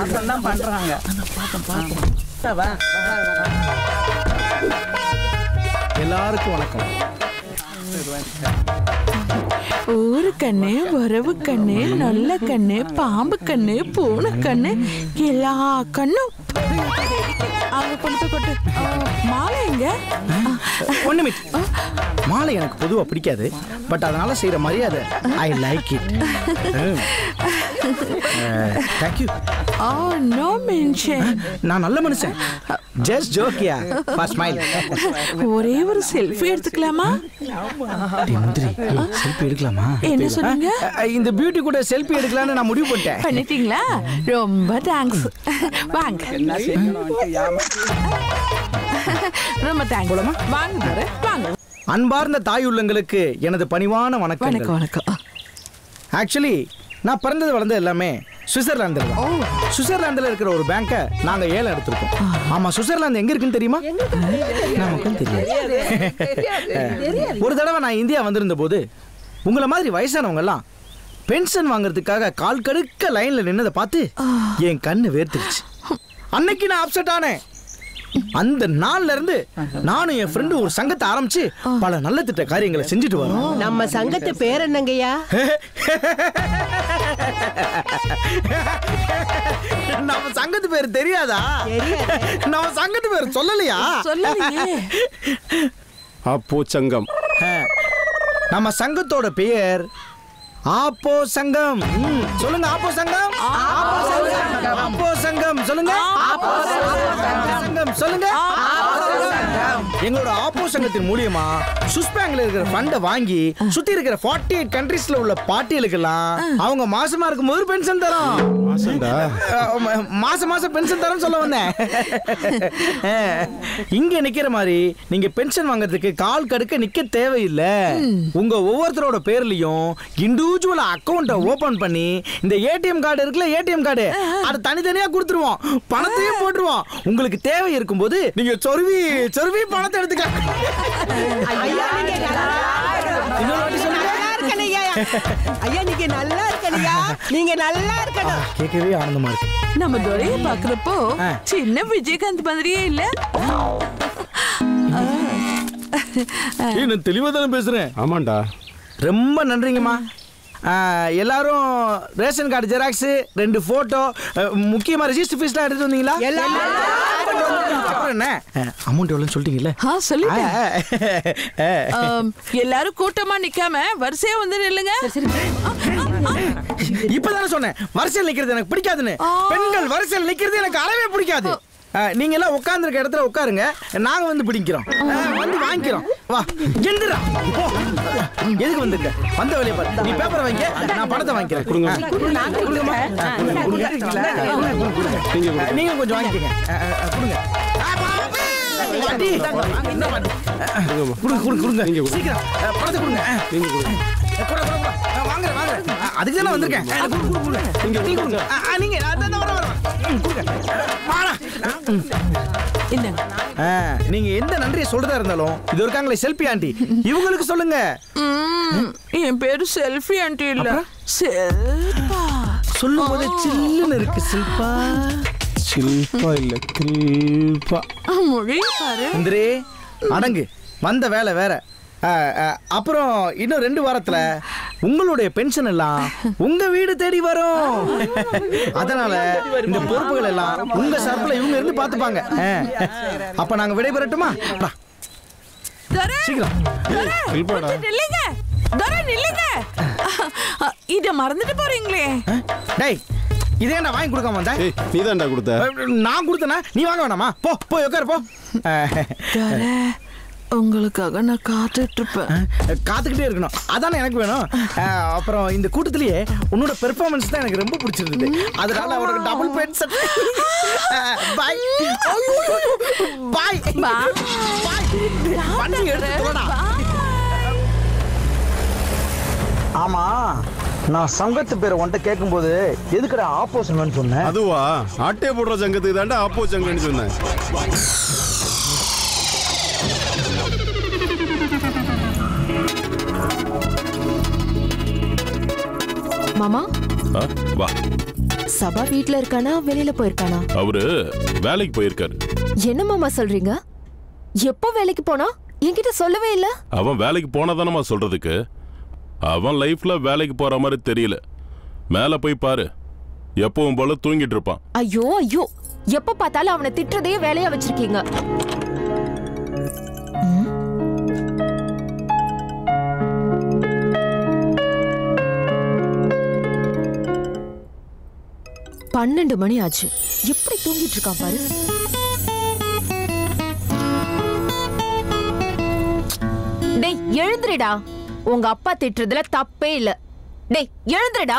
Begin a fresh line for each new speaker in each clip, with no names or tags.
மாசம் தான் பண்றாங்க வா, வா, வா.
எல்லாருக்கும் வணக்கம்
ஊரு கண்ணு உறவு கண்ணு நல்ல கண்ணு பாம்பு கண்ணு பூனை கண்ணு எல்லா கண்ணும் அவங்க கொண்டு போய் கொட்டு ஆ, மாலை எங்க
ஒண்ணு மிட் மாலை எனக்கு பொதுவா பிடிக்காது பட் அதனால செய்யற மரியாதை I like it thank you
oh no mention
நான் நல்ல மனுஷன் ஜஸ்ட் ஜோக்கியா ஃபர்ஸ்ட் ஸ்மைல்
ஒரே ஒரு செல்ஃபி எடுத்துக்கலாமா
முந்திரி செல்ஃபி எடுக்கலாமா
என்ன சொன்னீங்க
அஹ், இந்த பியூட்டி கூட செல்ஃபி எடுக்கலாம்னு நான் முடிவு பண்ணிட்டேன்
பண்ணிட்டீங்களா ரொம்ப தேங்க்ஸ் வாங்க
என்ன செய்யணும்ட்டு ஏமா
ரொம்ப தேங்க்ஸ் வாங்க தர வாங்க
அன்பார்ந்த தாய் உள்ளங்களுக்கு எனது பணிவான
வணக்கம்
வணக்கம்
வணக்கம்
ஆக்சுவலி நான் பிறந்தது வளர்ந்தது எல்லாமே சுவிட்சர்லாந்துல தான் சுவிட்சர்லாந்துல இருக்கிற ஒரு பேங்கை நாங்க ஏலம் எடுத்திருக்கோம் ஆமா சுவிட்சர்லாந்து எங்க இருக்குன்னு தெரியுமா நமக்கும் தெரியாது ஒரு தடவை நான் இந்தியா வந்திருந்த போது உங்களை மாதிரி வயசானவங்க எல்லாம் பென்ஷன் வாங்குறதுக்காக கால் கடுக்க லைன்ல நின்னதை பார்த்து என் கண்ணு வேர்த்துருச்சு அன்னைக்கு நான் அப்செட் ஆனேன் அந்த நாள்ல இருந்து நானும் என் ஃப்ரெண்டு ஒரு சங்கத்தை ஆரம்பிச்சு பல நல்ல திட்ட காரியங்களை செஞ்சுட்டு வரோம்
நம்ம சங்கத்து பேர் என்னங்கய்யா
நம்ம சங்கத்து பேர் தெரியாதா நம்ம சங்கத்து பேர் சொல்லலையா
சொல்லலையே
அப்போ சங்கம்
அஹ், நம்ம சங்கத்தோட பெயர் ஆப்போ சங்கம் ம், சொல்லுங்க ஆப்போ சங்கம் ஆப்போ சங்கம் ஆப்போ சங்கம் சொல்லுங்க ஆப்போ சங்கம் சொல்லுங்க எங்களோட ஆப்போ சங்கத்தின் மூலியமா சுவிஸ் பேங்க்ல இருக்கிற ஃபண்டை வாங்கி சுத்தி இருக்கிற 48 எயிட் கண்ட்ரீஸ்ல உள்ள பாட்டியலுக்கெல்லாம் அவங்க மாசமா இருக்கும்போது பென்ஷன் தரோம்
மாசம்டா
அஹ், ம- மாசம் மாசம் பென்ஷன் தரேன்னு சொல்ல வந்தேன் அஹ், இங்க நிக்கிற மாதிரி நீங்க பென்ஷன் வாங்குறதுக்கு கால் கடுக்க நிக்க தேவையில்லை உங்க ஒவ்வொருத்தரோட பேர்லயும் இண்டிவிஜுவல் அக்கௌண்ட்டை ஓபன் பண்ணி இந்த ஏடிஎம் கார்டு இருக்குல்ல ஏடிஎம் கார்டு அதை தனித்தனியா கொடுத்துருவோம் பணத்தையும் போட்டுருவோம் உங்களுக்கு தேவை இருக்கும்போது நீங்க சொருவி சொருவி பணத்தை எடுத்துக்கலாம்
ஐயா நீங்க நல்லா
இன்னொரு வாட்டி சொல்லுங்க
நல்லா இருக்கணையா ஐயா நீங்க நல்லா இருக்கணையா நீங்க நல்லா இருக்கணும்
கேட்கவே ஆனந்தமா இருக்கு
நம்ம துரைய பாக்குறப்போ
ஆ.
சின்ன விஜயகாந்த் மாதிரியே இல்ல
ஏய், நான் தெளிவா தானே பேசுறேன்
ஆமாண்டா
ரொம்ப நன்றிங்கம்மா ஆ, எல்லாரும் ரேஷன் கார்டு ஜெராக்ஸ் ரெண்டு போட்டோ முக்கியமா ரெஜிஸ்டர் ஃபீஸ்லாம் எடுத்து வந்தீங்களா அப்புறம் என்ன அமௌண்ட் எவ்வளோன்னு சொல்லிட்டீங்கல்ல
ஆ சொல்லிட்டேன்
ஆ, ஆ.
ஆம், எல்லாரும் கூட்டமா நிக்காம வரிசையா வந்து நில்லுங்க
இப்பதானே சொன்னேன் வரிசையில் நிக்கிறது எனக்கு பிடிக்காதுன்னு
ஆ.
பெண்கள் வரிசையில் நிக்கிறது எனக்கு அறவே பிடிக்காது ஆ, நீங்க எல்லாம் உட்கார்ந்துருக்க இடத்துல உட்காருங்க நாங்க வந்து பிடிக்கிறோம் ஆ, வந்து வாங்கிக்கிறோம் வா எந்திரா போ. எதுக்கு வந்திருக்க வந்த வேலையை பாரு நீ பேப்பரை வாங்கிக்க நான் பணத்தை வாங்கிக்கிறேன் கொடுங்க கொடுங்கம்மா ஆ, கொடுங்க, கொடுங்க. கொடுங்க, கொடுங்க, கொடுங்க. ஆ, நீங்க கொஞ்சம் வாங்கிக்கங்க ஆ, ஆ, ஆ, கொடுங்க ஆ, பாப்பா. வாடி. இந்த வாடி. ஆ, கொடுங்க கொடுங்க கொடுங்க
நீங்க கொடுங்க.
சீக்கிரம் ஆ, பணத்தை கொடுங்க ஆ.
நீங்க கொடுங்க
கூட கூட கூட ஆ, வாங்குறேன் வாங்குறேன் ஆ, அதுக்கு தானே வந்திருக்கேன் ஆ, குடு, குடு, குடு. நீங்க கொடுங்க ஆ, ஆ, நீங்க அதான், அதான், வரேன், வரேன். ம், கொடுங்க வாடா.
இந்தாங்க
ஆ, நீங்க எந்த நன்றியை சொல்றதா இருந்தாலும் இது இருக்காங்களே செல்பி ஆண்டி இவங்களுக்கு சொல்லுங்க
ம், என் பேரு செல்ஃபி ஆண்டி இல்ல செல்பா
சொல்லும் போது சில்லுன்னு இருக்கு சில்பா
சில்பா இல்ல கில்பா
மொழி பாரு
இந்திரே அடங்கு வந்த வேலை வேற ஆ, ஆ, அப்புறம் இன்னும் ரெண்டு வாரத்துல உங்களுடைய பென்ஷன் எல்லாம் உங்க வீடு தேடி வரும் அதனால இந்த பொறுப்புகள் எல்லாம் உங்க சார்பில் இவங்க இருந்து பாத்துப்பாங்க ஆ. அப்ப நாங்க விடைபெறட்டுமா வா,
துரை,
சீக்கிரம்
துரை,
செல்பாடா.
கொஞ்சம் நில்லுங்க துரை நில்லுங்க இத மறந்துட்டு போறீங்களே
ஆ? டேய் இதே நான் வாங்கி கொடுக்காம வந்தேன்
ஏய் நீதான்டா கொடுத்த
நான் கொடுத்தனா நீ வாங்க வேணாமா போ போய் உட்காரு போ
துரை உங்களுக்காக நான் காத்துட்டு இருப்பேன்
காத்துக்கிட்டே இருக்கணும் அதானே எனக்கு வேணும் அஹ், அப்புறம் இந்த கூட்டத்திலேயே உன்னோட பெர்ஃபார்மன்ஸ் தான் எனக்கு ரொம்ப பிடிச்சிருந்தது அதனால உனக்கு double pension bye bye
Bye.
பண்ணி எடுத்து தொலைடா. ஆமா நான் சங்கத்து பேரை உன்கிட்ட கேட்கும்போது எதுக்குடா ஆப்போசிட்னு சொன்னேன்
அதுவா ஆட்டே போடுற சங்கத்துக்கு தாண்டா அப்போ சங்கம்னு சொன்னேன்
மாமா
ஆ, வா
சபா வீட்ல இருக்கானா வெளியில போயிருக்கானா
அவரு வேலைக்கு போயிருக்காரு
என்ன மாமா சொல்றீங்க எப்போ வேலைக்கு போனா என்கிட்ட சொல்லவே இல்ல
அவன் வேலைக்கு போனதானமா சொல்றதுக்கு அவன் லைஃப்ல வேலைக்கு போற மாதிரி தெரியல மேல போய் பாரு எப்பவும் போல தூங்கிட்டு இருப்பான்
ஐயோ ஐயோ எப்ப பார்த்தாலும் அவனை திட்டுறதே வேலையா வச்சிருக்கீங்க ம்? பன்னெண்டு மணி ஆச்சு எப்படி தூங்கிட்டு இருக்கான் பாரு டேய் எழுந்துருடா உங்க அப்பா திட்டுறதுல தப்பே இல்ல டேய் எழுந்துருடா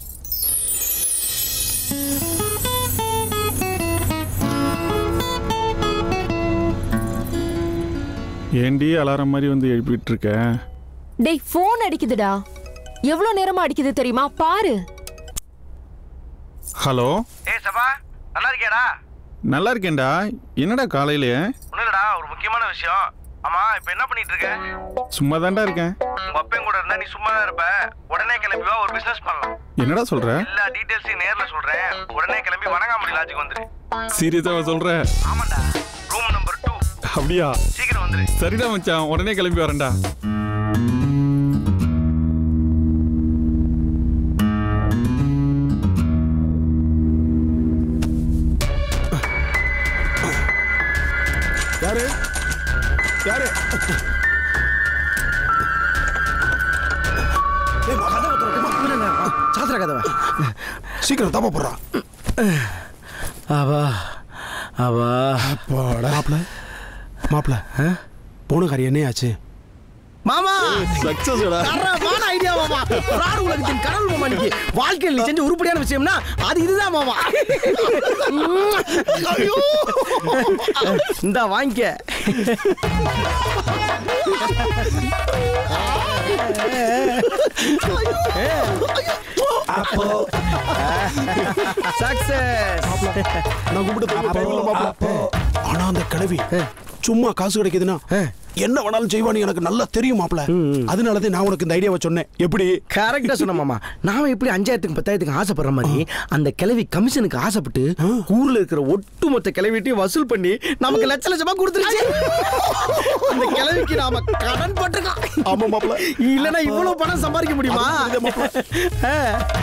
ஏண்டி அலாரம் மாதிரி வந்து எழுப்பிட்டு இருக்க
டேய் ஃபோன் அடிக்குதுடா எவ்வளவு நேரமா அடிக்குது தெரியுமா பாரு
ஹலோ
ஏய் சபா நல்லா இருக்கியாடா
நல்லா இருக்கேன்டா என்னடா காலையிலே
ஒன்றும் இல்லடா ஒரு முக்கியமான விஷயம் ஆமா இப்போ என்ன பண்ணிட்டு இருக்க
சும்மா தான்டா இருக்கேன்
உங்க அப்பன் கூட இருந்தா நீ சும்மா தான் இருப்ப உடனே கிளம்பி வா ஒரு பிசினஸ் பண்ணலாம்
என்னடா சொல்ற
எல்லா டீடைல்ஸையும் நேர்ல சொல்றேன் உடனே கிளம்பி வணங்காமடி லாட்ஜுக்கு வந்துரு
சீரியஸாக சொல்ற
ஆமாண்டா ரூம் நம்பர் டூ
அப்படியா
சீக்கிரம் வந்துரு
சரிடா மச்சான் உடனே கிளம்பி வரேன்டா
யாரு யாரு
சாத்திர கதவை
சீக்கிரம் தாப்பா போடுறா
அவா அவா
மாப்பிள மாப்பிள போன காரியம் என்ன ஆச்சு
மாமா
சக்சஸ்டா
தரமான ஐடியா மாமா பிராடு உலகத்தின் கடவுள் மாமா நீங்க வாழ்க்கையில் நீ செஞ்ச உருப்படியான விஷயம்னா அது இதுதான் மாமா ஐயோ இந்தா வாங்கிக்க சக்சஸ்
நான் கூப்பிட்டு மாப்பிள ஆனா அந்த கிழவி சும்மா காசு கிடைக்குதுன்னா என்ன வேணாலும் செய்வான்னு எனக்கு நல்லா தெரியும் மாப்பிள அதனாலதான் நான் உனக்கு இந்த ஐடியாவை சொன்னேன் எப்படி
கரெக்டா சொன்ன மாமா நாம எப்படி அஞ்சாயிரத்துக்கு பத்தாயிரத்துக்கு ஆசைப்படுற மாதிரி அந்த கிழவி கமிஷனுக்கு ஆசைப்பட்டு ஊர்ல இருக்கிற ஒட்டுமொத்த கிளவிட்டையும் வசூல் பண்ணி நமக்கு லட்ச லட்சமா கொடுத்துருச்சு அந்த கிழவிக்கு நாம கடன் பட்டுக்கோம்
ஆமா மாப்பிள
இல்லனா இவ்வளவு பணம் சம்பாதிக்க முடியுமா ஆ.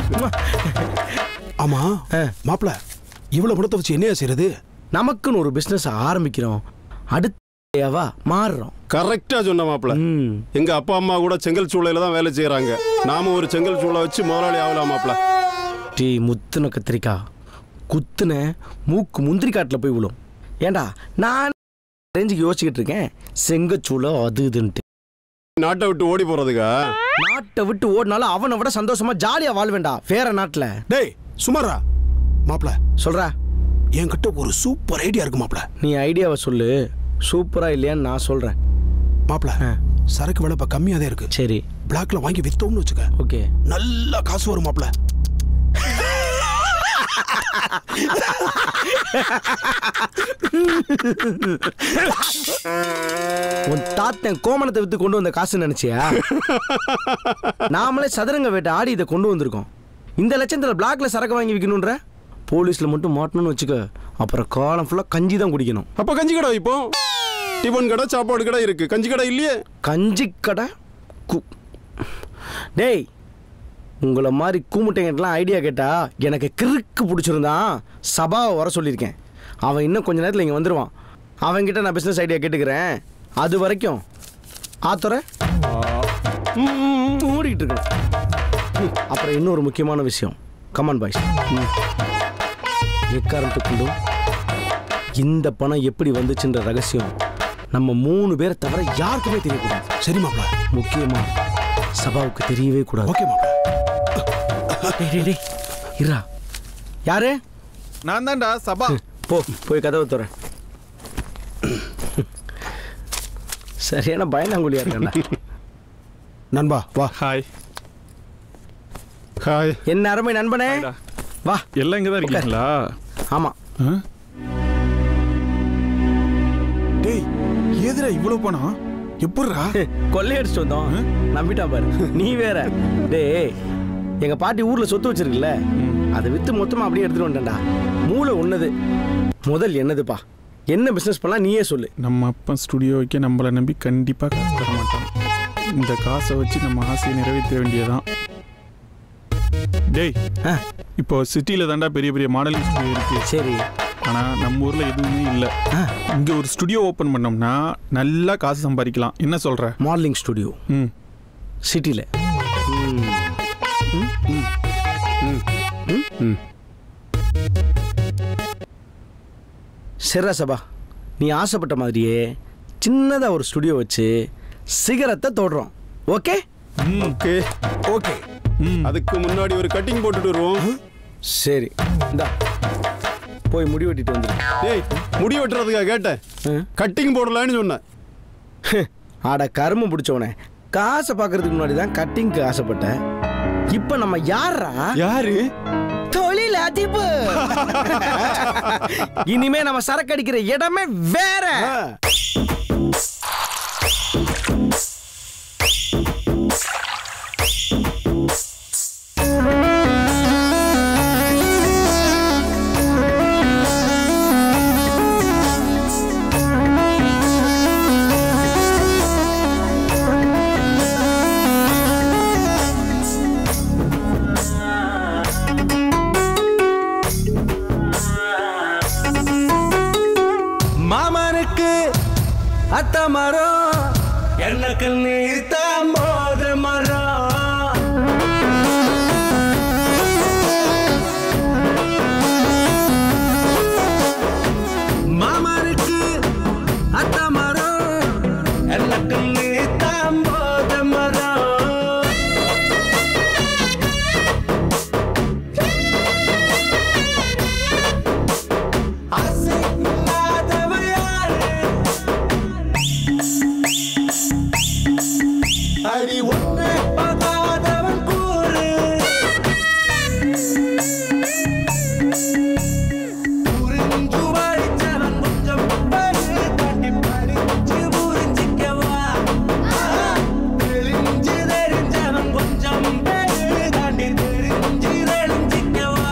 ஆமா மாப்பிள இவ்வளவு பணத்தை வச்சு என்னையா செய்யறது
நமக்குன்னு ஒரு பிசினஸ் ஆரம்பிக்கிறோம் அடுத்தவா மாறுறோம்
கரெக்டா சொன்ன மாப்பிள
ம்.
எங்க அப்பா அம்மா கூட செங்கல் சூளையில தான் வேலை செய்யறாங்க நாம ஒரு செங்கல் சூளை வச்சு முதலாளி ஆகலாம் மாப்பிள
டீ முத்துன கத்திரிக்காய் குத்துன மூக்கு முந்திரி காட்டுல போய் விழும் ஏண்டா நான் ரேஞ்சுக்கு யோசிச்சுக்கிட்டு இருக்கேன் செங்கச்சூளம் அது இதுன்ட்டு
நாட்டை விட்டு ஓடி போறதுக்கா
நாட்டை விட்டு ஓடினாலும் அவனை விட சந்தோஷமா ஜாலியா வாழ்வேண்டா வேற நாட்டுல
டேய் சுமாரா மாப்பிள
சொல்றா
என்கிட்ட ஒரு சூப்பர் ஐடியா இருக்கு மாப்பிள
நீ ஐடியாவை சொல்லு சூப்பரா இல்லையான்னு நான் சொல்றேன்
மாப்பிள சரக்கு விலை இப்ப கம்மியா தான் இருக்கு
சரி
பிளாக்ல வாங்கி வித்தோம்னு வச்சுக்க
ஓகே
நல்லா காசு வரும் மாப்பிள
உன் தாத்தன் கோமணத்தை வித்து கொண்டு வந்த காசு நினைச்சியா நாமளே சதுரங்க வேட்டை ஆடி இதை கொண்டு வந்திருக்கோம் இந்த லட்சத்துல பிளாக்ல சரக்கு வாங்கி விற்கணுன்ற போலீஸ்ல மட்டும் மாட்டணும்னு வச்சுக்க அப்புறம் காலம் ஃபுல்லா கஞ்சி தான் குடிக்கணும்
அப்ப கஞ்சி கடை இப்போ டிஃபன் கடை சாப்பாடு கடை இருக்கு கஞ்சி கடை இல்லையே
கஞ்சி கடை கு டேய் உங்களை மாதிரி கூமுட்டைங்கட்டெலாம் ஐடியா கேட்டா எனக்கு கிறுக்கு பிடிச்சிருந்தான் சபாவை வர சொல்லியிருக்கேன் அவன் இன்னும் கொஞ்ச நேரத்தில் இங்கே வந்துடுவான் அவன்கிட்ட நான் பிஸ்னஸ் ஐடியா கேட்டுக்கிறேன் அது வரைக்கும் ஆத்துற மூடிக்கிட்டு இருக்கேன் ம், அப்புறம் இன்னொரு முக்கியமான விஷயம் கமான் பாய்ஸ் எக்காரணத்துக்குண்டும் இந்த பணம் எப்படி வந்துச்சுன்ற ரகசியம் நம்ம மூணு பேரை தவிர யாருக்குமே தெரியக்கூடாது
சரி மாப்பிள
முக்கியமா சபாவுக்கு தெரியவே கூடாது
ஓகே மாப்பிள
டேய், டேய், டேய். இருடா யாரு
நான் தான்டா சபா
போ போய் கதவை துற சரியான பயந்தாங்குழியா இருக்காண்டா
நண்பா வா
ஹாய்
ஹாய்
என்ன அருமை நண்பனே
ஹாய்டா.
வா
எல்லாம் இங்கே தான் இருக்கீங்களா
ஆமா
ஆ? டேய் எதுடா இவ்வளவு பணம் எப்படிடா
கொள்ளையடிச்சு வந்தோம் நம்பிட்டா பாரு நீ வேற டேய் எங்க பாட்டி ஊர்ல சொத்து வச்சிருக்குல்ல அதை வித்து மொத்தமா அப்படியே எடுத்துட்டு வந்துட்டேன்டா மூளை ஒன்னது முதல் என்னதுப்பா என்ன பிசினஸ் பண்ணலாம் நீயே சொல்லு
நம்ம அப்பா ஸ்டுடியோ வைக்க நம்மளை நம்பி கண்டிப்பாக காசு தர மாட்டான் இந்த காசை வச்சு நம்ம ஆசையை நிறைவேற்ற வேண்டியதான் டேய்
ஆ.
இப்போ சிட்டியில் தாண்டா பெரிய பெரிய மாடலிங் ஸ்டுடியோ இருக்கு
சரி
ஆனால் நம்ம ஊரில் எதுவுமே இல்லை
ஆ.
இங்கே ஒரு ஸ்டுடியோ ஓப்பன் பண்ணோம்னா நல்லா காசு சம்பாதிக்கலாம் என்ன சொல்கிற
மாடலிங் ஸ்டுடியோ
ம்
சிட்டியில் சரிடா சபா நீ ஆசைப்பட்ட மாதிரியே சின்னதாக ஒரு ஸ்டுடியோ வச்சு சிகரத்தை தொடுறோம் ஓகே
ஓகே ஓகே அதுக்கு முன்னாடி ஒரு கட்டிங் போட்டுட்டு வருவோம்
சரி இந்தா போய் முடி வெட்டிட்டு வந்துடு
டேய் முடி வெட்டுறதுக்கா கேட்டேன்
ஆ.
கட்டிங் போடலான்னு சொன்னேன்
ஆட கரும்பு பிடிச்சவனே காசை பார்க்கறதுக்கு முன்னாடி தான் கட்டிங்க்கு ஆசைப்பட்டேன் இப்போ நம்ம யாரா
யாரு
தொழில் அதிபு இனிமே நம்ம சரக்கு அடிக்கிற இடமே வேற மாமனுக்கு அத்த மரம் எனக்கு நீத்த மோத மரம் மாமனுக்கு அத்த மரம் எனக்கு நீத்த மோத மரம் ஆசை இல்லாதவ யாரு அடி ஒன்று பார்க்காதவன் கூறு புரிஞ்சு படிச்சவன் கொஞ்சம் பரு தட்டி படிச்சு புரிஞ்சிக்கவா தெரிஞ்சு தெரிஞ்சவன் கொஞ்சம் பேரு தாண்டி தெரிஞ்சு தெரிஞ்சிக்கவா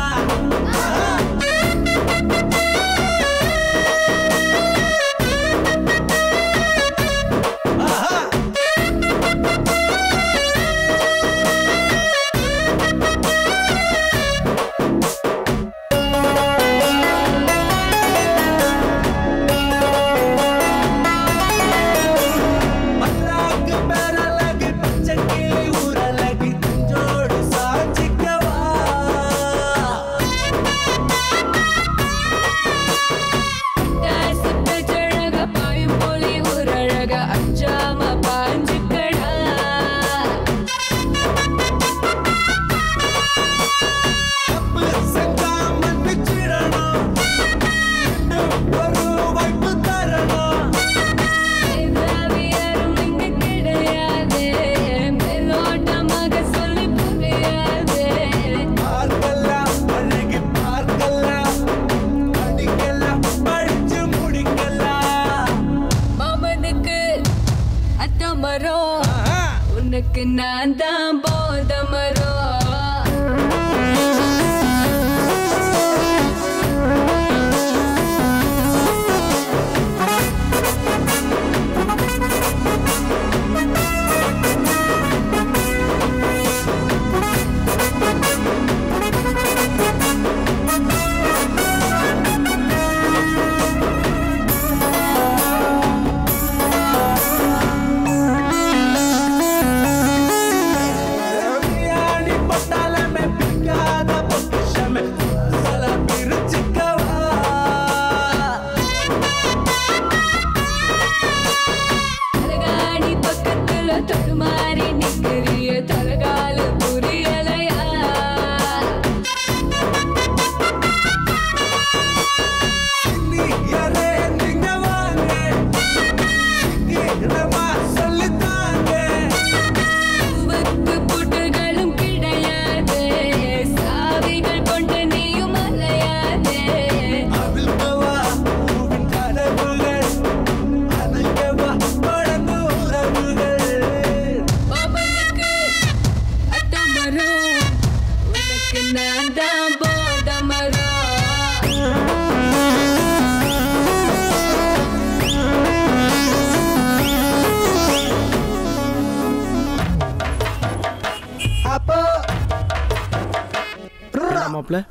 பல்லாக்கு பேரழகு பச்சைக்கிளி ஊரழகு நெஞ்சோடு சாஞ்சிக்கவா தப்பு செஞ்சா மன்னிச்சிடணும் ஒரு வாய்ப்பு தரணும் பார்க்கலாம் அழகு பார்க்கலாம் படிக்கலாம் படிச்சு முடிக்கலாம்
உனக்கு நான் தான் போத மரம்
பிரியாணி பக்கம்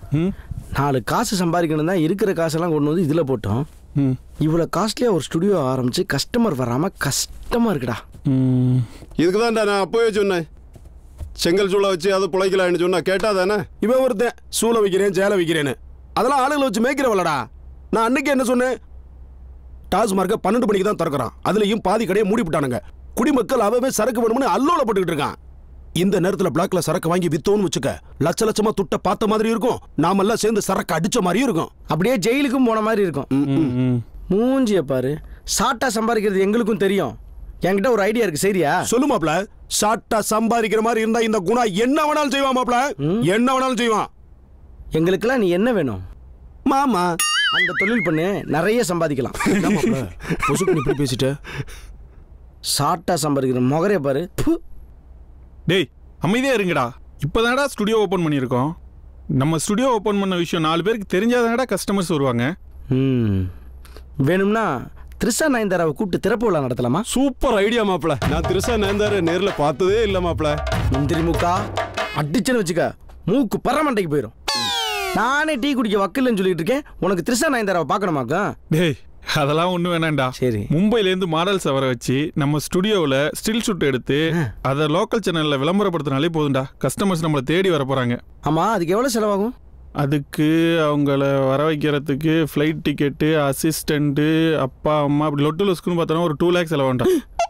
ம்
நாலு காசு சம்பாதிக்கணும் தான் இருக்கிற காசெல்லாம் கொண்டு வந்து இதில் போட்டோம்
ம்
இவ்வளோ காஸ்ட்லியாக ஒரு ஸ்டுடியோ ஆரம்பிச்சு கஸ்டமர் வராமல் கஷ்டமாக இருக்குடா
ம்
இதுக்கு தான்டா நான் அப்போவே சொன்னேன் செங்கல் சூளை வச்சு அது பிழைக்கலான்னு சொன்னா கேட்டா தானே
இவன் ஒருத்தன் சூளை வைக்கிறேன் சேலை வைக்கிறேன்னு அதெல்லாம் ஆளுங்களை வச்சு மேய்க்கிறவளடா நான் அன்னைக்கு என்ன சொன்னேன் டாஸ்மார்க்கை பன்னெண்டு மணிக்கு தான் திறக்கிறான் அதுலயும் பாதி கடையை மூடி விட்டானுங்க குடிமக்கள் அவவே சரக்கு வேணும்னு அல்லோலப்பட்டுக்கிட்டு இருக்கான் இந்த நேரத்துல பிளாக்ல சரக்கு வாங்கி வித்தோன்னு வச்சுக்க லட்ச லட்சமா துட்ட பார்த்த மாதிரி இருக்கும் நாமெல்லாம் சேர்ந்து சரக்கு அடிச்ச மாதிரியும் இருக்கும்
அப்படியே ஜெயிலுக்கும் போன மாதிரி இருக்கும்
ம் ம்
மூஞ்சிய பாரு சாட்டா சம்பாதிக்கிறது எங்களுக்கும் தெரியும் என்கிட்ட ஒரு ஐடியா இருக்கு சரியா
சொல்லு மாப்ள ஷார்ட்டா சம்பாதிக்கிற மாதிரி இருந்தா இந்த குணா என்ன வேணாலும் செய்வான் மாப்ள என்ன வேணாலும் செய்வான்
எங்களுக்கெல்லாம் நீ என்ன வேணும்
மாமா
அந்த தொழில் பண்ணு நிறைய சம்பாதிக்கலாம்
என்ன மாப்ள பொசுக்கு இப்படி பேசிட்ட
சாட்டா சம்பாதிக்கிற முகரே பாரு ப்பு.
டேய் அமைதியா இருங்கடா இப்போதானடா ஸ்டுடியோ ஓப்பன் பண்ணியிருக்கோம் நம்ம ஸ்டுடியோ ஓப்பன் பண்ண விஷயம் நாலு பேருக்கு தெரிஞ்சாதானடா கஸ்டமர்ஸ் வருவாங்க
ம் வேணும்னா த்ரிஷா நயன்தாராவை கூப்பிட்டு திறப்பு விழா நடத்தலாமா
சூப்பர் ஐடியா மாப்ள நான் திருசா நேர்ந்தாரு நேர்ல பார்த்ததே இல்ல மாப்ள
முந்திரி முக்கா அடிச்சுன்னு வச்சுக்க மூக்கு பரமண்டைக்கு போயிடும் நானே டீ குடிக்க வக்கில்லைன்னு சொல்லிட்டு இருக்கேன் உனக்கு த்ரிஷா நயன்தாராவை பார்க்கணுமாக்கா
டேய் அதெல்லாம் ஒன்றும் வேணாம்டா
சரி
மும்பைலேருந்து மாடல்ஸை வர வச்சு நம்ம ஸ்டுடியோவில் ஸ்டில் ஷூட் எடுத்து அதை லோக்கல் சேனலில் விளம்பரப்படுத்தினாலே போதும்டா கஸ்டமர்ஸ் நம்மளை தேடி வர போகிறாங்க
ஆமாம் அதுக்கு எவ்வளோ செலவாகும்
அதுக்கு அவங்கள வர வைக்கிறதுக்கு ஃப்ளைட் டிக்கெட்டு அசிஸ்டண்ட்டு அப்பா அம்மா அப்படி லொட்டு லொஸ்க்குன்னு பார்த்தோன்னா ஒரு டூ லேக்ஸ் செலவாண்டா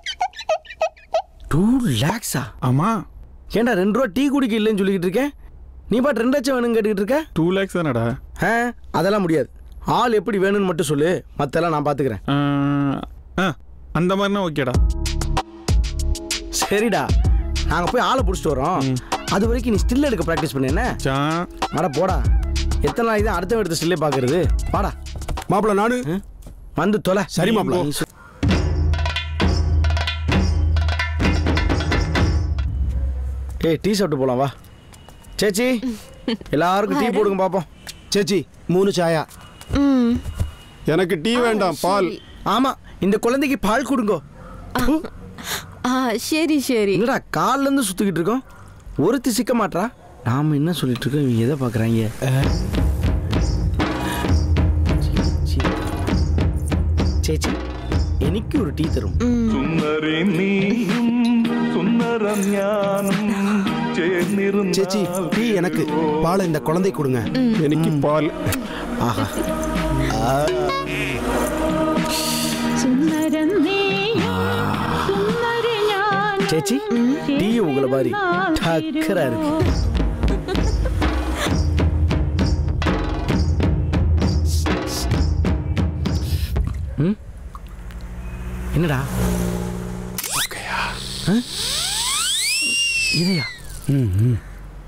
டூ லேக்ஸா
ஆமாம்
ஏன்டா ரெண்டு ரூபா டீ குடிக்க இல்லைன்னு சொல்லிக்கிட்டு இருக்கேன் நீ பாட்டு ரெண்டு லட்சம் வேணும்னு கேட்டுக்கிட்டு இருக்க
டூ லேக்ஸ் தானடா
ஆ அதெல்லாம் முடியாது ஆள் எப்படி வேணும்னு மட்டும் சொல்லு மற்றெல்லாம் நான் பார்த்துக்கிறேன்
ஆ அந்த மாதிரினா ஓகேடா
சரிடா நாங்கள் போய் ஆளை பிடிச்சிட்டு வரோம் அது வரைக்கும் நீ ஸ்டில் எடுக்க ப்ராக்டிஸ் பண்ணு என்ன
சா
அட போடா எத்தனை நாளைக்கு தான் அடுத்த எடுத்த ஸ்டில்லே பார்க்கறது வாடா
மாப்ள நானு
வந்து தொலை
சரி மாப்ள.
நீ சொ- ஏய் டீ சாப்பிட்டு போலாம் வா சேச்சி எல்லாருக்கும் டீ போடுங்க பாப்போம்
சேச்சி மூணு சாயா
எனக்கு டீ வேண்டாம் பால்
ஆமா இந்த குழந்தைக்கு பால் கொடுங்கோ
ஆ சரி சரி
என்னடா கால்ல இருந்து சுத்திக்கிட்டு இருக்கோம் ஒருத்தி சிக்க மாட்றா நாம என்ன சொல்லிட்டு இருக்கோம் இவங்க எதை பாக்குறாங்க சேச்சி எனக்கு ஒரு டீ தரும்
சேச்சி டீ எனக்கு பாலை இந்த குழந்தை கொடுங்க
எனக்கு பால்
ஆஹா சேச்சி டீ உங்களை மாதிரி டக்கரா இருக்கு ம்? என்னடா ஆ? இதையா ம்.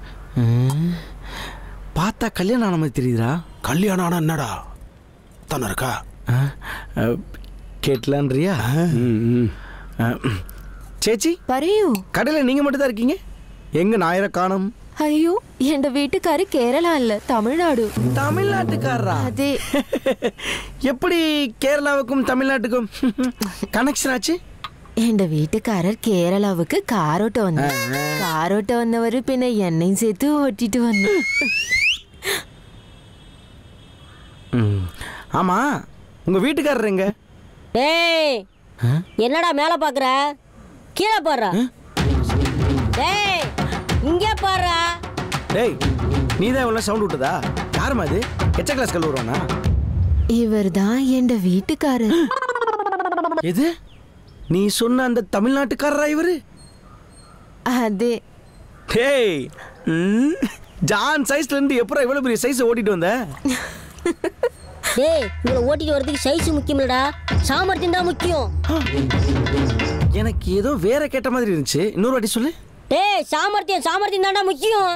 பார்த்தா கல்யாணம் ஆன மாதிரி தெரியுதுடா
கல்யாணம் ஆனா என்னடா தானே இருக்கா
கேட்கலான்றியா சேச்சி
പറയൂ
கடையில் நீங்கள் மட்டும் தான் இருக்கீங்க எங்க நாயரை காணும்
അയ്യോ എന്റെ വീട്ടുകാര് കേരള അല്ല തമിഴ്നാടു
தமிழ்நாட்டுக்காரரா
അതെ
எப்படி கேரளாவுக்கும் தமிழ்நாட்டுக்கும் கனெக்ஷன் ஆச்சு
എന്റെ വീട്ടുകാരർ കേരളാവുക്ക് കാറോട്ട് വന്നു കാറോട്ട് വന്നവര് പിന്നെ എണ്ണയും ചേർത്ത് ഓട്ടിട്ട് വന്നു
ம். ஆமா உங்க வீட்டுக்காரர் எங்க
டேய் என்னடா மேல பாக்குற கீழே பாடுறா டேய் இங்க பாடுறா
டேய் நீ தான் இவ்வளோ சவுண்ட் விட்டதா யாருமா இது எச்ச கிளாஸ் கல்லூரானா
இவர்தான் என் வீட்டுக்காரர்
எது நீ சொன்ன அந்த தமிழ்நாட்டுக்காரரா இவரு
அதே
டேய் ம், ஜான் சைஸ்ல இருந்து எப்பறம் இவ்வளவு பெரிய சைஸ் ஓட்டிட்டு வந்த
டேய் இவளை ஓட்டிட்டு வரதுக்கு சைஸ் முக்கியம் இல்லடா சாமர்த்தியம் தான் முக்கியம்
எனக்கு ஏதோ வேற கேட்ட மாதிரி இருந்துச்சு இன்னொரு வாட்டி சொல்லு
டேய் சாமர்த்தியம் சாமர்த்தியம் தான்டா முக்கியம்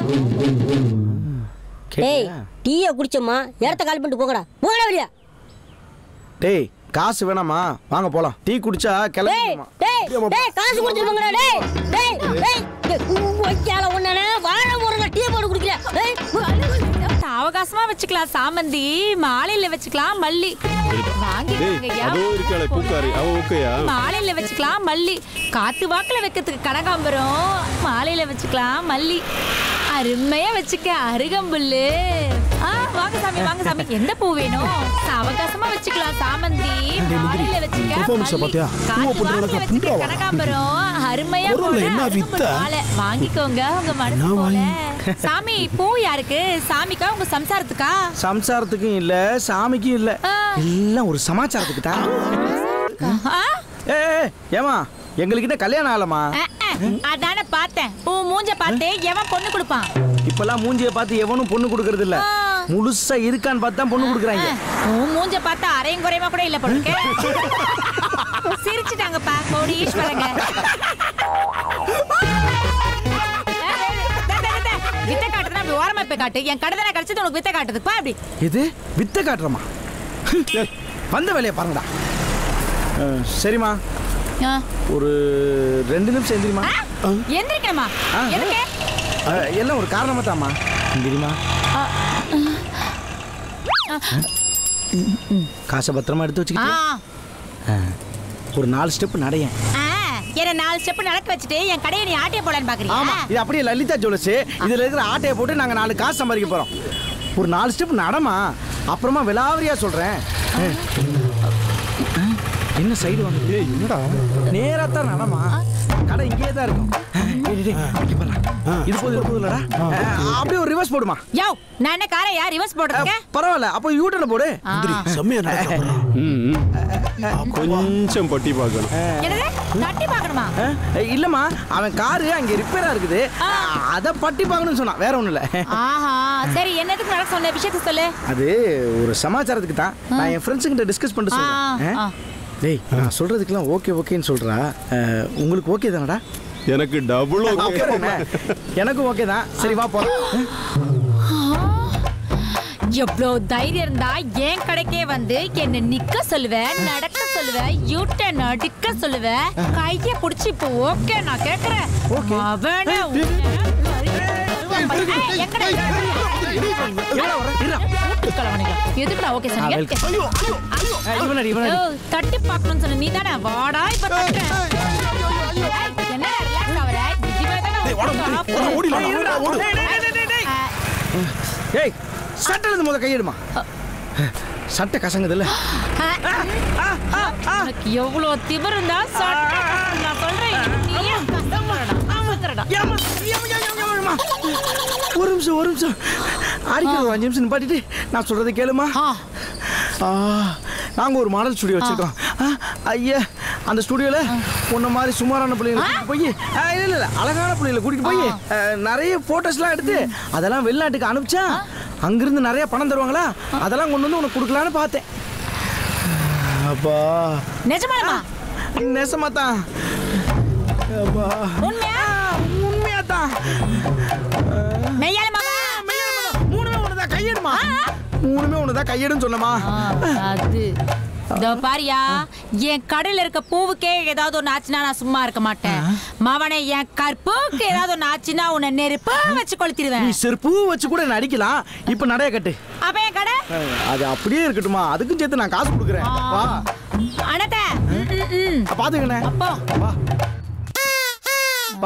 டேய்
கேட்டியா?
டீயை குடிச்சோமா இடத்த காலி பண்ணிட்டு போங்கடா போங்கடா வெளியா
டேய் காசு வேணாமா வாங்க போலாம் டீ குடிச்சா
டேய்
கிளம்பிடுமா
டேய் டேய் காசு கொடுத்துட்டு போங்கடா டேய் டேய் டேய் ஒய்யால ஒண்ணனே வாழை முருங்க டீ போட்டு குடிக்கிறேன் டேய்
அவகாசமா வச்சுக்கலாம் சாமந்தி மாலையில வச்சுக்கலாம் மல்லி வாங்கிக்கோங்க ஐயா.
அதோ இருக்காளே பூக்காரி அவ ஓகேயா
மாலையில வச்சுக்கலாம் மல்லி காத்து வாக்குல வைக்கிறதுக்கு கனகாம்பரம் மாலையில வச்சுக்கலாம் மல்லி அருமையா வச்சுக்க அருகம்புல்லு ஆ வாங்க சாமி வாங்க சாமி எந்த பூ வேணும் அவகாசமா வச்சுக்கலாம் சாமந்தி மாலையில வச்சுக்க
performance-அ
மல்லி,
பாத்தியா?
காட்டு
பூவை போட்டு
வாசல்ல
நடக்க
வச்சுக்க
புல்லாவா?
கனகாம்பரம் அருமையா
பொருள்ல
போடு
என்ன
அருகம்புல்
வித்த?
மாலை. வாங்கிக்கோங்க உங்க மனசு
நான்
போல
வாங்கி-
சாமி பூ யாருக்கு சாமிக்கா உங்க சம்சாரத்துக்கா
சம்சாரத்துக்கும் இல்ல சாமிக்கும் இல்ல எல்லாம் ஒரு சமாச்சாரத்துக்கு தான்
ஆ?
ஏ ஏமா எங்களுக்கிட்ட கல்யாணம் ஆகலமா
அஹ், அஹ், அதானே பார்த்தேன் உன் மூஞ்ச பார்த்து எவன் பொண்ணு கொடுப்பான்
இப்பெல்லாம் மூஞ்சிய பார்த்து எவனும் பொண்ணு கொடுக்கறது இல்ல முழுசா இருக்கான்னு பார்த்து தான் பொண்ணு கொடுக்குறாங்க
உன் மூஞ்ச பார்த்தா அரையும் குறையுமா கூட இல்ல பொண்ணுக்கு சிரிச்சுட்டாங்கப்பா கோடீஸ்வரங்க வித்த காட்டுனா அப்படி ஓரமா போய் காட்டு என் கடை தானே கிடைச்சது உனக்கு வித்த காட்டுதுப்பா அப்படி
இது வித்த காட்டுறமா வந்த வேலையை பாருங்கடா அஹ், சரிம்மா
ஆ.
ஒரு ரெண்டு நிமிஷம் எந்திரிமா
எந்திரிக்கணுமா
ஆ.
எதுக்கு
அஹ், எல்லாம் ஒரு காரணமா தாம்மா எந்திரிமா காசை பத்திரமா எடுத்து
ஆ,
வச்சுக்கிட்டு அஹ், ஒரு நாலு ஸ்டெப் நடையேன்
ஆ, என்ன நாலு ஸ்டெப் நடக்க வச்சுட்டு என் கடையை நீ ஆட்டிய போலான்னு பாக்குறியா
ஆமா இது அப்படியே லலிதா ஜுவல்லர்ஸ் இதுல இருக்கிற ஆட்டையை போட்டு நாங்க நாலு காசு சம்பாதிக்க போறோம் ஒரு நாலு ஸ்டெப் நடமா அப்புறமா விலாவரியா சொல்றேன் அஹ். அஹ், என்ன சைடு வந்து என்னடா நேரா தான் நடமா கடை இங்கேயே தான் இருக்கும் அஹ், டேய், டேய், இங்க பாருடா. இது போதும் இது போதும்லடா அஹ், அப்படியே ஒரு ரிவர்ஸ் போடுமா
யோ நான் என்ன காரை யார் ரிவர்ஸ் போடுறதுக்கு
பரவாயில்ல அப்போ யூட்டர்ல போடு
செம்மையா கொஞ்சம் பட்டி பார்க்கணும்
என்னது தட்டி பார்க்கணுமா
அஹ், இல்லம்மா அவன் காரு அங்க ரிப்பேரா இருக்குது அத பட்டி பார்க்கணும்னு சொன்னான் வேற ஒண்ணும் இல்ல
ஆஹா சரி என்னதுக்கு நடக்க சொன்ன விஷயத்த சொல்லு
அது ஒரு சமாச்சாரத்துக்கு தான் நான் என் ஃப்ரெண்ட்ஸ் கிட்ட டிஸ்கஸ் பண்ணிட்டு
ஆ,
சொல்றேன்
ஆ.
அஹ்? டேய் நான் சொல்றதுக்கெல்லாம் ஓகே ஓகேன்னு சொல்றா அஹ், உங்களுக்கு ஓகே தானடா
எனக்கு டபுள்
அப்புறம் என்ன? எனக்கும் ஓகே தான் சரி வா போலாம்
எவ்வளோ தைரியம் இருந்தா என் கடைக்கே வந்து என்ன நிக்க சொல்லுவ நடக்க சொல்லுவ யூட்டன் அடிக்க சொல்லுவ கைய புடிச்சு இப்போ ஓகே நான் கேக்குறேன் அவன எதுக்குடா ஓகே
ஆ,
சொன்னீங்க
welcome. அஹ், இவனடி இவனடி
ஓ, தட்டி பார்க்கணும்னு சொன்ன நீ தானே வாடா இப்ப தட்டுறேன். ஏய், என்னடா relax ஆவற? இது மாதிரி தானே
ஏய் சட்டை இருந்து முத கையிடுமா சட்டை கசங்குது இல்ல
உனக்கு எவ்வளவு திமிரு இருந்தா சட்டை கசக்கு. நான் சொல்றேன் நீயே கசங்குறடா, கசங்குறடா.
ஒரு நிமிஷம் ஒரு நிமிஷம் அடிக்கிற ஒரு அஞ்சு நிமிஷம் நிப்பாட்டிட்டு நான் சொல்றதை கேளுமா ஆ, நாங்க ஒரு மாடல் ஸ்டுடியோ வச்சிருக்கோம் ஆ, ஐயா அந்த ஸ்டுடியோல உன்ன மாதிரி சுமாரான பிள்ளைங்களை கூட்டிட்டு போய் ஆ, இல்ல இல்ல இல்ல அழகான பிள்ளைகளை கூட்டிட்டு போய் ஆ, நிறைய போட்டோஸ்லாம் எடுத்து அதெல்லாம் வெளிநாட்டுக்கு அனுப்பிச்சா அங்கிருந்து நிறைய பணம் தருவாங்களா அதெல்லாம் கொண்டு வந்து உனக்கு கொடுக்கலான்னு பார்த்தேன் அப்பா
நிஜமாலுமா
நெசமா தான் அப்பா
உண்மையா
உண்மையா தான்
மெய்யாலுமாவா
மூணுமே ஒண்ணுதான் கையெடுமா மூணுமே ஒண்ணுதான் கையெடுன்னு சொன்னமா
அது இதோ பாரியா என் கடையில இருக்க பூவுக்கே ஏதாவது ஒன்று ஆச்சுன்னா நான் சும்மா இருக்க மாட்டேன் மவனே என் கற்புக்கு ஏதாவது ஒன்று ஆச்சுன்னா உன்னை நெருப்பா வச்சு
நீ
கொளுத்திடுவேன்
செருப்பு வச்சு கூட நடிக்கலாம் இப்ப நடைய கட்டு
அப்ப என் கடை
அஹ், அது அப்படியே இருக்கட்டுமா அதுக்கும் சேர்த்து நான் காசு கொடுக்குறேன் வா
அனத்த ம், ம், ம்.
பாத்துக்கண்ணே
அப்போ
வா வா.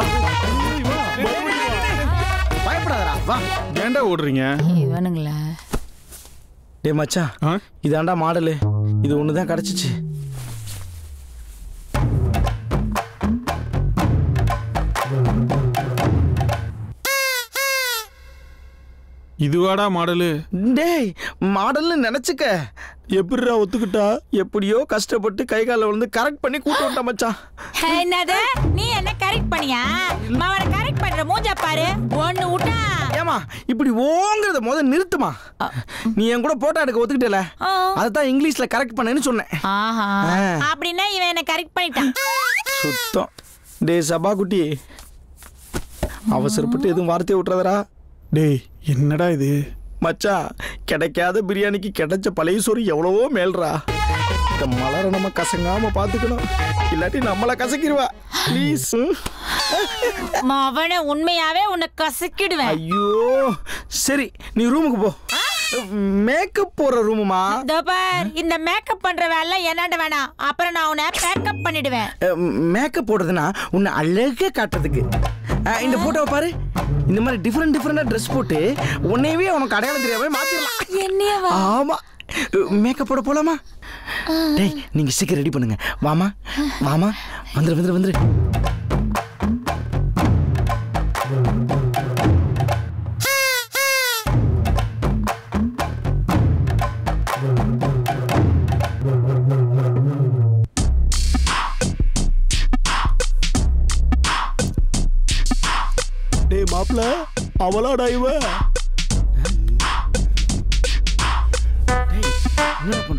பயப்படாதடா வா
ஏன்டா ஓடுறீங்க
இவனுங்களா
டேய் மச்சான் இதாண்டா மாடலு இது ஒன்று தான் கிடச்சிச்சு
இதுவாடா மாடலு
டேய் மாடல்னு நினச்சிக்க எப்படிடா ஒத்துக்கிட்டா எப்படியோ கஷ்டப்பட்டு கை காலில் விழுந்து கரெக்ட் பண்ணி கூட்டு விட்டா மச்சான்
என்னது நீ என்ன கரெக்ட் பண்ணியா மவனை கரெக்ட் பண்ற மூஞ்ச பாரு ஒண்ணு விட்டா
ஏமா இப்படி ஓங்கிறத முத நிறுத்துமா நீ என் கூட போட்டோ எடுக்க ஒத்துக்கிட்டல அதை தான் இங்கிலீஷ்ல கரெக்ட் பண்ணேன்னு சொன்னேன்
ஆஹா
ஆ.
அப்படின்னா இவன் என்ன கரெக்ட் பண்ணிட்டான்
சுத்தம் டேய் சபா குட்டி அவசரப்பட்டு எதுவும் வார்த்தையை விட்டுறதரா
டேய் என்னடா இது
மச்சான் கிடைக்காத பிரியாணிக்கு கிடைச்ச பழைய சோறு எவ்வளவோ மேல்றா இந்த மலரை நம்ம கசங்காம பாத்துக்கணும் இல்லாட்டி நம்மள கசக்கிடுவா ப்ளீஸ்
மவனை உண்மையாவே உன்னை கசக்கிடுவேன்
ஐயோ சரி நீ ரூமுக்கு போ மேக்கப் போற ரூமுமா
இதோ பார் இந்த மேக்கப் பண்ற வேலை என்னாண்ட வேணாம் அப்புறம் நான் உன்னை பேக்கப் பண்ணிடுவேன்
மேக்கப் போடுறதுன்னா உன்னை அழகா காட்டுறதுக்கு அஹ், இந்த போட்டோவை பாரு இந்த மாதிரி டிஃப்ரெண்ட் டிஃப்ரெண்டா ட்ரெஸ் போட்டு உன்னையவே உனக்கு அடையாளம் தெரியாம மாத்திரலாம்
என்னையவா
ஆமா மேக்கப் போட போலாமா டேய் நீங்க சீக்கிரம் ரெடி பண்ணுங்க வாமா வாமா வந்துரு வந்துரு வந்துரு
டேய் மாப்பிள அவளாடா இவ
என்ன பண்ற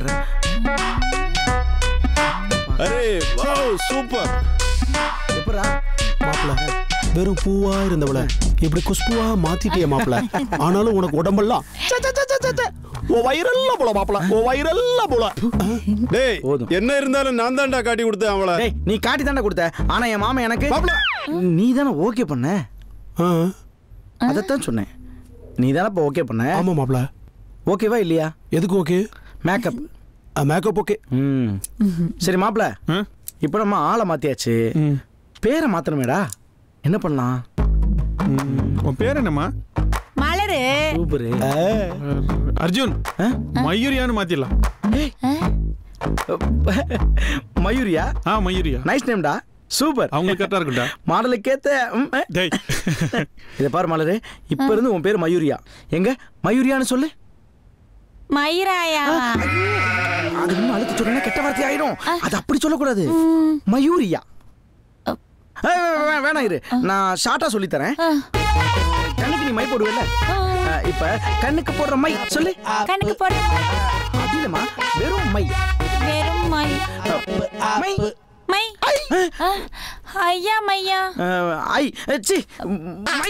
அரே வாவ் சூப்பர்
எப்பரா
மாப்பிள வெறும் பூவா இருந்தவள இப்படி குஷ்புவா மாத்திட்டிய மாப்பிள ஆனாலும் உனக்கு உடம்பெல்லாம் ச, ச, ச, ச, ச, ச. உன் வயிறெல்லாம் போல மாப்பிள உன் வயிறெல்லாம் போல
டேய் என்ன இருந்தாலும் நான் தான்டா காட்டி கொடுத்தேன் அவளை
டேய் நீ காட்டி தாண்டா கொடுத்த ஆனா என் மாமா எனக்கு நீ தானே ஓகே பண்ண அதைத்தான் சொன்னேன் நீ தானே இப்போ ஓகே பண்ண
ஆமா மாப்பிள
ஓகேவா இல்லையா
எதுக்கு ஓகே
மேக்கப்
மேக்கப் ஓகே
ம் சரி மாப்பிள இப்போ நம்ம ஆளை மாத்தியாச்சு பேரை மாத்தணுமேடா என்ன பண்ணலாம்
உன் பேர் என்னம்மா
மலரு
சூப்பரு
அர்ஜுன் மயூரியான்னு மாத்திடலாம்
மயூரியா
ஆ மயூரியா
நைஸ் நேம்டா சூப்பர்
அவங்களுக்கு கரெக்டா இருக்கும்டா
மாடலுக்கேத்த ம், அ.
டேய்
இதை பாரு மலரு இப்ப இருந்து உன் பேர் மயூரியா எங்க மயூரியான்னு சொல்லு
மயிராயா
அது இன்னும் அழுத்தி சொன்னா கெட்ட வார்த்தை ஆயிடும் அது அப்படி சொல்லக்கூடாது மயூரியா ஏ, வே- வே- வேணாம் இரு நான் ஷார்ட்டா சொல்லி தரேன் கண்ணுக்கு நீ மை போடுவல இப்ப கண்ணுக்கு போடுற மை சொல்லு
கண்ணுக்கு போடுற
அது இல்லம்மா வெறும் மை
வெறும் மை
மை
மை ஆ, ஐயா மையா
அஹ், ஐ அஹ், சி மை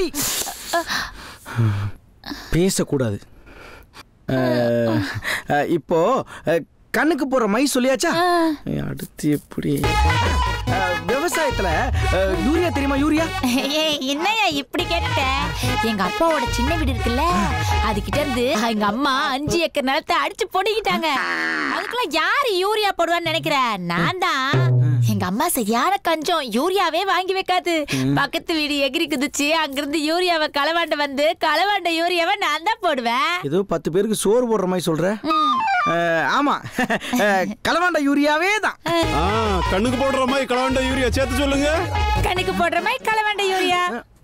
பேசக்கூடாது அஹ், அஹ், இப்போ அஹ், கண்ணுக்கு போற மை சொல்லியாச்சா ஏய், அடுத்து எப்படி அஹ், விவசாயத்துல அஹ், யூரியா தெரியுமா யூரியா
ஏய் என்னய்யா இப்படி கேட்டுட்ட எங்க அப்பாவோட சின்ன வீடு இருக்குல்ல அதுகிட்ட இருந்து எங்க அம்மா அஞ்சு ஏக்கர் நிலத்தை அடிச்சு பொடிக்கிட்டாங்க அதுக்குள்ள யாரு யூரியா போடுவான்னு நினைக்கிற நான் தான் எங்க அம்மா சரியான கஞ்சம் யூரியாவே வாங்கி வைக்காது பக்கத்து வீடு எகிரி குதிச்சு அங்கிருந்து யூரியாவை களவாண்ட வந்து களவாண்ட யூரியாவை நான் தான் போடுவேன்
ஏதோ பத்து பேருக்கு சோறு போடுற மாதிரி சொல்ற அஹ், ஆமா அஹ், களவாண்ட யூரியாவே தான்
ஆ கண்ணுக்கு போடுற மாதிரி களவாண்ட யூரியா சேர்த்து சொல்லுங்க
கணக்கு போடுற மாதிரி களவாண்ட யூரியா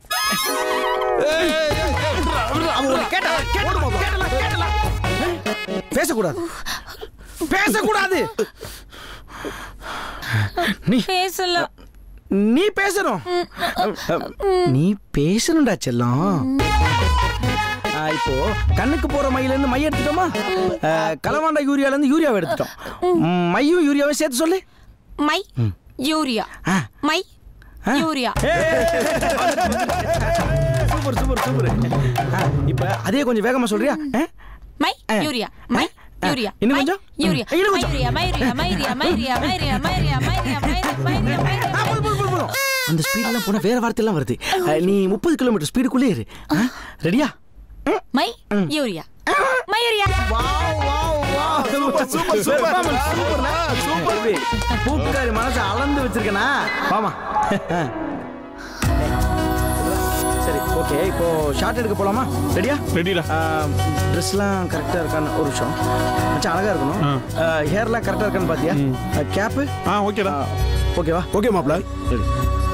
அவ உன்னை கேட்டா, கேட்டலாம், கேட்டலாம், கேட்டலாம். பேசக்கூடாது பேசக்கூடாது நீ
பேசல
நீ பேசணும் நீ பேசணும்டா செல்லம் ஆ, இப்போ கண்ணுக்கு போற மையில இருந்து மை எடுத்துட்டோமா ஆ, களவாண்ட யூரியால இருந்து யூரியாவை எடுத்துட்டோம் ம், மையும் யூரியாவை சேர்த்து சொல்லு
மை யூரியா மை யூரியா
சூப்பர் சூப்பர் சூப்பர் ஆ, இப்ப அதே கொஞ்சம் வேகமா சொல்றியா ஆ?
மை யூரியா மை யூரியா
இன்னும்
மை
கொஞ்சம்?
யூரியா
இன்னும் கொஞ்சம்?
மைரியா மைரியா மைரியா மைரியா மைரியா மைரியா மைரியா மைரியா மைரியா
அந்த ஸ்பீட்லாம் போனா வேற வார்த்தையெல்லாம் வருது ஆ, நீ முப்பது கிலோமீட்டர் ஸ்பீடுக்குள்ளே இரு ஆ, ரெடியா
மை யூரியா Mayuriya
super super super super பூக்காரி மனசை அளந்து வச்சிருக்கனா வாமா சரி ஓகே இப்போ ஷார்ட் எடுக்க போலாமா ரெடியா
ரெடிடா
ட்ரெஸ்லாம் கரெக்டாக இருக்கான்னு ஒரு நிமிஷம் மச்சான் அழகா இருக்கணும் ஹேர்லாம் கரெக்டாக இருக்கான்னு பாத்தியா கேப்பு
ஆ ஓகேடா
ஓகேவா
ஓகே மாப்பிள
ready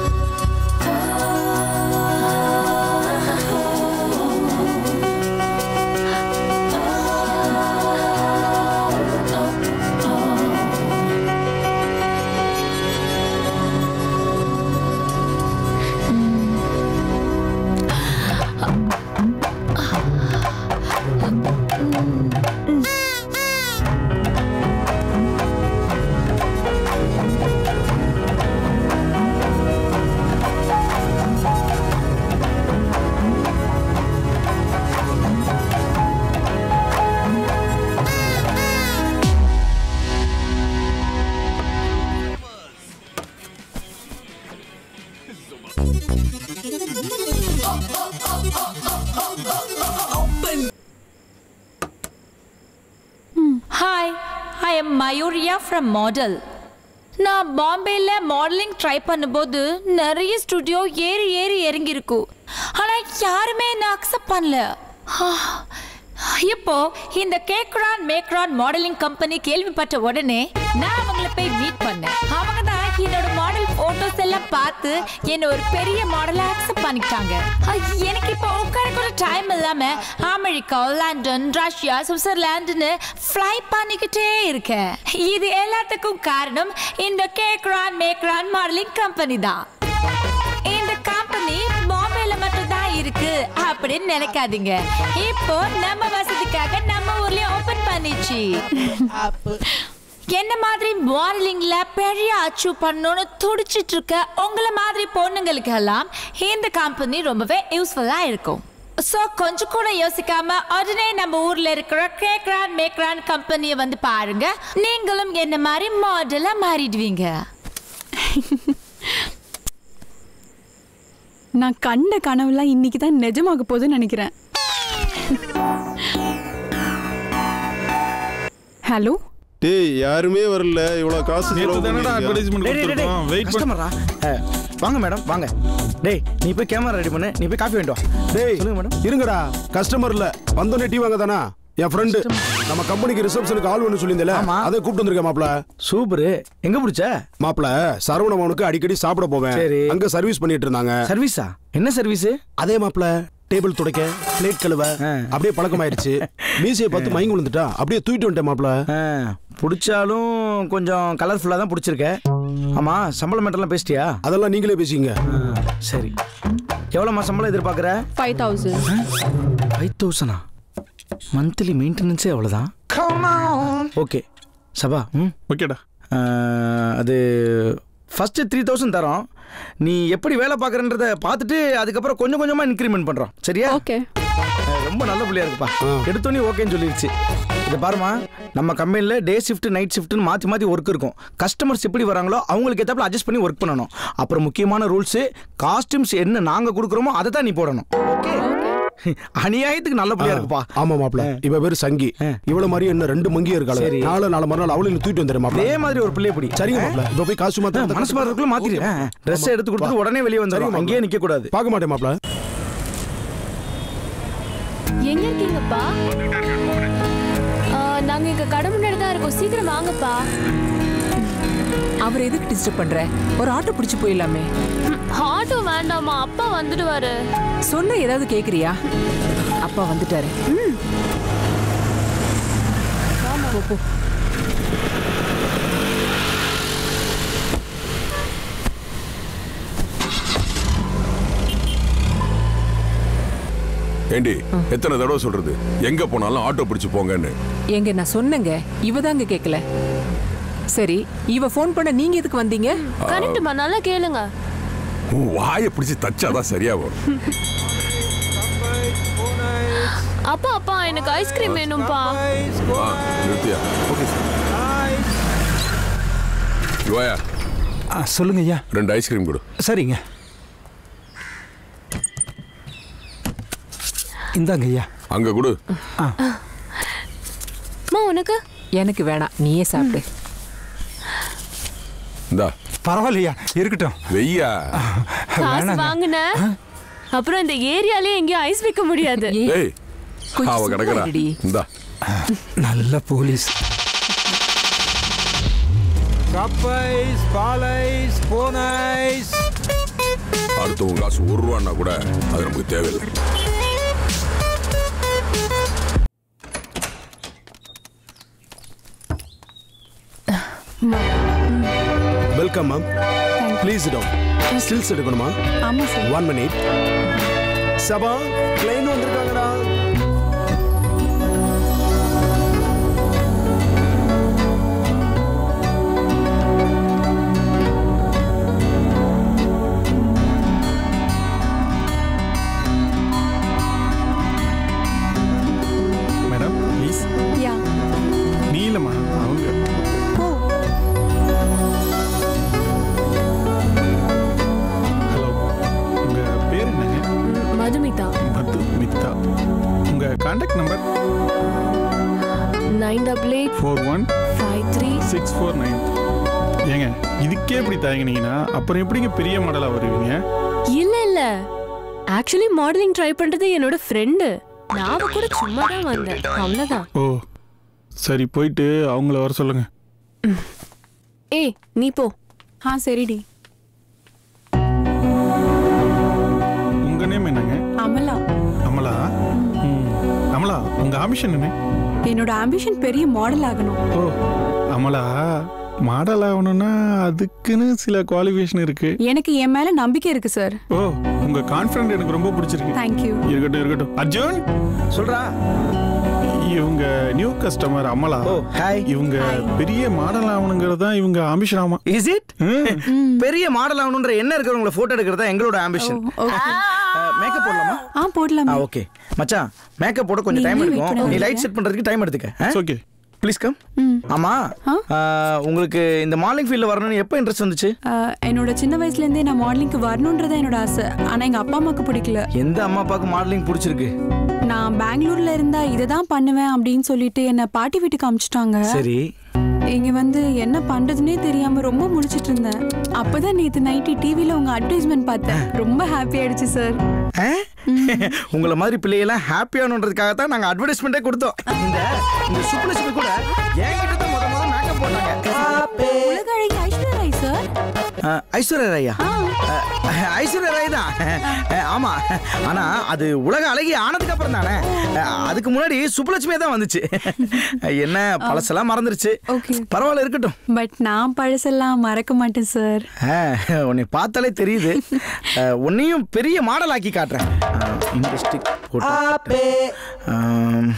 hi I am Mayuriya from model நான் பாம்பேல மாடலிங் ட்ரை பண்ணும்போது நிறைய ஸ்டுடியோ ஏறி ஏறி இறங்கியிருக்கும் ஆனா யாருமே என்ன அக்செப்ட் பண்ணல இப்போ இந்த கேக்ரான் மேக்ரான் மாடலிங் கம்பெனி கேள்விப்பட்ட உடனே நான் அவங்கள போய் மீட் பண்ணேன் அவங்க தான் என்னோட மாடல் போட்டோஸ் எல்லாம் பார்த்து என்ன ஒரு பெரிய மாடலா அக்செப்ட் பண்ணிக்கிட்டாங்க அஹ், எனக்கு இப்போ உட்கார கூட டைம் இல்லாம அமெரிக்கா லண்டன் ரஷ்யா சுவிட்சர்லாந்துன்னு ஃப்ளை பண்ணிக்கிட்டே இருக்கேன் இது எல்லாத்துக்கும் காரணம் இந்த கேக்ரான் மேக்ரான் மாடலிங் கம்பெனி தான் இந்த கம்பெனி பாம்பேல மட்டும் தான் இருக்கு அப்படின்னு நினைக்காதீங்க இப்போ நம்ம வசதிக்காக நம்ம ஊர்லயும் ஓபன் பண்ணிச்சு என்ன மாதிரி மாடலிங்ல பெரிய அச்சீவ் பண்ணணும்னு துடிச்சிட்டு இருக்க உங்களை மாதிரி பொண்ணுங்களுக்கு எல்லாம் இந்த கம்பெனி ரொம்பவே யூஸ்ஃபுல்லா இருக்கும் ஸோ கொஞ்சம் கூட யோசிக்காம உடனே நம்ம ஊர்ல இருக்கிற கேக்ரான் மேக்ரான் கம்பெனியை வந்து பாருங்க நீங்களும் என்ன மாதிரி மாடலா மாறிடுவீங்க
நான் கண்ட கனவுலாம் இன்னைக்கு தான் நிஜமாக போகுதுன்னு நினைக்கிறேன் ஹலோ
டேய் யாருமே வரல இவ்வளவு காசு செலவு பண்ணிருக்கியா?
டேய், டேய், டேய், டேய், customer-ஆ? அஹ், வாங்க மேடம் வாங்க டேய் நீ போய் கேமரா ரெடி பண்ணு நீ போய் காஃபி வேண்டு வா
டேய் இருங்கடா கஸ்டமர் இல்ல வந்தோடனே டீ வாங்க தானா என் ஃப்ரெண்டு நம்ம கம்பெனிக்கு ரிசப்ஷனுக்கு ஆள் ஒன்று சொல்லியிருந்தேல அதை கூப்பிட்டு வந்திருக்கேன் மாப்ள
சூப்பர் எங்க பிடிச்ச
மாப்ள சரவணவனுக்கு அடிக்கடி சாப்பிட போவேன்
சரி.
அங்க சர்வீஸ் பண்ணிட்டு இருந்தாங்க
சர்வீஸா என்ன சர்வீஸ்
அதே மாப்ள டேபிள் துடைக்க பிளேட் கழுவ அப்படியே பழக்கமாயிருச்சு மீசையை பார்த்து மயங்கி விழுந்துட்டா அப்படியே தூக்கிட்டு வந்துட்டேன் மாப்ள
பிடிச்சாலும் கொஞ்சம் கலர்ஃபுல்லாக தான் பிடிச்சிருக்க ஆமா சம்பளம் மேட்டர்லாம் பேசிட்டியா
அதெல்லாம் நீங்களே பேசிங்க
சரி எவ்வளோம்மா சம்பளம் எதிர்பார்க்குற
ஃபைவ் தௌசண்ட்
ஃபைவ் தௌசண்டா மந்த்லி மெயின்டெனன்ஸே அவ்வளோதான் ஓகே சபா ம்
ஓகேடா
அது ஃபஸ்ட்டு த்ரீ தௌசண்ட் தரோம் நீ எப்படி வேலை பார்க்குறன்றத பார்த்துட்டு அதுக்கப்புறம் கொஞ்சம் கொஞ்சமாக இன்க்ரிமெண்ட் பண்ணுறோம் சரியா
ஓகே
ரொம்ப நல்ல பிள்ளையா இருக்குப்பா எடுத்தோன்னே ஓகேன்னு சொல்லிருச்சு இதை பாருமா நம்ம கம்பெனியில் டே ஷிஃப்ட் நைட் ஷிஃப்ட்னு மாற்றி மாற்றி ஒர்க் இருக்கும் கஸ்டமர்ஸ் எப்படி வராங்களோ அவங்களுக்கு ஏற்றாப்புல அட்ஜஸ்ட் பண்ணி ஒர்க் பண்ணணும் அப்புறம் முக்கியமான ரூல்ஸு காஸ்டியூம்ஸ் என்ன நாங்கள் கொடுக்குறோமோ அதை தான் நீ போடணும் ஓகே அநியாயத்துக்கு நல்ல பிள்ளையா இருக்குப்பா
ஆமா மாப்ள இவ பேரு சங்கி இவ்வளவு மாதிரி என்ன ரெண்டு மங்கிய இருக்காளே
சரி.
நாலு நாலு மறுநாள் அவளையும் தூக்கிட்டு வந்துடுறேன் மாப்ள
அதே மாதிரி ஒரு பிள்ளைய பிடி
சரிங்க மாப்ள இப்ப போய் காசு மாத்த
மனசு மாறதுக்குள்ள மாத்திரு ட்ரெஸ் எடுத்து கொடுத்துட்டு உடனே வெளியே வந்துடும் அங்கேயே நிக்க கூடாது
பார்க்க மாட்டேன் மாப்ள
எங்க இருக்கீங்கப்பா ஆ, நாங்க இங்க கடை முன்னாடி தான் இருக்கோம் சீக்கிரம் வாங்கப்பா
அவர் எதுக்கு டிஸ்டர்ப் பண்ற ஒரு ஆட்டோ பிடிச்சு போயிடலாமே
ஆட்டோ வேண்டாமா அப்பா வந்துடுவாரு
சொன்ன ஏதாவது கேக்குறியா அப்பா வந்துட்டாரு போ, போ.
ஏண்டி எத்தனை தடவை சொல்றது எங்க போனாலும் ஆட்டோ பிடிச்சு போங்கன்னு
எங்க நான் சொன்னேங்க இவ தாங்க கேட்கல சரி இவ ஃபோன் பண்ண நீங்க எதுக்கு வந்தீங்க
கரெக்டுமா நல்லா கேளுங்க
உன் வாயை பிடிச்சு தச்சாதான் சரியா வரும்
அப்பா அப்பா எனக்கு ஐஸ்கிரீம் வேணும்பா
ஆ, நிறுத்தியா ஓகே யுவாயா
சொல்லுங்க ஐயா
ரெண்டு ஐஸ்கிரீம் கொடு
சரிங்க இந்தாங்க ஐயா
அங்க கொடு
அம்மா உனக்கு
எனக்கு வேணாம் நீயே சாப்பிடு
இந்தா
பரவாயில்லையா இருக்கட்டும்
வெய்யா
காசு வாங்குன அப்புறம் இந்த ஏரியாலே எங்கேயும் ஐஸ் வைக்க முடியாது
ஏய் அவ கிடக்குறா இந்தா
நல்ல police cup ice ball ice phone ice
அடுத்தவங்க காசு ஒரு ரூபான்னா கூட அது நமக்கு தேவையில்லை
welcome ma'am please down stills எடுக்கணுமா
ஆமா sir
one minute Saba client வந்திருக்காங்கடா
மேடம் ப்ளீஸ்
யா
நீ இல்லைம்மா அவங்க ஹலோ உங்க பேர் என்னங்க
மதுமிதா
மது மித்தா உங்க contact number
nine double eight
four one
five three
six four nine ஏங்க இதுக்கே இப்படி தயங்கினீங்கன்னா அப்புறம் எப்படிங்க பெரிய மாடலாக வருவீங்க
இல்ல இல்ல ஆக்சுவலி மாடலிங் ட்ரை பண்றது என்னோட ஃப்ரெண்டு நான் அவ கூட சும்மா தான் வந்தேன் அவ்வளவுதான்
ஓ சரி போயிட்டு அவங்கள வர சொல்லுங்க
ஏய் நீ போ
ஆ சரிடி
உங்க நேம் என்னங்க
அமலா
அமலா ம். அமலா உங்க ஆம்பிஷன் என்ன
என்னோட ஆம்பிஷன் பெரிய மாடல் ஆகணும்
ஓ அமலா மாடல் ஆகணும்னா அதுக்குன்னு சில குவாலிஃபிகேஷன் இருக்கு
எனக்கு என் மேல நம்பிக்கை இருக்கு சார்
ஓ உங்க கான்ஃபிடன்ட் எனக்கு ரொம்ப பிடிச்சிருக்கு
தேங்க்யூ
இருக்கட்டும் இருக்கட்டும் அர்ஜுன்
சொல்றா
இவங்க நியூ கஸ்டமர் அமலா
ஹாய்
இவங்க பெரிய மாடல் ஆகணுங்கிறது தான் இவங்க ஆம்பிஷன் ஆமா
இஸ் இட் பெரிய மாடல் ஆகணுன்ற என்ன இருக்கிறவங்கள போட்டோ எடுக்கிறது தான் எங்களோட ஆம்பிஷன் மேக்கப் போடலாமா
ஆ போடலாம்
ஆ ஓகே மச்சான் மேக்கப் போட கொஞ்சம் டைம்
நீங்களே wait
எடுக்கும் நீ
பண்ணுங்க.
லைட் செட் பண்றதுக்கு டைம் எடுத்துக்க
ஓகே
ப்ளீஸ் கம் ஆமா ஆ, உங்களுக்கு இந்த மார்னிங் ஃபீல்ட்ல வரணும்னு எப்போ இன்ட்ரெஸ்ட் வந்துச்சு
ஆ, என்னோட சின்ன வயசுல இருந்தே நான் மாடலிங்க்கு வரணுன்றதா என்னோட ஆசை ஆனா எங்க அப்பா அம்மாக்கு பிடிக்கல
எந்த அம்மா அப்பாவுக்கு மாடலிங் பிடிச்சிருக்கு
நான் பெங்களூர்ல இருந்தா இதை தான் பண்ணுவேன் அப்படின்னு சொல்லிட்டு என்ன பாட்டி வீட்டுக்கு அமிச்சிட்டாங்க
சரி
இங்க வந்து என்ன பண்றதுனே தெரியாம ரொம்ப முழிச்சிட்டு இருந்தேன் அப்பதான் நேத்து நைட்டு டிவில உங்க அட்வர்டைஸ்மெண்ட் பார்த்தேன் ரொம்ப ஹாப்பி ஆயிடுச்சு சார்
ஆ? உங்களை மாதிரி பிள்ளையெல்லாம் ஹாப்பியானுன்றதுக்காக தான் நாங்கள் அட்வர்டைஸ்மெண்ட்டே கொடுத்தோம் இந்த இந்த சுப்புலட்சுமி கூட என்கிட்ட தான் முத முத மேக்கப் போட்டாங்க
உலக அழகி ஐஸ்வர்யா ராய் சார்
ஆ, ஐஸ்வர்யா ராயா ஆ, ஐஸ்வர்யா ராய் தான் ஆ, ஆமா ஆனா அது உலக அழகி ஆனதுக்கு அப்புறம் தானே ஆ, அதுக்கு முன்னாடி சுப்புலட்சுமியே தான் வந்துச்சு என்ன பழசெல்லாம் மறந்துருச்சு பரவாயில்ல இருக்கட்டும்
பட் நான் பழசெல்லாம் மறக்க மாட்டேன் சார்
ஆ, உன்னை பார்த்தாலே தெரியுது ஆ, உன்னையும் பெரிய மாடல் ஆக்கி காட்டுறேன் ஆ, இந்த ஸ்டிக் போட்டு ஆம்.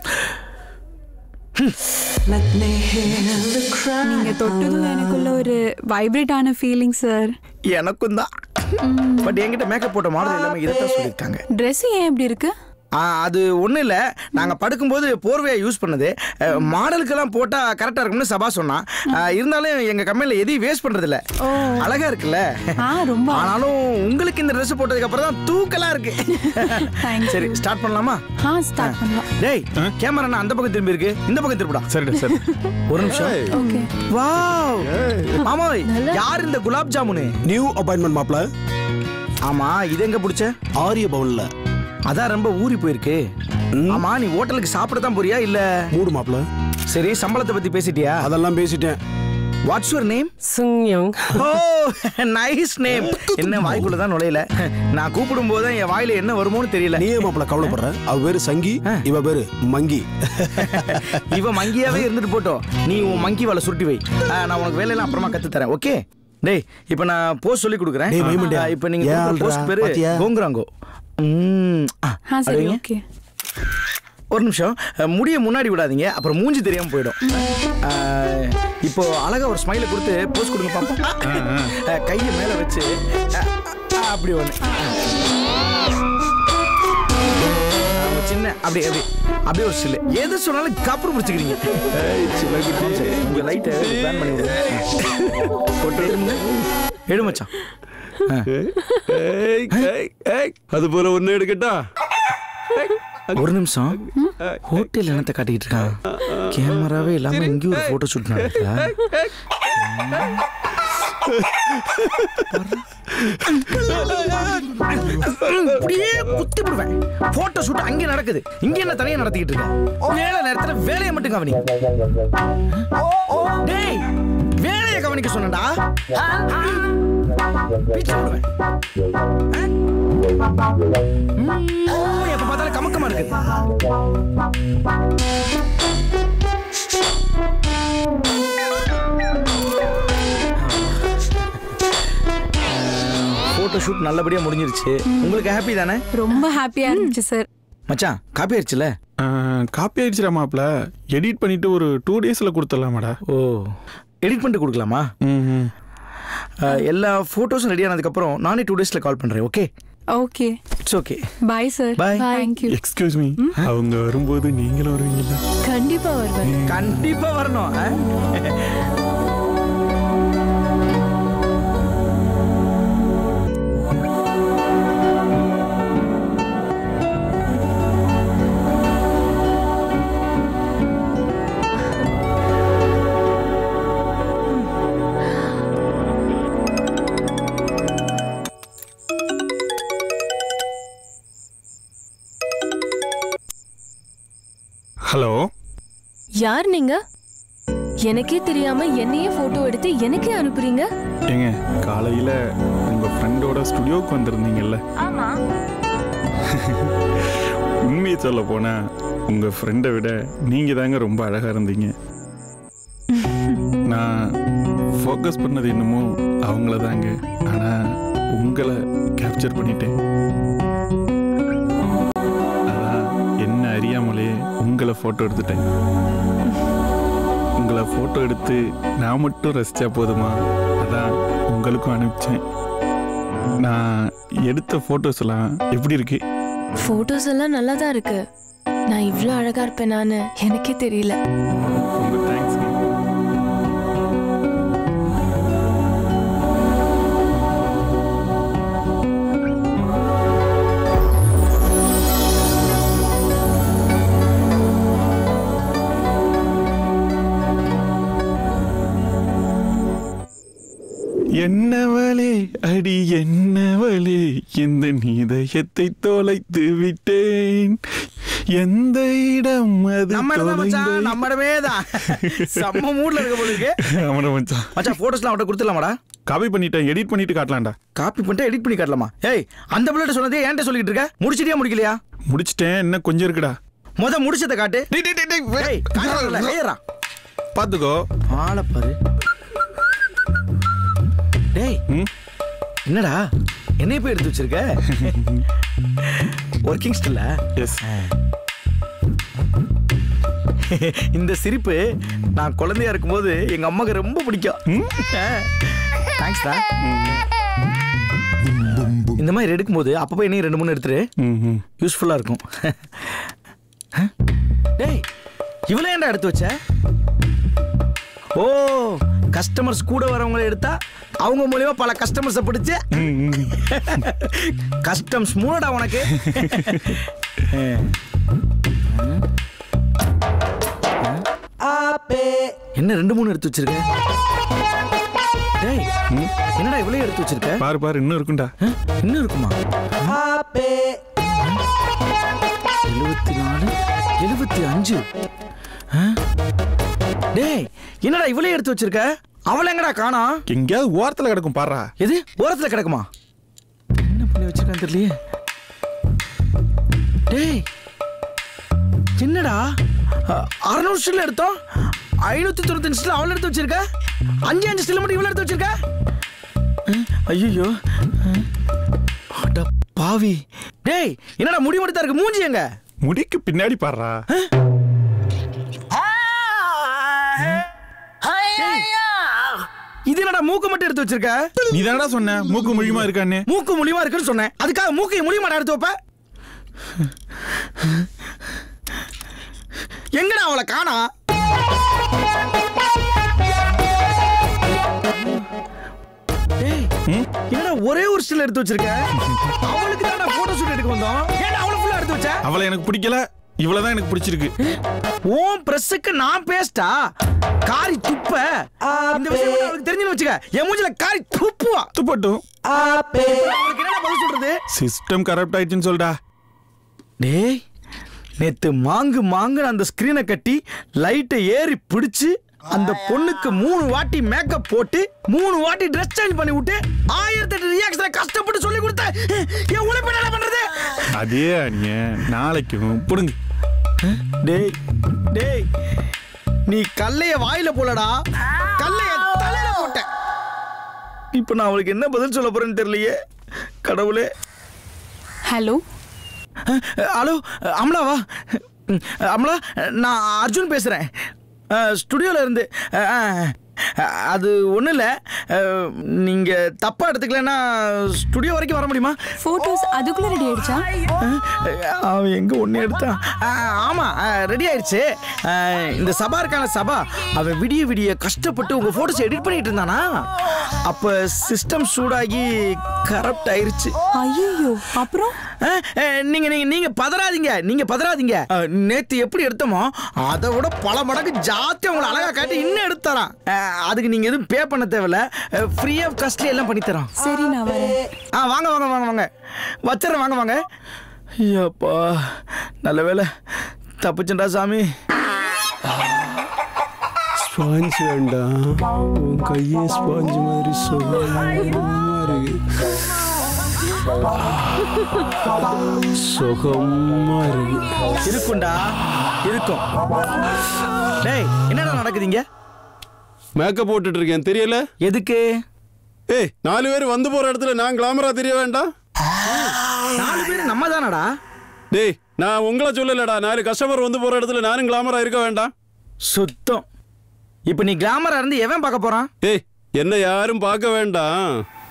நீங்க தொட்டதும் எனக்குள்ள ஒரு வைப்ரேட் ஆன ஃபீலிங் சார்
எனக்கும் தான் பட் என்கிட்ட மேக்கப் போட்ட மாடல் எல்லாமே இதை தான் சொல்லியிருக்காங்க
ட்ரெஸ் ஏன் இப்படி இருக்கு
ஆ, அது ஒன்றும் இல்லை நாங்கள் படுக்கும்போது போர்வையை யூஸ் பண்ணது அஹ், மாடலுக்கெல்லாம் போட்டால் கரெக்டாக இருக்கும்னு சபா சொன்னான் அஹ், இருந்தாலும் எங்கள் கம்பெனியில் எதையும் வேஸ்ட் பண்ணுறதில்ல அழகா இருக்குல்ல
ஆ ரொம்ப
ஆனாலும் உங்களுக்கு இந்த ட்ரெஸ் போட்டதுக்கு அப்புறம் தான் தூக்கலா இருக்கு சரி ஸ்டார்ட் பண்ணலாமா
ஆ ஸ்டார்ட் பண்ணலாம்
டேய் கேமரா என்ன அந்த பக்கம் திரும்பி இருக்கு இந்த பக்கம் திருப்பிடா
சரிடா சரி
ஒரு நிமிஷம்
ஓகே
வாவ் மாமா யார் இந்த குலாப் ஜாமுனு
நியூ அப்பாயின்மெண்ட் மாப்ள
ஆமா இது எங்க பிடிச்ச
ஆரிய பவன்ல
அதான் ரொம்ப ஊறி போயிருக்கு ஆமா நீ ஹோட்டலுக்கு சாப்பிட தான் போறியா இல்ல
மூடு மாப்ள
சரி சம்பளத்தை பத்தி பேசிட்டியா
அதெல்லாம் பேசிட்டேன்
வாட்ஸ் யுவர் நேம்
சுங்யோங்
ஓ நைஸ் நேம் என்ன வாய்க்குள்ள தான் நுழையல நான் கூப்பிடும் போது என் வாயில என்ன வருமோன்னு தெரியல
நீ ஏன் மாப்ள கவலைப்படுற அவ பேரு சங்கி இவ பேரு மங்கி
இவ மங்கியாவே இருந்துட்டு போட்டோம் நீ உன் மங்கி வலை சுருட்டி வை ஆ, நான் உனக்கு வேலையெல்லாம் அப்புறமா கத்து தரேன் ஓகே டேய் இப்போ நான் போஸ்ட் சொல்லி கொடுக்குறேன்
டேய், மைமண்டியா.
இப்போ நீங்க
ஏன் ஆள்றா?
போஸ்ட் பேரு
பாத்தியா?
கோங்குராங்கோ ம், ஆ,
ஆ சரி
அப்படிங்க.
ஓகே
ஒரு நிமிஷம் அஹ், முடிய முன்னாடி விடாதீங்க அப்புறம் மூஞ்சி தெரியாம போயிடும் அஹ், இப்போ அழகா ஒரு ஸ்மைலை கொடுத்து போஸ்ட் கொடுங்க பாப்போம் அஹ், கையை மேல வச்சு அஹ், அஹ், அப்படி ஒண்ணு அஹ், ஒரு சின்ன அப்படி அப்படி அப்படியே ஒரு சில்லு எது சொன்னாலும் கப்புறம் பிடிச்சிக்கிறீங்க உங்க லைட்டை பிளான் பண்ணி விடுங்க போட்டு எடுங்க. எடு மச்சான்
அது போல ஒண்ணு எடுக்கட்டா
ஒரு நிமிஷம் ஹோட்டல் என்னத்தை காட்டிக்கிட்டு இருக்கான் கேமராவே இல்லாம இங்கேயும் ஒரு போட்டோ ஷூட் நடக்குதா இப்படியே குத்தி போடுவேன் போட்டோ ஷூட் அங்கே நடக்குது இங்க என்ன தனியா நடத்திக்கிட்டு இருக்க வேலை நேரத்துல வேலையை மட்டும் கவனி டேய் வேலையை கவனிக்க சொன்னடா பிச்சு விடுவேன் ம், எப்ப பார்த்தாலும் கமக்கமா இருக்குது போட்டோ ஷூட் நல்லபடியா முடிஞ்சிருச்சு உங்களுக்கு ஹாப்பி தானே
ரொம்ப ஹாப்பியா இருந்துச்சு சார்
மச்சான் காப்பி ஆயிடுச்சுல
காப்பி ஆயிடுச்சுடா மாப்ள எடிட் பண்ணிட்டு ஒரு டூ டேஸ்ல கொடுத்துடலாமாடா
ஓ எடிட் பண்ணிட்டு கொடுக்கலாமா
ம்
அஹ், எல்லா ஃபோட்டோஸும் ரெடி ஆனதுக்கப்புறம் நானே டூ டேஸில் கால் பண்ணுறேன் okay
okay
it's okay
bye sir
Bye.
Thank you
excuse me அவங்க வரும்போது நீங்களும் வருவீங்களா
கண்டிப்பா வருவேன்
கண்டிப்பாக வரணும் ஆ?
யார் நீங்க எனக்கே தெரியாம என்னையே போட்டோ எடுத்து எனக்கே அனுப்புறீங்க
ஏங்க காலையில உங்க ஃப்ரெண்டோட ஸ்டுடியோவுக்கு வந்திருந்தீங்கல்ல
ஆமா
உண்மையை சொல்ல போனா உங்க ஃப்ரெண்டை விட நீங்க தாங்க ரொம்ப அழகா இருந்தீங்க நான் ஃபோக்கஸ் பண்ணது என்னமோ அவங்கள தாங்க ஆனா உங்களை கேப்சர் பண்ணிட்டேன் அதான் என்ன அறியாமலே உங்களை ஃபோட்டோ எடுத்துட்டேன் உங்களை ஃபோட்டோ எடுத்து நான் மட்டும் ரசிச்சா போதுமா அதான் உங்களுக்கும் அனுப்பிச்சேன் நான் எடுத்த ஃபோட்டோஸ் எல்லாம் எப்படி இருக்கு
போட்டோஸ் எல்லாம் நல்லா தான் இருக்கு நான் இவ்ளோ அழகா இருப்பேன் நானு எனக்கே தெரியல
ரொம்ப தேங்க்ஸ் என்னவளே அடி என்னவளே எந்த நீதயத்தை தொலைத்து விட்டேன் எந்த இடம் அது
நம்ம இடம்தான் மச்சான்
தொலைந்தே-
நம்ம இடமே தான் செம்ம மூட்ல இருக்க போல இருக்கு
ஆமாடா மச்சான்
மச்சான் போட்டோஸ்லாம் அவட்ட கொடுத்துடலாமாடா
காப்பி பண்ணிட்டேன் எடிட் பண்ணிட்டு காட்டலாம்டா
காப்பி பண்ணிட்டு எடிட் பண்ணி காட்டலாமா ஏய் அந்த பிள்ளைகிட்ட சொன்னதே ஏன்ட்ட சொல்லிட்டு இருக்க முடிச்சிட்டியா முடிக்கலையா
முடிச்சிட்டேன் இன்னும் கொஞ்சம் இருக்குடா
முத முடிச்சதை காட்டு ஏய் காட்டுறதுல ஏறா
பாத்துக்கோ
ஆளை பாரு டேய் என்னடா என்னைய போய் எடுத்து வச்சிருக்க ஒர்க்கிங் ஸ்டில்ல
எஸ்
இந்த சிரிப்பு நான் குழந்தையா இருக்கும்போது எங்க அம்மாக்கு ரொம்ப பிடிக்கும் தேங்க்ஸ்டா இந்த மாதிரி எடுக்கும்போது அப்பப்போ என்னையும் ரெண்டு மூணு எடுத்துரு யூஸ்ஃபுல்லா இருக்கும் டேய் இவ்வளோ ஏன்டா எடுத்து வச்ச ஓ கஸ்டமர்ஸ் கூட வரவங்கள எடுத்தா அவங்க மூலியமா பல கஸ்டமர்ஸை பிடிச்சு கஸ்டம்ஸ் மூலடா உனக்கு என்ன ரெண்டு மூணு எடுத்து வச்சிருக்க டேய் என்னடா இவ்வளவு எடுத்து வச்சிருக்க
பாரு பாரு இன்னும் இருக்கும்டா
இன்னும் இருக்குமா எழுபத்தி நாலு எழுபத்தி அஞ்சு ஆ? டேய் என்னடா இவ்வளவு எடுத்து வச்சிருக்க அவளை எங்கடா காணா
எங்கேயாவது ஓரத்துல கிடக்கும் பாருடா
எது ஓரத்துல கிடக்குமா என்ன பண்ணி வச்சிருக்கான்னு தெரியலையே டேய் என்னடா அ- அறுநூறு ஸ்டில் எடுத்தோம் ஐநூத்தி தொண்ணூத்தஞ்சு ஸ்டில் அவள் எடுத்து வச்சிருக்க அஞ்சு அஞ்சு ஸ்டில் மட்டும் இவ்வளவு எடுத்து வச்சிருக்க ஐயோ பாவி டேய் என்னடா முடி மட்டும் தான் இருக்கு மூஞ்சி எங்க
முடிக்கு பின்னாடி பாருடா
இது என்னடா மூக்கு மட்டும் எடுத்து வச்சிருக்க
நீ தானடா சொன்ன மூக்கு முழியுமா இருக்கான்னு
மூக்கு முழியுமா இருக்குன்னு சொன்னேன் அதுக்காக மூக்கு முழியுமாடா எடுத்து வைப்ப எங்கடா அவளை காணா டேய், என்னடா ஒரே ஒரு ஸ்டில் எடுத்து வச்சிருக்க அவளுக்கு தான் போட்டோ ஷூட் எடுக்க வந்தோம் ஏன்டா அவளை ஃபுல்லா எடுத்து வச்ச
அவளை எனக்கு பிடிக்கல இவ்வளவுதான் எனக்கு பிடிச்சிருக்கு
ஓம் பிரஸ்ஸுக்கு நான் பேஸ்டா காரி துப்ப இந்த விஷயம் மட்டும் அவளுக்கு தெரிஞ்சுன்னு வச்சுக்க என் மூஞ்சில காரி துப்புவா
துப்பட்டும்
அவளுக்கு என்னடா பதில் சொல்றது
சிஸ்டம் கரப்ட் ஆயிடுச்சுன்னு சொல்டா
டேய் நேத்து மாங்கு மாங்கு அந்த ஸ்கிரீனை கட்டி லைட்டை ஏறி பிடிச்சு அந்த பொண்ணுக்கு மூணு வாட்டி மேக்கப் போட்டு மூணு வாட்டி ட்ரெஸ் சேஞ்ச் பண்ணி விட்டு ஆயிரத்தி எட்டு ரியாக்ஷனை கஷ்டப்பட்டு சொல்லி கொடுத்த என் உழைப்பு என்ன பண்றது
அதே அணிய நாளைக்கும் புடுங்க
டேய் டேய் நீ கல்லைய வாயில போலடா கல்லைய தலையில போட்ட இப்போ நான் அவளுக்கு என்ன பதில் சொல்ல போறேன்னு தெரியலையே கடவுளே
ஹலோ
ஹலோ அமலாவா ம், அமலா நான் அர்ஜுன் பேசுகிறேன் ஸ்டுடியோவில் இருந்து அஹ், அஹ், அது ஒன்றும் இல்லை நீங்கள் தப்பாக எடுத்துக்கலன்னா ஸ்டுடியோ வரைக்கும் வர முடியுமா
ஃபோட்டோஸ் அதுக்குள்ள ரெடி ஆயிடுச்சா
அவன் எங்கே ஒன்று எடுத்தான் ஆமாம் ரெடி ஆயிடுச்சு அஹ், இந்த சபா இருக்கான சபா அவன் விடிய விடிய கஷ்டப்பட்டு உங்கள் ஃபோட்டோஸ் எடிட் பண்ணிட்டு இருந்தானா அப்போ சிஸ்டம் சூடாகி கரப்ட் ஆயிருச்சு
ஐயோ அப்புறம்
அஹ், அஹ், நீங்க நீங்க நீங்க பதறாதீங்க நீங்க பதறாதீங்க அஹ், நேத்து எப்படி எடுத்தோமோ அதை விட பல மடங்கு ஜாஸ்தி உங்களை அழகா காட்டி இன்னும் எடுத்து தரான் அஹ், அதுக்கு நீங்க எதுவும் பே பண்ண தேவையில்ல ஃப்ரீ ஆஃப் காஸ்ட்லி எல்லாம் பண்ணி தரோம்
சரி நான் வரேன்
ஆ வாங்க வாங்க வாங்க வாங்க வச்சிடறேன் வாங்க வாங்க ஐயப்பா நல்ல வேலை தப்பிச்சண்டா சாமி
ஸ்பாஞ்ச் வேண்டாம் உன் கையே ஸ்பாஞ்ச் மாதிரி சுகமா இருக்கு சுகமா இருக்கு
இருக்கும்டா இருக்கும் டேய் என்னடா நடக்குதுங்க
மேக்கப் போட்டுட்டு இருக்கேன் தெரியல
எதுக்கு
ஏய் நாலு பேர் வந்து போற இடத்துல நான் கிளாமரா தெரிய வேண்டாம்
நாலு பேர் நம்ம தானடா
டேய் நான் உங்களை சொல்லலடா நாலு கஸ்டமர் வந்து போற இடத்துல நானும் கிளாமரா இருக்க வேண்டாம்
சுத்தம் இப்போ நீ கிளாமரா இருந்து எவன் பார்க்க போறான்
ஏய் என்ன யாரும் பார்க்க வேண்டாம்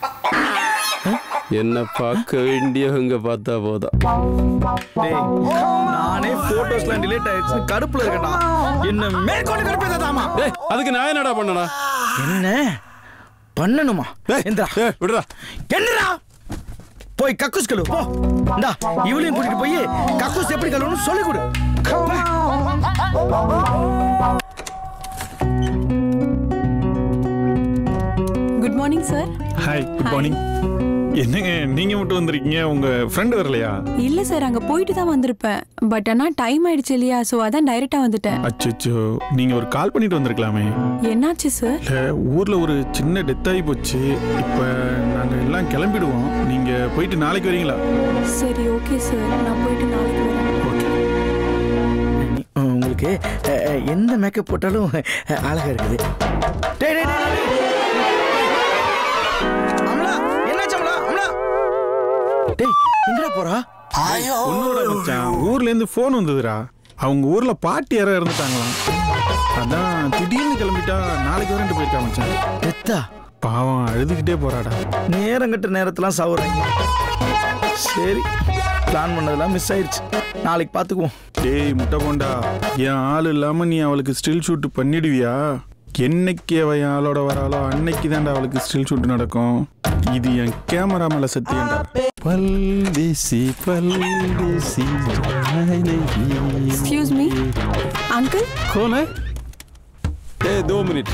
என்ன பார்க்க வேண்டியவங்க பார்த்தா போதும்
டேய் நானே போட்டோஸ்லாம் டிலீட் ஆயிடுச்சு கடுப்புல இருக்கேன்டா என்ன மேற்கொண்டு கடுப்பேதாமா
டேய் அதுக்கு நான் என்னடா பண்ணடா
என்ன பண்ணணுமா எந்திரா
விடுறா
என்னடா போய் கக்கூஸ் கழுவு போ இந்தா இவளையும் கூட்டிட்டு போய் கக்கூஸ் எப்படி கழுவணும் சொல்லி கொடு
good morning sir
hi good morning என்னங்க நீங்க மட்டும் வந்திருக்கீங்க உங்க ஃப்ரெண்ட் வரலையா
இல்ல சார் அங்க போயிட்டு தான் வந்திருப்பேன் பட் ஆனா டைம் ஆயிடுச்சு இல்லையா சோ அதான் டைரக்டா வந்துட்டேன்
அச்சோ நீங்க ஒரு கால் பண்ணிட்டு வந்திருக்கலாமே
என்னாச்சு சார்
இல்ல ஊர்ல ஒரு சின்ன டெத் ஆகி போச்சு இப்ப நாங்க எல்லாம் கிளம்பிடுவோம் நீங்க போயிட்டு நாளைக்கு வரீங்களா
சரி ஓகே சார் நான் போயிட்டு நாளைக்கு வரேன்
உங்களுக்கு அஹ், அஹ், எந்த மேக்கப் போட்டாலும் அஹ், அழகா இருக்குது டேய், டேய், டேய், டேய். அமலா என்னாச்சு அமலா அமலா டேய் எங்கடா போறா
உன்னோட மச்சான் ஊர்ல இருந்து போன் வந்ததுடா அவங்க ஊர்ல பாட்டி யாரோ இறந்துட்டாங்களாம் அதான் திடீர்னு கிளம்பிட்டா நாளைக்கு வரேன்ட்டு போயிருக்கா மச்சான்
எத்தா
பாவம் அழுதுகிட்டே போறாடா
நேரம் கட்ட நேரத்தெல்லாம் சாவுறாங்க சரி பிளான் பண்ணதெல்லாம் மிஸ் ஆயிடுச்சு நாளைக்கு பார்த்துக்குவோம்
டேய் முட்டை போண்டா என் ஆள் இல்லாம நீ அவளுக்கு ஸ்டில் ஷூட் பண்ணிடுவியா என்னைக்கு அவ என் ஆளோட வராளோ அன்னைக்கு தான்டா அவளுக்கு ஸ்டில் ஷூட் நடக்கும் இது என் கேமரா மேல சத்தியம்டா
பல்தேசி பல்தேசி
எக்ஸ்கியூஸ் மீ அங்கிள்
कौन है ए दो मिनट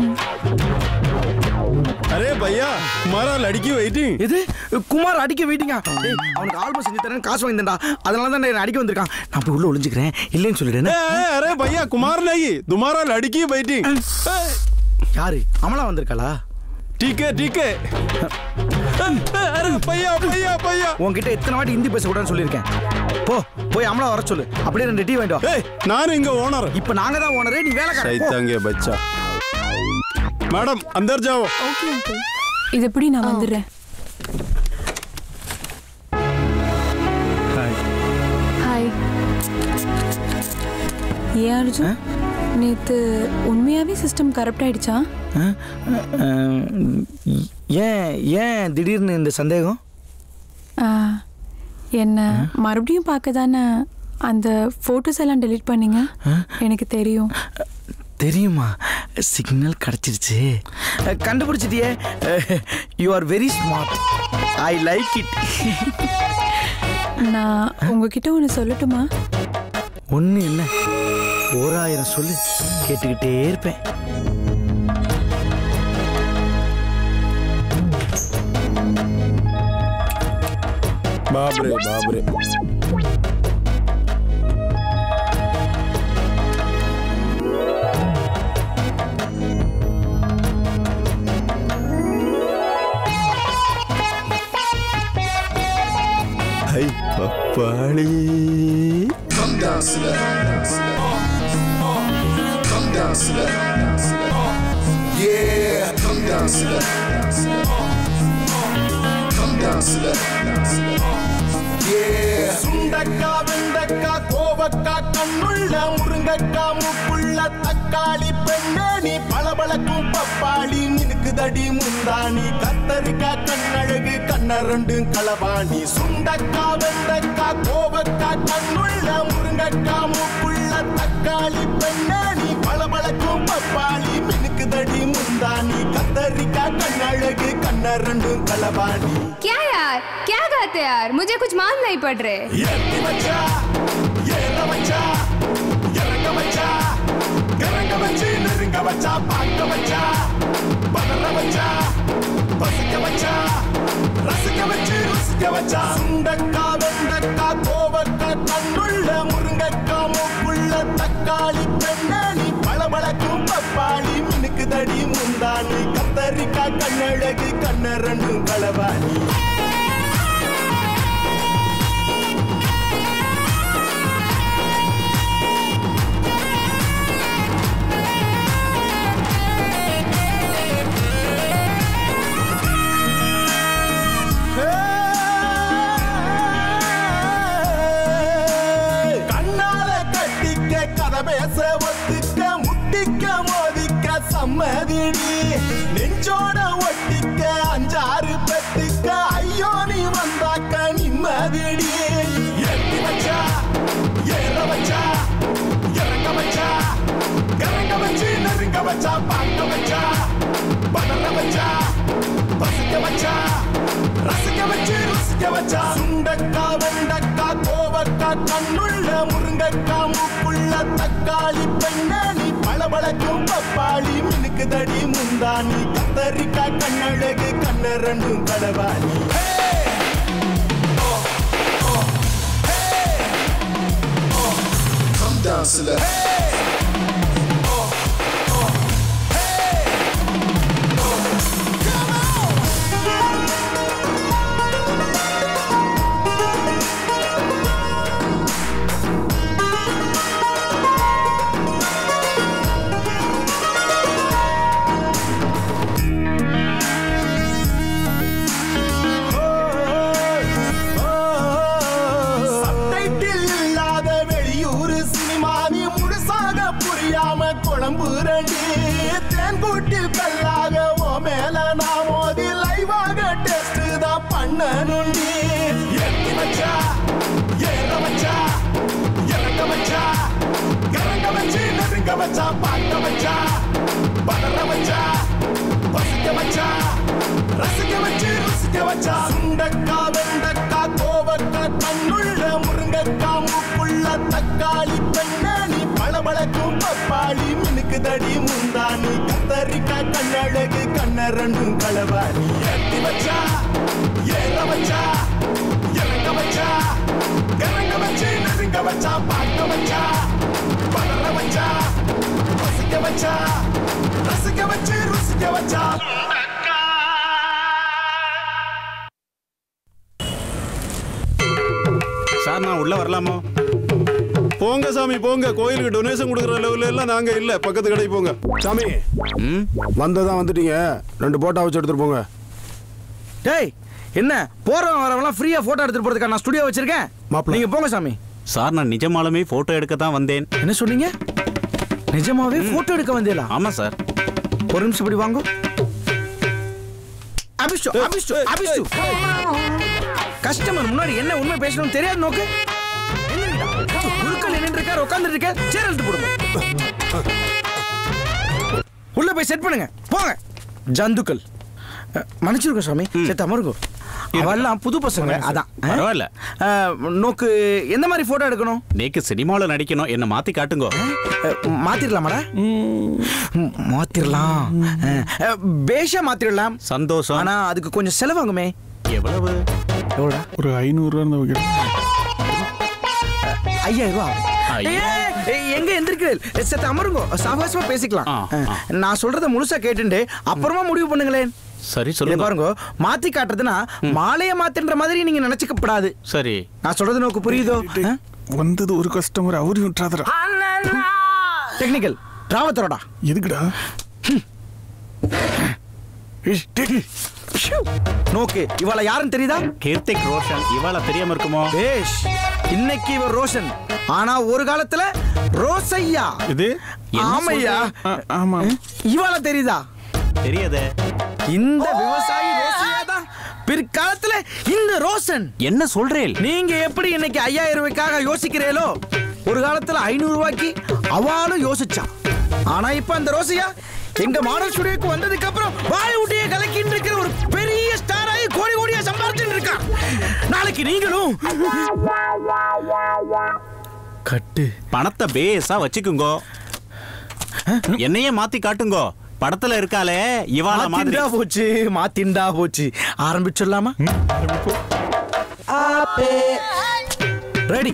अरे भैया हमारा लड़की वेटिंग
இது குமார் அடிக்க வெயிட்டிங்கா டேய் அவனுக்கு ஆல்பம் செஞ்சு தரேன் காசு வாங்கி தந்தா அதனால தான் நான் அடிக்க வந்திருக்கான் நான் போய் உள்ள ஒளிஞ்சுக்கிறேன் இல்லைன்னு சொல்லிடுறேன்
ए, अरे भैया कुमार नहीं तुम्हारा लड़की वेटिंग
யாரு அமலா வந்திருக்காளா
ठीक है ठीक है अरे भैया भैया भैया
உன்கிட்ட எத்தனை வாட்டி ஹிந்தி பேசக்கூடாதுன்னு சொல்லியிருக்கேன் போ போய் அமலா வர சொல்லு அப்படியே ரெண்டு டீ வேண்டாம்
ஏய் நான் இங்க ஓனர்
இப்போ நாங்க தான் ஓனரே நீ வேலைக்காரன் போ.
शैतान के बच्चा मैडम अंदर जाओ
ஓகே அங்கிள் இது எப்படி நான் வந்துடுறேன்
ஹாய்
ஹாய்
ஏன் அர்ஜுன் நேத்து உண்மையாவே சிஸ்டம் கரப்ட் ஆயிடுச்சா
அஹ், அஹ், ஏன் ஏன் திடீர்னு இந்த சந்தேகம்
ஆ, என்ன மறுபடியும் பார்க்க தானே அந்த ஃபோட்டோஸ் எல்லாம் டெலீட் பண்ணீங்க எனக்கு தெரியும்
தெரியுமா சிக்னல் கிடைச்சிருச்சு அஹ், கண்டுபிடிச்சிட்டியே you are very smart I like it
நான் உங்ககிட்ட ஒன்று சொல்லட்டுமா
ஒன்று என்ன ஓராயிரம் சொல்லு கேட்டுக்கிட்டே இருப்பேன்
बाप रे बाप रे ஹை பப்பாளி
Come down slow. Come down slow. Yeah, come down slow. Come down slow. Yeah.
சுண்டக்கா வெண்டக்கா கோவக்கா கண்ணுள்ள முருங்கக்கா முப்புள்ள தக்காளி பெண்ணே நீ பளபளக்கும் பப்பாளி மினுக்குதடி முந்தாணி கத்தரிக்கா கண்ணழகு கண்ணரண்டும் களவாணி சுண்டக்கா வெண்டக்கா கோவக்கா கண்ணுள்ள முருங்கக்கா முப்புள்ள தக்காளி பெண்ணே நீ பளபளக்கும் பப்பாளி மினுக்குதடி முந்தாணி கத்தரிக்கா கண்ணழகு கண்ணரண்டும் களவாணி
क्या यार क्या गाते यार मुझे कुछ मालूम नहीं पड़ रहे
ஏத்தி வச்சா ஏற வச்சா இறங்க வச்சா இறங்க வச்சு நெருங்க வச்சா பார்க்க வச்சா பதற வச்சா பசிக்க வச்சா ரசிக்க வச்சு ருசிக்க வச்சா சுண்டக்கா வெண்டக்கா கோவக்கா கண்ணுள்ள முருங்கக்கா மூக்குள்ள தக்காளி பெண்ணே நீ பளபளக்கும் பப்பாளி முந்தானி கத்தரிக்காய் கண்ணழகு கண்ண ரெண்டும் களவாணி கண்ணால கட்டிக்க கதை பேச ஒத்துக்க முட்டிக்க மோதிக்க சம்மதிடி நெஞ்சோட ஒட்டிக்க அஞ்சாறு பெத்துக்க ஐயோ நீ வந்தாக்க நிம்மதிடி எட்டி வச்சா ஏற வச்சா இறங்க வச்சா இறங்க வச்சு நெருங்க வச்சா பார்க்க வச்சா பதற வச்சா பசிக்க வச்சா ரசிக்க வச்சு ருசிக்க வச்சா சுண்டக்கா வெண்டக்கா கோவக்கா கண்ணுள்ள முருங்கக்கா மூக்குள்ள தக்காளி பெண்ணாணி பளபளக்கும் பப்பாளி மினுக்கு தடி முந்தானி கத்தரிக்கா கண்ணழகு கண்ண ரெண்டும் களவாணி
Come down, select.
சப்டைட்டில் இல்லாத வெளியூர் சினிமா நீ முழுசாக புரியாம குழம்பு ரெண்டி தேன்கூட்டில் கல்லாக ஓ மேல நான் மோதி லைவாக டெஸ்ட் தான் பண்ணணுண்டி எட்டி வச்சா ஏற வச்சா இறங்க வச்சா இறங்க வச்சு நெருங்க வச்சா பார்க்க வச்சா பதற வச்சா பசிக்க வச்சா ரசிக்க வச்சு ருசிக்க வச்சா சுண்டக்கா வெண்டக்கா கோவக்கா கண்ணுள்ள முருங்கக்கா மூக்குள்ள தக்காளி பெண்ணாணி பளபளக்கும் பப்பாளி மினுக்கு தடி முந்தானி கத்தரிக்காய் கண்ணழகு கண்ண ரெண்டும் களவாணி எட்டி வச்சா ஏற வச்சா இறங்க வச்சா இறங்க வச்சு நெருங்க வச்சா பார்க்க வச்சா பதற வச்சா பசிக்க வச்சா ரசிக்க வச்சு ருசிக்க வச்சா
சார் நான் உள்ள வரலாமோ போங்க சாமி போங்க கோயிலுக்கு டொனேஷன் கொடுக்குற லெவலில் எல்லாம் நாங்க இல்ல பக்கத்து கடைக்கு போங்க
சாமி வந்ததான் வந்துட்டீங்க ரெண்டு போட்டோ வச்சு எடுத்துட்டு போங்க
டேய் என்ன போறவன் வரவங்களாம் ஃப்ரீயா போட்டோ எடுத்துட்டு போறதுக்கா நான் ஸ்டுடியோ வச்சிருக்கேன் நீங்க போங்க சாமி
சார் நான் நிஜமாலுமே போட்டோ எடுக்க தான் வந்தேன்
என்ன சொன்னீங்க நிஜமாவே போட்டோ எடுக்க வந்தீங்களா
ஆமா சார்
ஒரு நிமிஷம் இப்படி வாங்க அபிஷ்டு அபிஷ்டு அபிஷ்டு கஸ்டமர் முன்னாடி என்ன உண்மை பேசணும்னு தெரியாது நோக்கு குழுக்கள் நின்று இருக்கார் உட்கார்ந்துட்டு இருக்க சேர் எடுத்து போடுங்க உள்ள போய் செட் பண்ணுங்க போங்க ஜந்துக்கள் அஹ், மன்னிச்சிருக்கோம் சாமி சரி அமருங்க அவெல்லாம் புது பசங்க அதான்
பரவாயில்ல
அஹ், நோக்கு எந்த மாதிரி போட்டோ எடுக்கணும்
நேக்கு சினிமாவில் நடிக்கணும் என்ன மாத்தி காட்டுங்க
மாத்திரலாமாடா ம், மாத்திரலாம் அஹ், அஹ், பேஷா மாத்திரலாம்
சந்தோஷம்
ஆனா அதுக்கு கொஞ்சம் செலவாகுமே
எவ்வளவு
எவ்வளோடா
ஒரு ஐநூறுரூவா இருந்தால் ஓகே
ஐயாயிரம் ரூபா ஆகும்.
ஐயா.
ஏய், ஏய், எங்க எந்திரிக்கிறேன் சத்த அமருங்க சாவகாசமா பேசிக்கலாம் அஹ், நான் சொல்றத முழுசா கேட்டுண்டு அப்புறமா முடிவு பண்ணுங்களேன்
சரி
இதை
சொல்லுங்க
பாருங்க மாத்தி காட்டுறதுன்னா மாலைய மாத்துன்ற மாதிரி நீங்க நினைச்சுக்கப்படாது
சரி
நான் சொல்றது நோக்கு புரியுதோ
வந்தது ஒரு கஸ்டமர் அவரையும் விட்டுறாதடா
டெக்னிக்கல் டிராவத்தரோடா
எதுக்குடா
நோக்கு இவள யாருன்னு தெரியுதா
கீர்த்திக் ரோஷன் இவாள தெரியாம இருக்குமோ
பேஷ் இன்னைக்கு இவர் ரோஷன் ஆனா ஒரு காலத்துல ரோசையா
இது
ஆமையா
ஆமா
இவாள தெரியுதா
தெரியாதே
இந்த விவசாயி ரோசையா தான் பிற்காலத்துல இந்த ரோஷன்
என்ன சொல்றேன்
நீங்க எப்படி இன்னைக்கு ஐயாயிரம் ரூபாய்க்காக யோசிக்கிறீங்களோ ஒரு காலத்துல ஐநூறு ரூபாய்க்கு அவளும் யோசிச்சா ஆனா இப்ப அந்த ரோசியா எங்க மாடல் ஸ்டுடியோக்கு வந்ததுக்கு அப்புறம் பாலிவுட்டையே கலக்கிட்டு இருக்கிற ஒரு பெரிய ஸ்டார் ஆகி கோடி கோடியா சம்பாதிச்சுட்டு இருக்கா நாளைக்கு நீங்களும் கட்டு
பணத்தை பேஸா வச்சுக்குங்கோ என்னையே மாத்தி காட்டுங்கோ படத்துல இருக்காளே இவாள மாதிரி
மாத்திண்டா போச்சு மாத்திண்டா போச்சு ஆரம்பிச்சிடலாமா ரெடி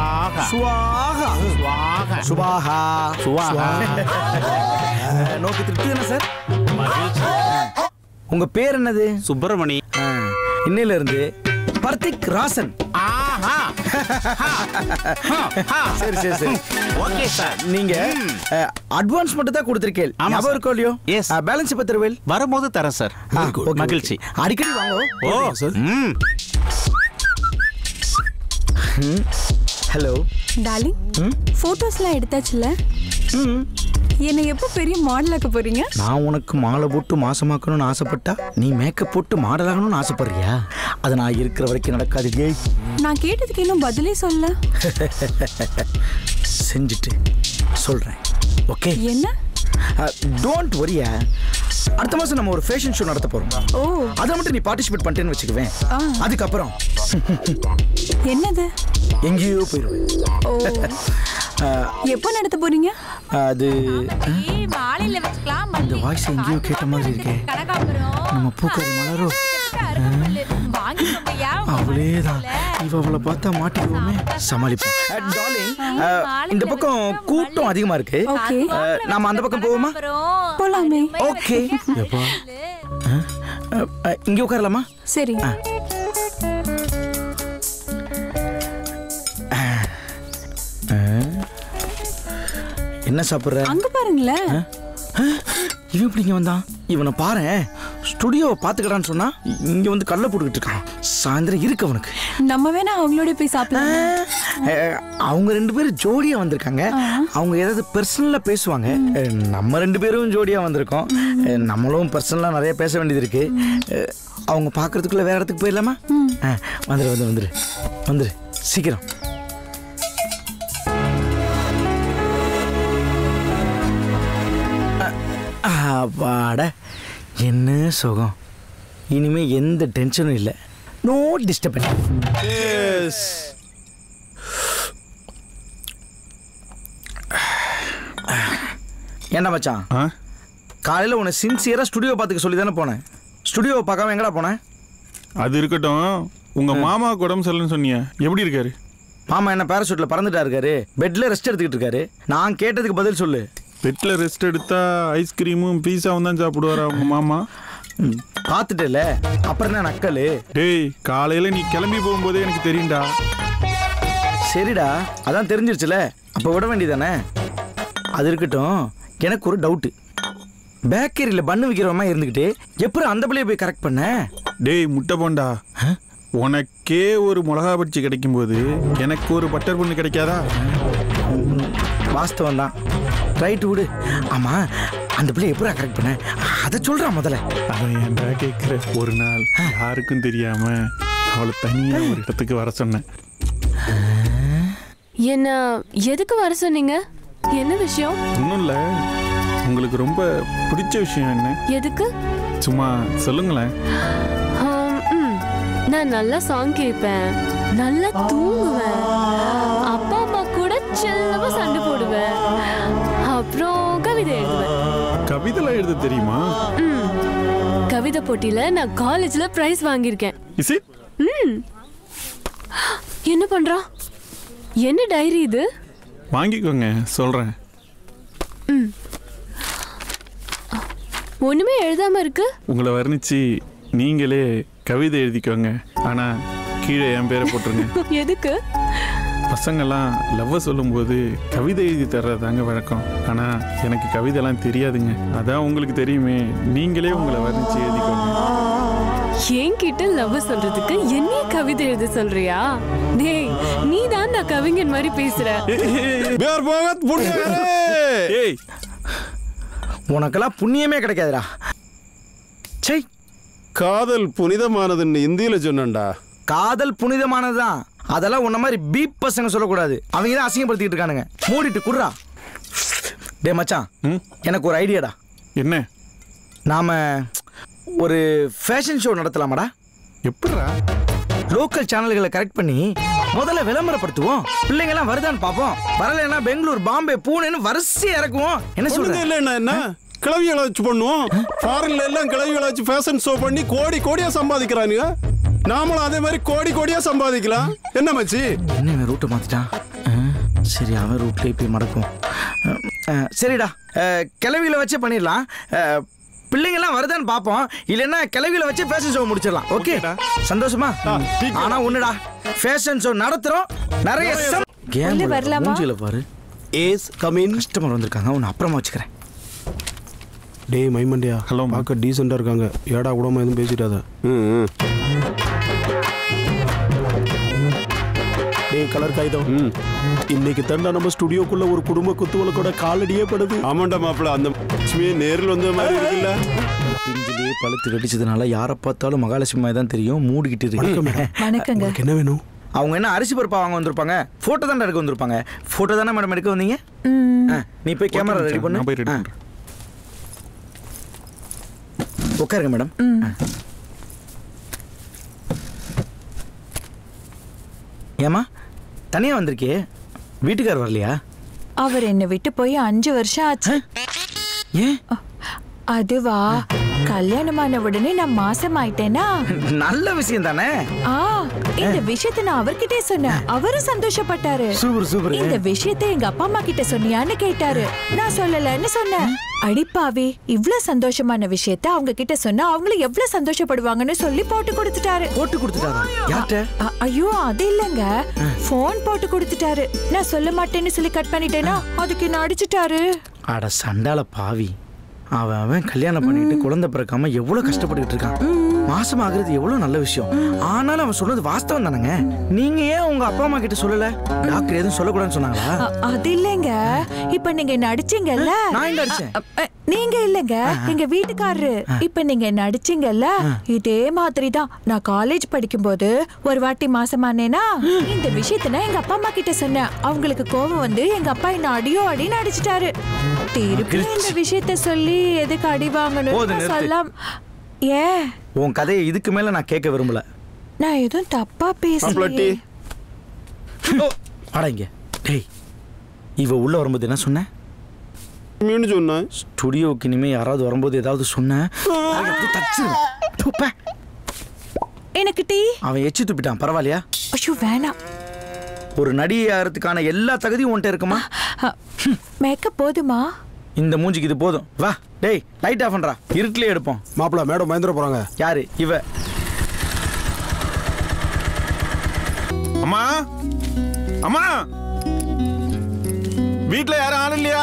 சுவாகா
சுவாகா
சுவாகா
சுபாகா
சுவாகா.
அஹ், நோக்கு திருப்தி தானே சார் உங்க பேர் என்னது
சுப்பிரமணி
இன்னையில இருந்து பர்த்திக் ராசன்
ஆஹா
சரி சரி சரி
ஓகே சார்
நீங்க அட்வான்ஸ் மட்டும் தான் கொடுத்திருக்கேன்
ஆமா
ஞாபகம்
சார்.
இருக்கோ இல்லையோ
எஸ்
பேலன்ஸ் எப்ப தருவேல்
வரும்போது தரேன் சார்
ஆ, okay,
மகிழ்ச்சி
okay. அடிக்கடி வாங்க
ஓ ம்
ஹலோ
டார்லிங் போட்டோஸ்லாம் எடுத்தாச்சுல என்னை எப்போ பெரிய மாடல் ஆக்க போறீங்க
நான் உனக்கு மாலை போட்டு மாசமாக்கணும்னு ஆசைப்பட்டா நீ மேக்கப் போட்டு மாடல் ஆகணும்னு ஆசைப்படுறியா அது நான் இருக்கிற வரைக்கும் நடக்காது ஏய்
நான் கேட்டதுக்கு இன்னும் பதிலே சொல்ல
செஞ்சுட்டு சொல்றேன் ஓகே
என்ன
டோன்ட் வரியா அடுத்த மாசம் நம்ம ஒரு ஃபேஷன் ஷோ நடத்த போறோம்
ஓ
அதை மட்டும் நீ பார்ட்டிசிபேட் பண்ணிட்டேன்னு வச்சுக்குவேன்
ஆ.
அதுக்கப்புறம்
என்னது
எங்கேயோ போயிடுவேன்
ஓ எப்போ நடத்த போறீங்க
அது
மாலையில வச்சுக்கலாம்
இந்த வாய்ஸ் எங்கேயோ கேட்ட மாதிரி இருக்கே நம்ம பூக்கறி மலரோ
வாங்கிக்கோங்கய்யா
அவளே தான் இவ அவளை பார்த்தா மாட்டிக்குவோமே சமாளிப்போம் டார்லிங் இந்த பக்கம் கூட்டம் அதிகமா இருக்கு
Okay.
அஹ், நாம அந்த பக்கம் போவோமா
போலாமே
ஓகே எப்பா இங்க உட்காரலாமா
சரி
அஹ். என்ன சாப்பிடுற
அங்க பாருங்களேன்
இவன் இப்படி இங்க வந்தான் இவனை பாரு ஸ்டுடியோவை பார்த்துக்கடான்னு சொன்னா இங்க வந்து கல்ல போட்டுக்கிட்டு இருக்கான் சாயந்தரம் இருக்கு அவனுக்கு
நம்ம வேணா அவங்களோட போய் சாப்பிடலாம்
அஹ், அவங்க ரெண்டு பேரும் ஜோடியா வந்திருக்காங்க அவங்க ஏதாவது பர்சனலா பேசுவாங்க அஹ், நம்ம ரெண்டு பேரும் ஜோடியா வந்திருக்கோம் அஹ், நம்மளும் பர்சனலா நிறைய பேச வேண்டியது இருக்கு அஹ், அவங்க பார்க்கறதுக்குள்ள வேற இடத்துக்கு போயிடலாமா அஹ், வந்துரு வந்து வந்துரு வந்துரு சீக்கிரம் அப்பாட என்ன சுகம் இனிமே எந்த டென்ஷனும் இல்லை நோ டிஸ்டர்பன் ஏன்டா மச்சான் காலையில் உன்னை சின்சியராக ஸ்டுடியோ பார்த்துக்க சொல்லி தானே போனேன் ஸ்டுடியோவை பார்க்காம எங்கடா போனேன்
அது இருக்கட்டும் உங்க மாமாவுக்கு உடம்பு சரியில்லைன்னு சொன்னீங்க எப்படி இருக்காரு
மாமா என்ன பேராசூட்டில் பறந்துட்டா இருக்காரு பெட்ல ரெஸ்ட் எடுத்துக்கிட்டு இருக்காரு நான் கேட்டதுக்கு பதில் சொல்லு
பெட்டில் ரெஸ்ட் எடுத்தா ஐஸ்கிரீமும் பீஸாவும் தான் சாப்பிடுவாரா உங்க மாமா
பார்த்துட்டேல அப்புறம் என்ன நக்கல்
டேய் காலையில நீ கிளம்பி போகும்போதே எனக்கு தெரியும்டா
சரிடா அதான் தெரிஞ்சிருச்சுல அப்போ விட வேண்டியதானே அது இருக்கட்டும் எனக்கு ஒரு டவுட்டு பேக்கரியில் பண்ணு விற்கிறவமா இருந்துக்கிட்டு எப்படி அந்த பிள்ளைய போய் கரெக்ட் பண்ண
டேய் முட்டை போண்டா உனக்கே ஒரு மிளகா பச்சி கிடைக்கும் போது எனக்கு ஒரு பட்டர் பண்ணு கிடைக்காதா
வாஸ்தவம் தான் ரைட்டு விடு ஆமா அந்த பிள்ளைய எப்படி கரெக்ட் பண்ண அதை சொல்றா முதல்ல
அவன் ஏன்டா கேட்குற ஒரு நாள் யாருக்கும் தெரியாம அவளை தனியா ஒரு இடத்துக்கு வர சொன்னேன்
என்ன எதுக்கு வர சொன்னீங்க என்ன விஷயம்
ஒன்றும் இல்லை உங்களுக்கு ரொம்ப பிடிச்ச விஷயம் என்ன
எதுக்கு
சும்மா சொல்லுங்களேன்
ஆம், ம். நான் நல்லா சாங் கேட்பேன் நல்லா தூங்குவேன் அப்பா அம்மா கூட செல்லமா சண்டை போடுவேன் அப்புறம் கவிதை எழுதுவேன்
கவிதைலாம் எழுத தெரியுமா
ம். கவிதை போட்டியில நான் காலேஜ்ல பிரைஸ் வாங்கியிருக்கேன்
இஸ் இட்
ம் என்ன பண்றா என்ன டைரி இது
வாங்கிக்கோங்க சொல்றேன்
ஒண்ணுமே எழுதாம இருக்கு
உங்களை வர்ணிச்சு நீங்களே கவிதை எழுதிக்கோங்க ஆனா கீழே என் பேரை போட்டுருங்க
எதுக்கு
பசங்கெல்லாம் லவ்வை சொல்லும்போது கவிதை எழுதி தர்றதாங்க வழக்கம் ஆனா எனக்கு கவிதைலாம் தெரியாதுங்க அதான் உங்களுக்கு தெரியுமே நீங்களே உங்களை வர்ணிச்சு எழுதிக்கோங்க
என்கிட்ட லவ் சொல்றதுக்கு என்னைய கவிதை எழுத சொல்றியா டேய் நீ தான் நான் கவிஞன் மாதிரி பேசுற
ஏய்
உனக்கெல்லாம் புண்ணியமே கிடைக்காதுடா சை
காதல் புனிதமானதுன்னு இந்தியில சொன்னேன்டா
காதல் புனிதமானதுதான் அதெல்லாம் உன்ன மாதிரி பீப் பசங்க சொல்லக்கூடாது அவங்க தான் அசிங்கப்படுத்திட்டு இருக்கானுங்க மூடிட்டு குடுறா டே மச்சான் எனக்கு ஒரு ஐடியாடா
என்ன
நாம ஒரு ஃபேஷன் ஷோ நடத்தலாமாடா
எப்படா
லோக்கல் சேனல்களை கரெக்ட் பண்ணி முதல்ல விளம்பரப்படுத்துவோம் பிள்ளைங்க எல்லாம் வருதான்னு பார்ப்போம் வரலைன்னா பெங்களூர் பாம்பே பூனேன்னு வரிசையா இறக்குவோம் என்ன
ஒண்ணுமே
சொல்ற
இல்லை என்ன என்ன கிளவிகளை வச்சு பண்ணுவோம் ஃபாரின்ல எல்லாம் கிளவிகளை வச்சு ஃபேஷன் ஷோ பண்ணி கோடி கோடியா சம்பாதிக்கிறானுங்க
நாமளும் அதே மாதிரி கோடி கோடியா சம்பாதிக்கலாம் என்ன மச்சி
என்ன இவன் ரூட்டை மாத்திட்டான் ஆ, சரி அவன் ரூட்லேயே போய் மடக்கும் ஆ, ஆ, சரிடா ஆ, கிளவியில வச்சே பண்ணிடலாம் ஆ, பிள்ளைங்கெல்லாம் வருதான்னு பார்ப்போம் இல்லைன்னா கிளவியில வச்சு ஃபேஷன் ஷோ முடிச்சிடலாம் ஓகே சந்தோஷமா ஆனா ஒண்ணுடா ஃபேஷன் ஷோ நடத்துறோம் நிறைய சம்-
உள்ள
கேம்
வரலாமா?
மூஞ்சில பாரு
ஏஸ் கமின்
கஸ்டமர் வந்திருக்காங்க உன்னை அப்புறமா வச்சுக்கிறேன்
டேய் மைமண்டியா ஹலோ பார்க்க டீசெண்டாக இருக்காங்க ஏடா கூடமா எதுவும் பேசிட்டாத ம் டேய் கலர் காகிதம் இன்னைக்கு தண்டா நம்ம ஸ்டுடியோக்குள்ள ஒரு குடும்ப குத்துவலுக்கோட காலடியே படுது
ஆமாண்டா மாப்பிள்ள அந்த லட்சுமியே நேரில் வந்த மாதிரி இருக்குல்ல
பிஞ்சிலே பழுத்து வெடிச்சதுனால யாரை பார்த்தாலும் மகாலட்சுமி மாதிரி தான் தெரியும் மூடிக்கிட்டு இருக்கு
வணக்கங்க
என்ன வேணும்
அவங்க என்ன அரிசி பருப்பா வாங்க வந்திருப்பாங்க போட்டோ தானே எடுக்க வந்திருப்பாங்க போட்டோ தானே மேடம் எடுக்க வந்தீங்க ஆ, நீ போய் கேமரா ரெடி பண்ணு
நான் போய் ready
ஆ. உட்காருங்க மேடம் ஆ. ஏம்மா தனியா வந்திருக்கியே வீட்டுக்கார் வரலையா
அவர் என்னை விட்டு போய் அஞ்சு வருஷம் ஆச்சு
ஏன்
அதுவா கல்யாணமான உடனே நான் மாசம் ஆயிட்டேனா
நல்ல விஷயம் தானே
ஆ இந்த விஷயத்தை நான் அவர்கிட்டே சொன்னேன் அவரும் சந்தோஷப்பட்டாரு
சூப்பர் சூப்பர்
இந்த விஷயத்தை எங்க அப்பா அம்மா கிட்ட சொன்னியான்னு கேட்டாரு நான் சொல்லலன்னு சொன்னேன் அடிப்பாவி இவ்ளோ சந்தோஷமான விஷயத்த அவங்க கிட்ட சொன்னா அவங்களும் எவ்வளவு சந்தோஷப்படுவாங்கன்னு சொல்லி போட்டு கொடுத்துட்டாரு
போட்டு கொடுத்துட்டாரா யார்கிட்ட
அ- ஐயோ அது இல்லங்க போன் போட்டு கொடுத்துட்டாரு நான் சொல்ல மாட்டேன்னு சொல்லி கட் பண்ணிட்டேனா அதுக்கு என்ன அடிச்சிட்டாரு
அட சண்டால பாவி அவன் அவன் கல்யாணம் பண்ணிட்டு குழந்தை பிறக்காம எவ்வளவு கஷ்டப்பட்டுட்டு இருக்கான் மாசம் ஆகுறது எவ்வளவு நல்ல விஷயம் ஆனாலும் அவன் சொன்னது வாஸ்தவம் தானங்க நீங்க ஏன் உங்க அப்பா அம்மா கிட்ட சொல்லல டாக்டர் எதுவும் சொல்லக்கூடாதுன்னு சொன்னாங்களா
அ- அது இல்லங்க இப்ப நீங்க என்ன அடிச்சீங்கல்ல
நான் எங்க அடிச்சேன்?
அ- அ, நீங்க இல்லங்க எங்க வீட்டுக்காரரு இப்ப நீங்க என்ன அடிச்சீங்கல்ல இதே மாதிரி தான் நான் காலேஜ் படிக்கும்போது ஒரு வாட்டி மாசமானேனா இந்த விஷயத்த நான் எங்க அப்பா அம்மா கிட்ட சொன்னேன் அவங்களுக்கு கோபம் வந்து எங்க அப்பா என்ன அடியோ அடின்னு அடிச்சிட்டாரு திருப்பி இந்த விஷயத்த சொல்லி எதுக்கு அடி வாங்கணும்
போதும், நிறுத்து.
சொல்லாம் ஏன்
உன் கதையை இதுக்கு மேல நான் கேட்க விரும்பல
நான் எதுவும் தப்பா பேசலையே
வாடா இங்க டேய் இவ உள்ள வரும்போது என்ன சொன்ன
மீன் சொன்னேன்
ஸ்டுடியோக்கு இனிமே யாராவது வரும்போது ஏதாவது சொன்ன தச்சிருவேன் துப்ப.
எனக்கு டீ
அவன் எச்சி துப்பிட்டான் பரவாயில்லையா
ஐயோ வேணாம்
ஒரு நடிகை ஆகிறதுக்கான எல்லா தகுதியும் உன்கிட்ட இருக்குமா
மேக்கப் போதுமா
இந்த மூஞ்சிக்கு இது போதும் வா டேய் லைட் ஆஃப் பண்றா இருட்டிலே எடுப்போம்
மாப்பிள்ள மேடம் பயந்துட போறாங்க
யாரு இவ
அம்மா அம்மா வீட்ல யாரும் ஆள் இல்லையா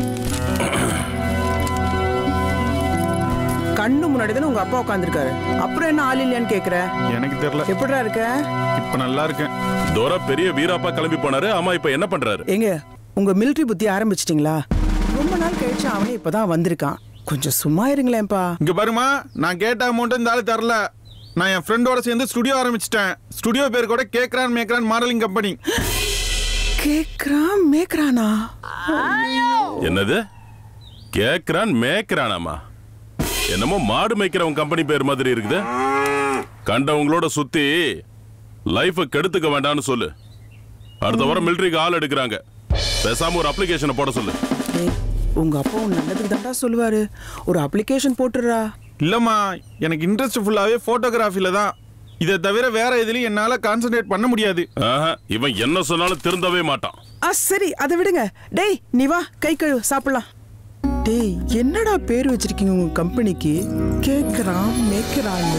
கண்ணு முன்னாடி தானே உங்க அப்பா உட்காந்துருக்காரு அப்புறம் என்ன ஆள் இல்லையான்னு கேக்குற
எனக்கு தெரியல
எப்படிடா இருக்க
இப்ப நல்லா இருக்கேன்
தோரா பெரிய வீராப்பா கிளம்பி போனாரு அம்மா இப்ப என்ன பண்றாரு
எங்க உங்க மிலிட்ரி புத்தி ஆரம்பிச்சிட்டிங்களா ரொம்ப நாள் கழிச்சு அவனே இப்பதான் வந்திருக்கான் கொஞ்சம் சும்மா இருங்களேன்ப்பா
இங்க பாருமா நான் கேட்ட அமௌண்ட் இந்த ஆளு தரல நான் என் ஃப்ரெண்டோட சேர்ந்து ஸ்டுடியோ ஆரம்பிச்சிட்டேன் ஸ்டுடியோ பேர் கூட கேக்ரான் மேக்ரான் மாடலிங் கம்பெனி
கேக்குறான் மேக்குறானா
என்னது கேக்குறான் மேய்க்கிறானாமா என்னமோ மாடு மேய்க்கிறவன் கம்பெனி பேர் மாதிரி இருக்குது கண்டவங்களோட சுத்தி லைஃபை கெடுத்துக்க வேண்டாம்னு சொல்லு அடுத்த வாரம் மிலிட்டரிக்கு ஆள் எடுக்கிறாங்க பேசாம ஒரு அப்ளிகேஷனை போட சொல்லு
ஏய், உங்க அப்பா உன் நல்லதுக்கு தான்டா சொல்லுவாரு ஒரு அப்ளிகேஷன் போட்டுடுறா
இல்லம்மா எனக்கு இன்ட்ரெஸ்ட் ஃபுல்லாவே போட்டோகிராஃபில தான் இதை தவிர வேற எதுலயும் என்னால கான்சென்ட்ரேட் பண்ண முடியாது
ஆஹா, இவன் என்ன சொன்னாலும் திருந்தவே மாட்டான்
ஆ சரி அதை விடுங்க டேய் நீ வா கை கழுவு சாப்பிடலாம் டேய் என்னடா பேர் வச்சிருக்கீங்க உங்க கம்பெனிக்கு கேக்குறான் மேய்க்கிறான்னு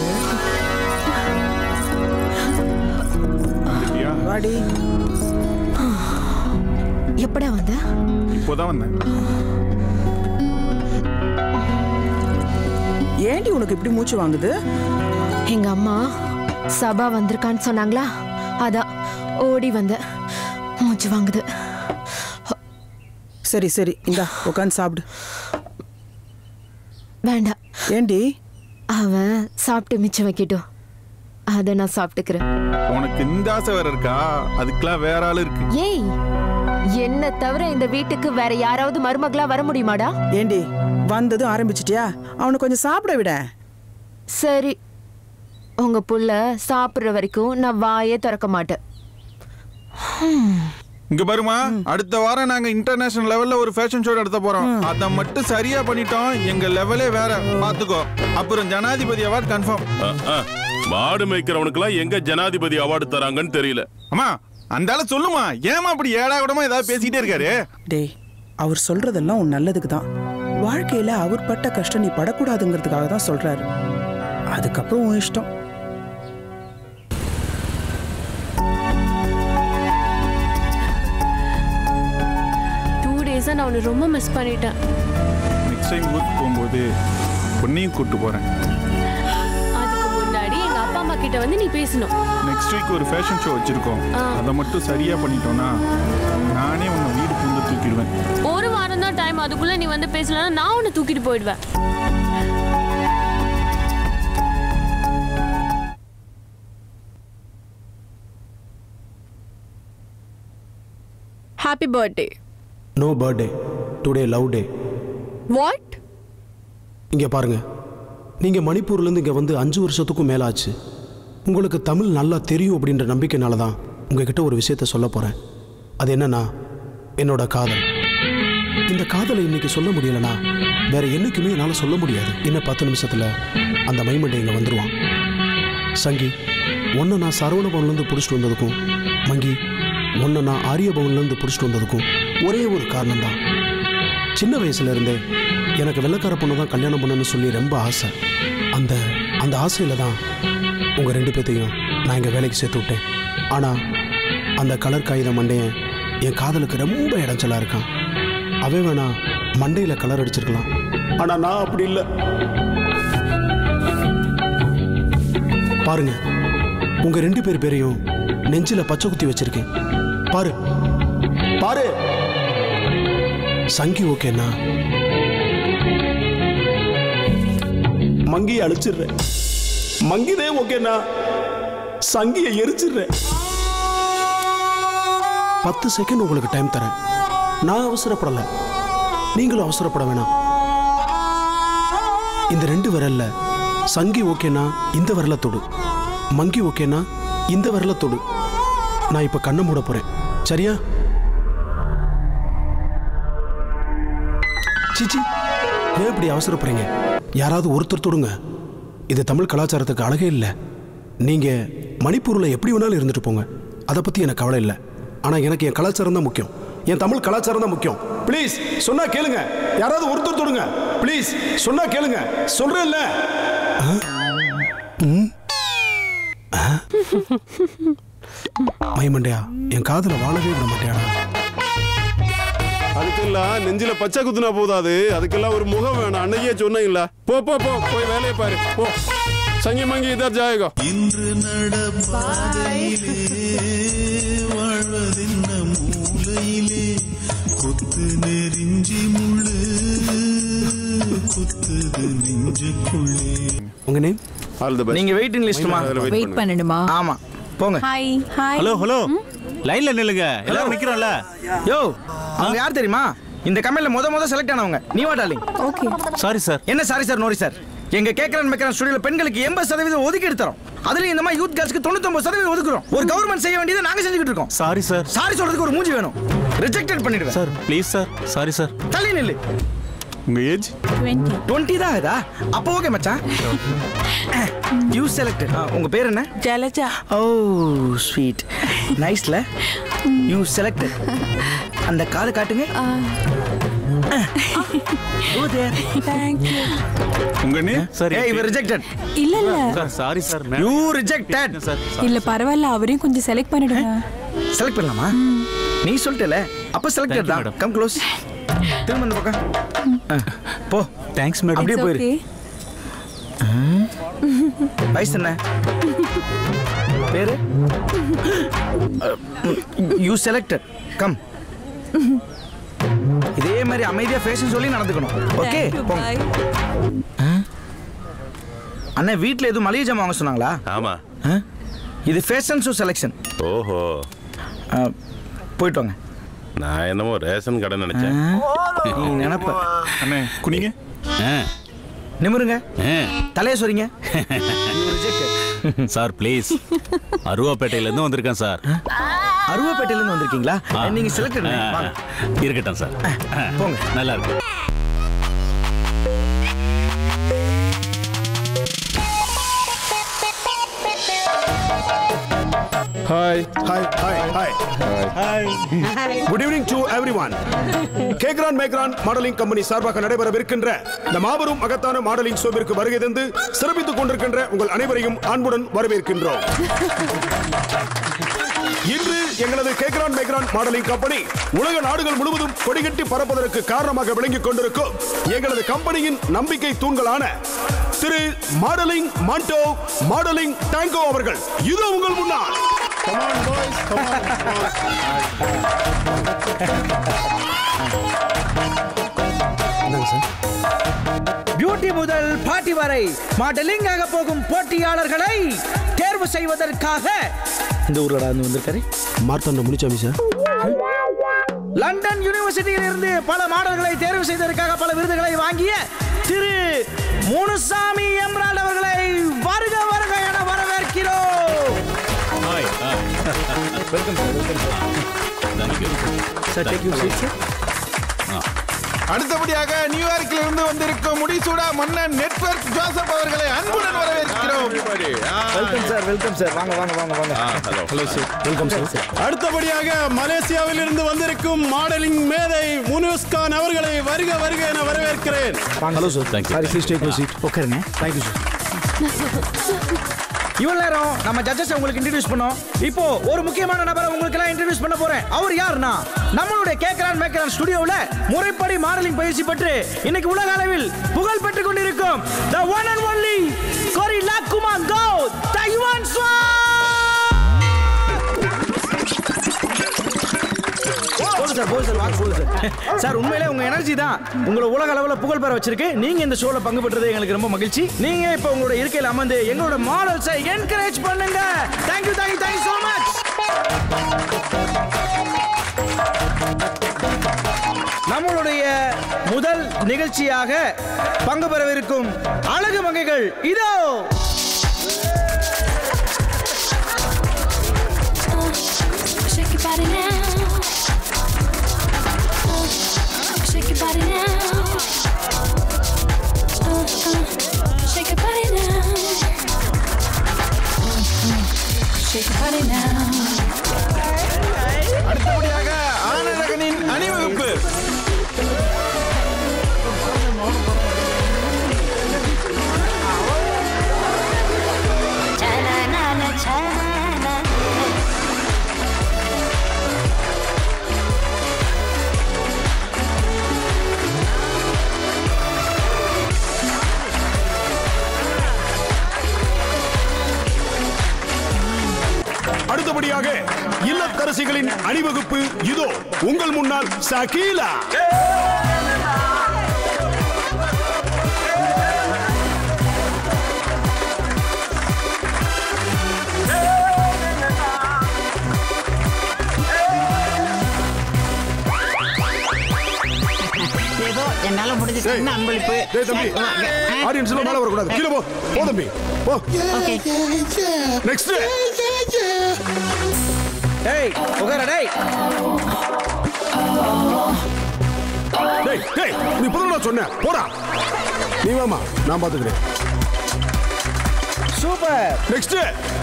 வாடி
எப்படா வந்த
இப்போதான் வந்தேன்
ஏன்டி உனக்கு இப்படி மூச்சு வாங்குது
எங்க அம்மா சபா வந்திருக்கான்னு சொன்னாங்களா அதான் ஓடி வந்தேன் மூச்சு வாங்குது
சரி சரி இந்தா உட்காந்து சாப்பிடு
வேண்டாம்
ஏண்டி
அவன் சாப்பிட்டு மிச்சம் வைக்கட்டும் அதை நான் சாப்பிட்டுக்கிறேன்
உனக்கு இந்த ஆசை வேற இருக்கா அதுக்கெல்லாம் வேற ஆள் இருக்கு
ஏய் என்ன தவிர இந்த வீட்டுக்கு வேற யாராவது மருமகளா வர முடியுமாடா
ஏண்டி வந்ததும் ஆரம்பிச்சிட்டியா அவனை கொஞ்சம் சாப்பிட விட
சரி உங்க புள்ள சாப்பிடுற வரைக்கும் நான் வாயே திறக்க மாட்டேன்
இங்க பாருமா அடுத்த வாரம் நாங்க இன்டர்நேஷனல் லெவல்ல ஒரு ஃபேஷன் ஷோ நடத்த போறோம் அத மட்டும் சரியா பண்ணிட்டோம் எங்க லெவலே வேற பாத்துக்கோ அப்புறம் ஜனாதிபதி அவார்ட் கன்ஃபார்ம்
ஆ, ஆ, மாடு மேய்க்கிறவனுக்கெல்லாம் எங்க ஜனாதிபதி அவார்டு தராங்கன்னு தெரியல
அம்மா அந்த ஆள சொல்லுமா ஏமா அப்படி ஏடா கூடமா ஏதாவது பேசிக்கிட்டே இருக்காரு
டேய் அவர் சொல்றதெல்லாம் உன் நல்லதுக்கு தான் வாழ்க்கையில அவர் பட்ட கஷ்டம் நீ படக்கூடாதுங்கிறதுக்காக தான் சொல்றாரு அதுக்கப்புறம் உன் இஷ்டம்
டூ டேஸா நான் உன்னை ரொம்ப மிஸ் பண்ணிட்டேன்
நெக்ஸ்ட் டைம் ஊருக்கு போகும்போது பொண்ணையும் கூட்டு போறேன்
அதுக்கு முன்னாடி எங்க அப்பா அம்மா கிட்ட வந்து நீ பேசணும்
நெக்ஸ்ட் வீக் ஒரு ஃபேஷன் ஷோ வச்சிருக்கோம்
ஆ.
அதை மட்டும் சரியா பண்ணிட்டோம்னா நானே உன்னை வீடு வந்து தூக்கிடுவேன்
ஒரு வாரம் தான் டைம் அதுக்குள்ள நீ வந்து பேசலன்னா நான் உன்னை தூக்கிட்டு போயிடுவேன்
happy birthday
no birthday today love day
what
இங்கே பாருங்க நீங்கள் மணிப்பூர்லேருந்து இங்கே வந்து அஞ்சு வருஷத்துக்கும் மேல ஆச்சு உங்களுக்கு தமிழ் நல்லா தெரியும் அப்படின்ற நம்பிக்கைனால தான் உங்ககிட்ட ஒரு விஷயத்த சொல்ல போகிறேன் அது என்னன்னா என்னோட காதல் இந்த காதலை இன்னைக்கு சொல்ல முடியலனா வேற என்னைக்குமே என்னால் சொல்ல முடியாது இன்னும் பத்து நிமிஷத்தில் அந்த மைமண்டை இங்கே வந்துருவான் சங்கி ஒன்றை நான் சரவண பவன்லேருந்து பிடிச்சிட்டு வந்ததுக்கும் மங்கி ஒன்றை நான் ஆரிய பவன்லேருந்து பிடிச்சிட்டு வந்ததுக்கும் ஒரே ஒரு காரணம் தான் சின்ன வயசுல இருந்தே எனக்கு வெள்ளக்கார பொண்ணு தான் கல்யாணம் பண்ணணும்னு சொல்லி ரொம்ப ஆசை அந்த அந்த ஆசையில தான் உங்க ரெண்டு பேத்தையும் நான் இங்க வேலைக்கு சேர்த்து விட்டேன் ஆனா அந்த கலர் காகித மண்டையன் என் காதலுக்கு ரொம்ப இடைஞ்சலா இருக்கான் அவன் வேணா மண்டையில கலர் அடிச்சிருக்கலாம் ஆனா நான் அப்படி இல்லை பாருங்க உங்க ரெண்டு பேர் பேரையும் நெஞ்சில பச்சை குத்தி வச்சிருக்கேன் பாரு பாரு சங்கி ஓகேண்ணா மங்கியை அழிச்சிடுறேன் மங்கிதே ஓகேண்ணா சங்கியை எரிச்சிடுறேன் பத்து செகண்ட் உங்களுக்கு டைம் தரேன் நான் அவசரப்படல நீங்களும் அவசரப்பட வேணாம் இந்த ரெண்டு விரல்ல சங்கி ஓகேனா இந்த விரல தொடு மங்கி ஓகேனா இந்த விரல தொடு நான் இப்ப கண்ணை மூட போறேன் சரியா சிச்சி ஏன் இப்படி அவசரப்படுறீங்க யாராவது ஒருத்தர் தொடுங்க இது தமிழ் கலாச்சாரத்துக்கு அழகே இல்லை நீங்க மணிப்பூர்ல எப்படி வேணாலும் இருந்துட்டு போங்க அதை பத்தி எனக்கு கவலை இல்லை ஆனா எனக்கு என் கலாச்சாரம் தான் முக்கியம் என் தமிழ் கலாச்சாரம் தான் முக்கியம் ப்ளீஸ் சொன்னா கேளுங்க யாராவது ஒருத்தர் தொடுங்க ப்ளீஸ் சொன்னா கேளுங்க சொல்றேன்ல மைமண்டையா என் காதுல வாழவே விட மாட்டேடா
அதுக்கெல்லாம் நெஞ்சில பச்சை குத்துனா போதாது அதுக்கெல்லாம் ஒரு முகம் வேணும் அன்னைக்கே சொன்னீங்களா போ போ போ போய் வேலையை பாரு போ சங்கி மங்கி இதர் ஜாயகோ
இன்று நடப்பாதையிலே வாழ்வதென்ன மூலையிலே கொத்து நெறிஞ்சி முள்ளு குத்துது நெஞ்சுக்குள்ளே
உங்க நேம்
ஆல் தி
நீங்க வெயிட்டிங் லிஸ்ட்டுமா
வெயிட் பண்ணணுமா
ஆமா போங்க
ஹாய் ஹாய்
ஹலோ ஹலோ லைன்ல நில்லுங்க எல்லாரும் நிக்கிறோம்ல
யோ அவங்க யார் தெரியுமா இந்த கம்பெனில முத முத செலக்ட் ஆனவங்க நீ வா டார்லிங்
ஓகே
சாரி சார்
என்ன சாரி சார் நோரி சார் எங்க கேக்கரன் மேக்கரன் ஸ்டுடியோல பெண்களுக்கு எண்பது சதவீதம் ஒதுக்கி எடுத்துறோம் அதுலயும் இந்த மாதிரி யூத் கேர்ள்ஸ்க்கு தொண்ணூத்தொன்பது சதவீதம் ஒதுக்குறோம் ஒரு கவர்மெண்ட் செய்ய வேண்டியதை நாங்க செஞ்சுக்கிட்டு இருக்கோம்
சாரி சார்
சாரி சொல்றதுக்கு ஒரு மூஞ்சி வேணும் ரிஜெக்டட் பண்ணிடுவேன்
sir please sir sorry sir
தள்ளி நில்லு
உங்க ஏஜ்
டுவெண்ட்டி
டுவெண்ட்டி தான் இதா அப்போ ஓகே மச்சான் யூ செலக்ட் உங்க பேர் என்ன
ஜலஜா
ஓ ஸ்வீட் நைஸ்ல யூ செலக்ட் அந்த கார்டு காட்டுங்க Go there.
தேங்க்யூ
உங்க நேம்
சார்
ஏய் இவர் ரிஜெக்டட்
இல்ல இல்ல
sir sorry sir
you rejected
sir
இல்ல பரவாயில்ல அவரையும் கொஞ்சம் செலக்ட் பண்ணிடுங்க
செலக்ட் பண்ணலாமா நீ சொல்லிட்டல அப்ப செலக்டட்
Thank you,
தான்
madam.
கம் க்ளோஸ் திரும்ப இந்த பக்கம் ஆ, போ
தேங்க்ஸ் மேடம்
அப்படியே
It's
போயிரு
okay.
வயசு என்ன பேரு யூ செலக்டட் கம் இதே மாதிரி அமைதியா ஃபேஷன் சொல்லி நடந்துக்கணும் ஓகே
Thank you,
போங்க
bye.
அண்ணா வீட்ல எதுவும் மளிகை ஜாமான் வாங்க சொன்னாங்களா
ஆமா
ஆ? இது ஃபேஷன் ஷோ செலெக்ஷன்
ஓஹோ
போயிட்டு வாங்க
நான் என்னமோ ரேஷன் கடை நினைச்சேன்
நீ நினப்ப
அண்ணே குனிங்க
நிமிருங்க தலைய சொறீங்க
சார் ப்ளீஸ் அருவாப்பேட்டையில இருந்து வந்திருக்கேன் சார்
அருவாப்பேட்டையில இருந்து வந்திருக்கீங்களா
ஆ.
நீங்க செலக்டட்
ஆ,
வாங்க
இருக்கட்டும் சார்
போங்க
நல்லா இருக்கு
hi
hi hi hi
hi
good evening to everyone கேக்ரான் மேக்ரான் மாடலிங் கம்பெனி சார்பாக நடைபெறவிருக்கின்ற இந்த மாபெரும் மகத்தான மாடலிங் ஷோவிற்கு வருகை தந்து சிறப்பித்துக் கொண்டிருக்கின்ற உங்கள் அனைவரையும் அன்புடன் வரவேற்கின்றோம் இன்று எங்களது கேக்ரான் மேக்ரான் மாடலிங் கம்பெனி உலக நாடுகள் முழுவதும் கொடிகட்டி பறப்பதற்கு காரணமாக விளங்கிக் கொண்டிருக்கும் எங்களது கம்பெனியின் நம்பிக்கை தூண்களான திரு மாடலிங் மாண்டோ மாடலிங் டாங்கோ அவர்கள் இது உங்கள் முன்னால்
பியூட்டி முதல் பாட்டி வரை மாடலிங் ஆக போகும் போட்டியாளர்களை தேர்வு செய்வதற்காக இந்த ஊர்லடா இருந்து வந்திருக்காரு
மார்த்தாண்ட முடிச்சாமி சார்
லண்டன் யூனிவர்சிட்டியில் இருந்து பல மாடல்களை தேர்வு செய்ததற்காக பல விருதுகளை வாங்கிய திரு முனுசாமி எம்ரால் அவர்களை வருக வருக என வரவேற்கிறோம்
வெல்கம் சார் வெல்கம் சார்
அடுத்தபடியாக நியூயார்க்கில் இருந்து வந்திருக்கும் முடிசூடா மன்னன் நெட்வொர்க் ஜோசப் அவர்களை அன்புடன் வரவேற்கிறோம்
வெல்கம் சார் வெல்கம் சார் வாங்க வாங்க வாங்க வாங்க
ஹலோ சார்
வெல்கம் சார்
அடுத்தபடியாக மலேசியாவில் இருந்து வந்திருக்கும் மாடலிங் மேதை முனுஸ்கான் அவர்களை வருக வருக என வரவேற்கிறேன்
hello sir thank you sorry please take seat உட்காருங்க தேங்க்யூ சார் இவ்வளவு நேரம் நம்ம ஜட்ஜஸ் உங்களுக்கு இன்ட்ரடியூஸ் பண்ணோம் இப்போ ஒரு முக்கியமான நபரை உங்களுக்கு எல்லாம் இன்ட்ரடியூஸ் பண்ண போறேன் அவர் யாருன்னா நம்மளுடைய கேக்கரான் மேக்கரான் ஸ்டுடியோவில் முறைப்படி மாடலிங் பயிற்சி பெற்று இன்னைக்கு உலக அளவில் புகழ் பெற்றுக் கொண்டிருக்கும் the one and only gorilla Kumar கோ தைவான் ஸ்வா போதும் சார் போதும் சார் வாங்க போதும் சார் சார் உண்மையிலே உங்க எனர்ஜி தான் உங்களை உலக அளவில் புகழ் பெற வச்சிருக்கு நீங்க இந்த ஷோல பங்கு பெற்றது எங்களுக்கு ரொம்ப மகிழ்ச்சி நீங்க இப்போ உங்களோட இருக்கையில் அமர்ந்து எங்களோட மாடல்ஸை என்கரேஜ் பண்ணுங்க thank you thank you thank you so much நம்மளுடைய முதல் நிகழ்ச்சியாக பங்கு பெறவிருக்கும் அழகு மங்கைகள் இதோ
Shake your body now. Uh, shake your body now. Uh, uh, shake your body now. Uh, uh, shake your body now.
அடுத்தபடியாக ஆனழகனின் அணிவகுப்பு
அடுத்தபடியாக இல்லத்தரசிகளின் அணிவகுப்பு இதோ உங்கள் முன்னால் சகீலா
ஏதோ என்னால முடிஞ்ச சின்ன அன்பளிப்பு
டேய் தம்பி ஆடியன்ஸ் எல்லாம் மேல வரக்கூடாது கீழே போ போ தம்பி போ நெக்ஸ்ட்
டேய் உட்கார டேய்
டேய் டேய் நீ புதுடா சொன்ன போடா நீ வாமா நான் பாத்துக்கிறேன்
super
next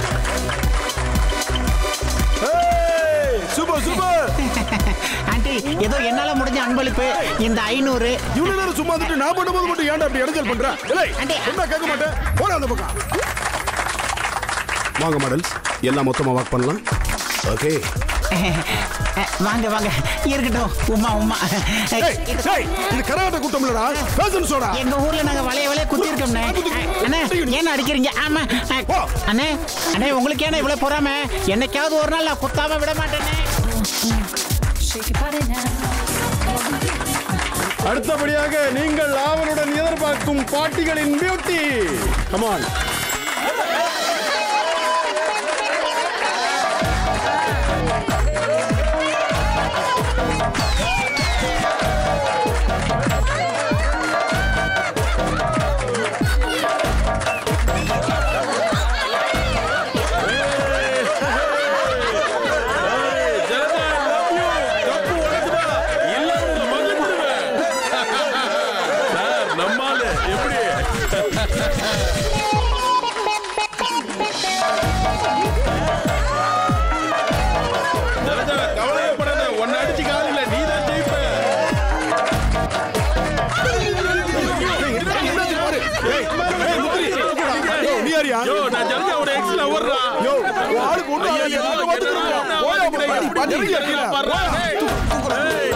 super super
aunty ஏதோ என்னால முடிஞ்ச அன்பளிப்பு இந்த ஐநூறு
இவ்வளவு நேரம் சும்மா வந்துட்டு நான் பண்ணும்போது மட்டும் ஏன்டா அப்படி இடைஞ்சல் பண்ற இல்லை என்ன கேட்க மாட்டேன் போடா அந்த பக்கம் வாங்க மாடல்ஸ் எல்லாம் மொத்தமா வாக் பண்ணலாம் ஓகே
வாங்க வாங்க இருக்கட்டும் உமா உமா
இது கரகாட்ட கூட்டம் இல்லடா ஃபேஷன் ஷோடா
எங்க ஊர்ல நாங்க வளைய வளைய குத்தி இருக்கோம்ண்ணே அண்ணே ஏன் அடிக்கிறீங்க ஆமா அண்ணே அண்ணே உங்களுக்கு ஏன்னா இவ்வளவு பொறாம என்னைக்காவது ஒரு நாள் நான் குத்தாம விட மாட்டேனே
Shake your body now.
அடுத்தபடியாக நீங்கள் ஆவலுடன் எதிர்பார்க்கும் பாட்டிகளின் பியூட்டி கமான்
நம்மால எப்படி
ஒண்ணும் ஆகாது. நாங்க பாத்துக்கிறோம். போயா, போயா, போயா, இறங்கி கீழே. போயா.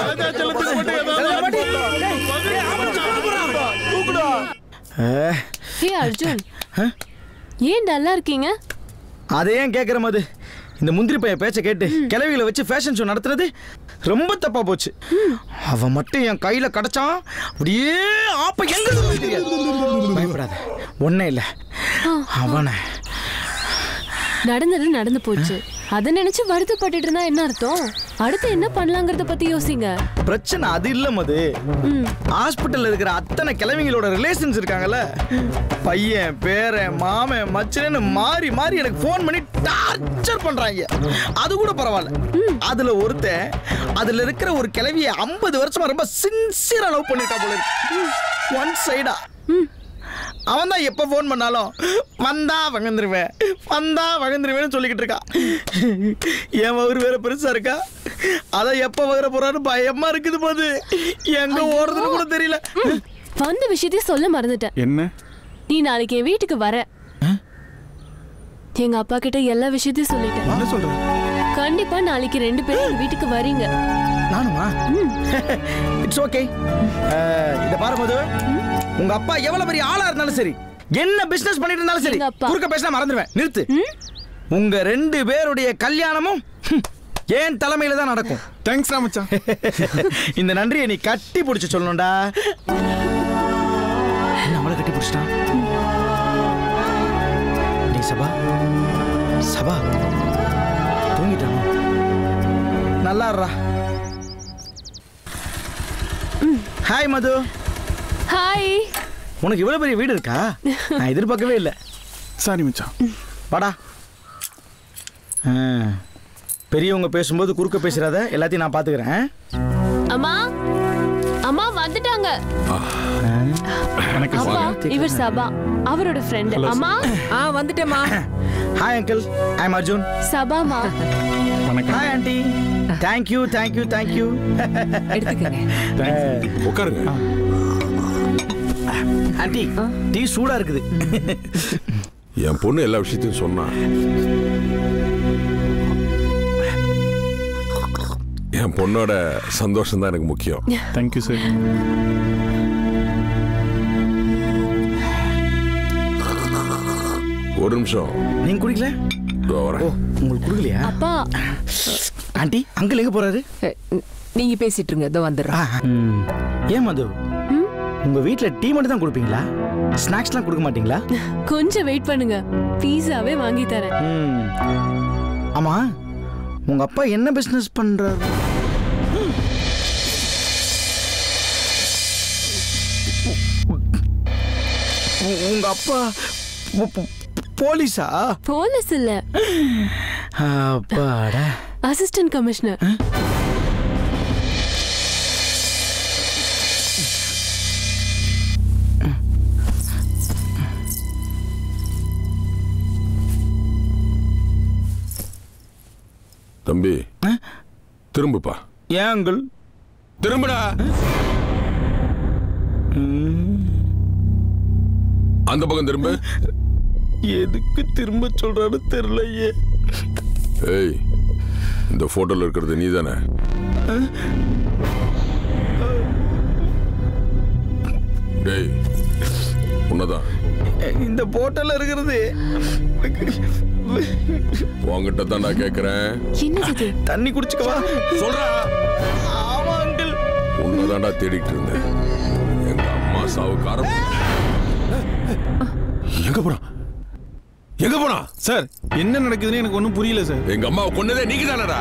ஹே அர்ஜுன் ஏன் டல்லா இருக்கீங்க
அதை ஏன் கேட்குற மாதிரி இந்த முந்திரி பையன் பேச்ச கேட்டு கிளவிகளை வச்சு ஃபேஷன் ஷோ நடத்துறது ரொம்ப தப்பா போச்சு அவன் மட்டும் என் கையில கிடைச்சான் அப்படியே ஆப்ப எங்க இருக்குன்னு தெரியாது பயப்படாத ஒன்னே இல்ல அவனை
நடந்தது நடந்து போச்சு அதை நினைச்சு வருத்தப்பட்டுட்டு இருந்தா என்ன அர்த்தம் அடுத்து என்ன பண்ணலாங்கிறத பத்தி யோசிங்க
பிரச்சனை அது இல்ல மது ஹாஸ்பிட்டல்ல இருக்கிற அத்தனை கிழவிங்களோட ரிலேஷன்ஸ் இருக்காங்கல்ல பையன் பேரன் மாமன் மச்சனன்னு மாறி மாறி எனக்கு ஃபோன் பண்ணி டார்ச்சர் பண்றாங்க அது கூட பரவாயில்ல அதுல ஒருத்தன் அதுல இருக்கிற ஒரு கிழவிய ஐம்பது வருஷமா ரொம்ப சின்சியரா லவ் பண்ணிட்டா போல இருக்கு ஒன் சைடா அவன் தான் எப்போ ஃபோன் பண்ணாலும் வந்தா வகந்துருவேன் வந்தா வகந்துருவேன்னு சொல்லிக்கிட்டு இருக்கான் என் வகுறு வேற பெருசா இருக்கா அதான் எப்போ வகுற போறான்னு பயமா இருக்குது போது எங்க ஓடுறதுன்னு கூட தெரியல
வந்த விஷயத்தையும் சொல்ல மறந்துட்டேன்
என்ன
நீ நாளைக்கு என் வீட்டுக்கு வர எங்க அப்பா கிட்ட எல்லா விஷயத்தையும் சொல்லிட்டேன்
என்ன சொல்ற
கண்டிப்பா நாளைக்கு ரெண்டு பேரும் எங்க வீட்டுக்கு வரீங்க
நானுமா இட்ஸ் ஓகே இத பாரு மது உங்க அப்பா எவ்வளவு பெரிய ஆளா இருந்தாலும் சரி என்ன பிசினஸ் பண்ணிட்டு இருந்தாலும் சரி குறுக்க பேசினா மறந்துடுவேன் நிறுத்து உங்க ரெண்டு பேருடைய கல்யாணமும் ஹம், என் தலைமையில தான் நடக்கும்
தேங்க்ஸ் ராமச்சான்
இந்த நன்றியை நீ கட்டி பிடிச்சு சொல்லணும்டா என்ன அவளை கட்டி பிடிச்சிட்டான் நீ சபா சபா தூங்கிட்டானோ நல்லா இருடா ஹாய் மது
ஹாய்
உனக்கு இவ்வளவு பெரிய வீடு இருக்கா நான் எதிர்பார்க்கவே இல்லை
சாரி மச்சான்
வாடா ஆ, பெரியவங்க பேசும்போது குறுக்க பேசுறாத எல்லாத்தையும் நான் பாத்துக்கிறேன்
அம்மா அம்மா வந்துட்டாங்க அப்பா இவர் சபா அவரோட ஃப்ரெண்ட்
Hello, sir.
அம்மா
ஆ வந்துட்டேம்மா
hi uncle I am Arjun
சபாமா
hi aunty thank you thank you thank you
எடுத்துக்கங்க
உட்காருங்க
ஆண்டி டீ சூடா இருக்குது
என் பொண்ணு எல்லா விஷயத்தையும் சொன்னா என் பொண்ணோட சந்தோஷம் தான் எனக்கு முக்கியம்
தேங்க்யூ சார்
ஒரு நிமிஷம்
நீங்க குடிக்கல
இதோ வரேன்
உங்களுக்கு குடுக்கலையா
அப்பா
ஆண்டி அங்கிள் எங்க போறாரு
நீங்க பேசிட்டு இருங்க இதோ வந்துடுறேன்
ஏன் மது உங்க வீட்ல டீ மட்டும் தான் கொடுப்பீங்களா ஸ்நாக்ஸ்லாம் கொடுக்க மாட்டீங்களா
கொஞ்சம் வெயிட் பண்ணுங்க பீஸாவே வாங்கி தரேன்
ம். ஆமா உங்க அப்பா என்ன பிசினஸ் பண்றாரு உ- உங்க அப்பா போ- போ- போலீஸா
போலீஸ் இல்ல
அப்பாடா
அசிஸ்டன்ட் கமிஷனர்
தம்பி திரும்புப்பா
ஏன் அங்கிள்
திரும்புடா அந்த பக்கம் திரும்ப
எதுக்கு திரும்ப சொல்றாரு தெரியலையே
ஏய் இந்த போட்டோல இருக்கிறது நீ தானே டேய் உன்னதான்
இந்த போட்டோல இருக்கிறது
உன்கிட்ட தான் நான் கேட்கிறேன்
என்னது
தண்ணி குடிச்சுக்கவா
சொல்றா
ஆமா அங்கிள்
உன்னதான்டா தேடிட்டு இருந்தேன் எங்க அம்மா சாவுக்கு ஆரம்பம் எங்க போறான் எங்க போனா
சார் என்ன நடக்குதுன்னு எனக்கு ஒன்றும் புரியல சார்
எங்க அம்மாவை கொன்னதே நீங்க தானடா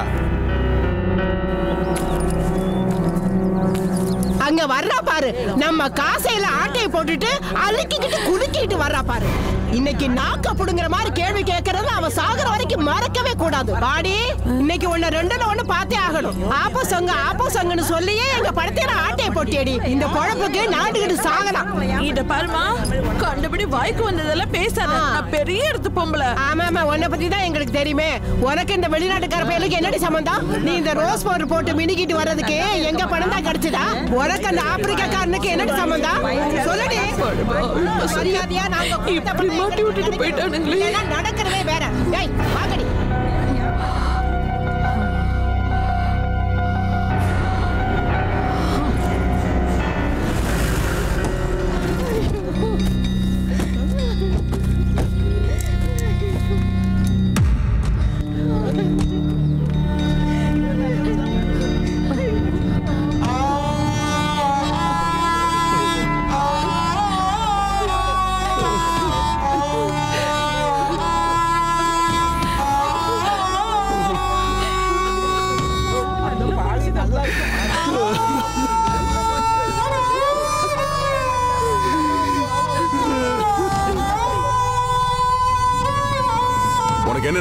அங்க வர்றா பாரு நம்ம காசையில ஆட்டையை போட்டுட்டு அழுக்கிக்கிட்டு குலுக்கிட்டு வர்றா பாரு இன்னைக்கு நாக்க புடுங்குற மாதிரி கேள்வி கேட்கறது அவ சாகுற வரைக்கும் மறக்கவே கூடாது பாடி இன்னைக்கு ஒண்ணு ரெண்டுல ஒண்ணு பார்த்தே ஆகணும் ஆப்போ சங்க ஆப்போ சங்கன்னு சொல்லியே எங்க படத்தையில ஆட்டையை போட்டியடி இந்த பொழப்புக்கு நாட்டுக்கிட்டு சாகலாம்
இத பாருமா கண்டபடி வாய்க்கு வந்ததெல்லாம் பேசாத நான் பெரிய இடத்து பொம்பளை
ஆமா ஆமா உன்னை பத்தி தான் எங்களுக்கு தெரியுமே உனக்கு இந்த வெளிநாட்டுக்கார பையனுக்கு என்னடி சம்பந்தம் நீ இந்த ரோஸ் பவுடர் போட்டு மினிக்கிட்டு வர்றதுக்கு எங்க பணம் தான் கிடைச்சதா உனக்கு அந்த ஆப்பிரிக்காக்காரனுக்கு என்னடி சம்பந்தம் சொல்லுடி மரியாதையா நாங்க கொடுத்த பணம்
மாட்டி விட்டுட்டு
எங்களுக்கு
போயிட்டானுங்களே.
இதெல்லாம் நடக்கிறதே வேற டேய் வாங்கடி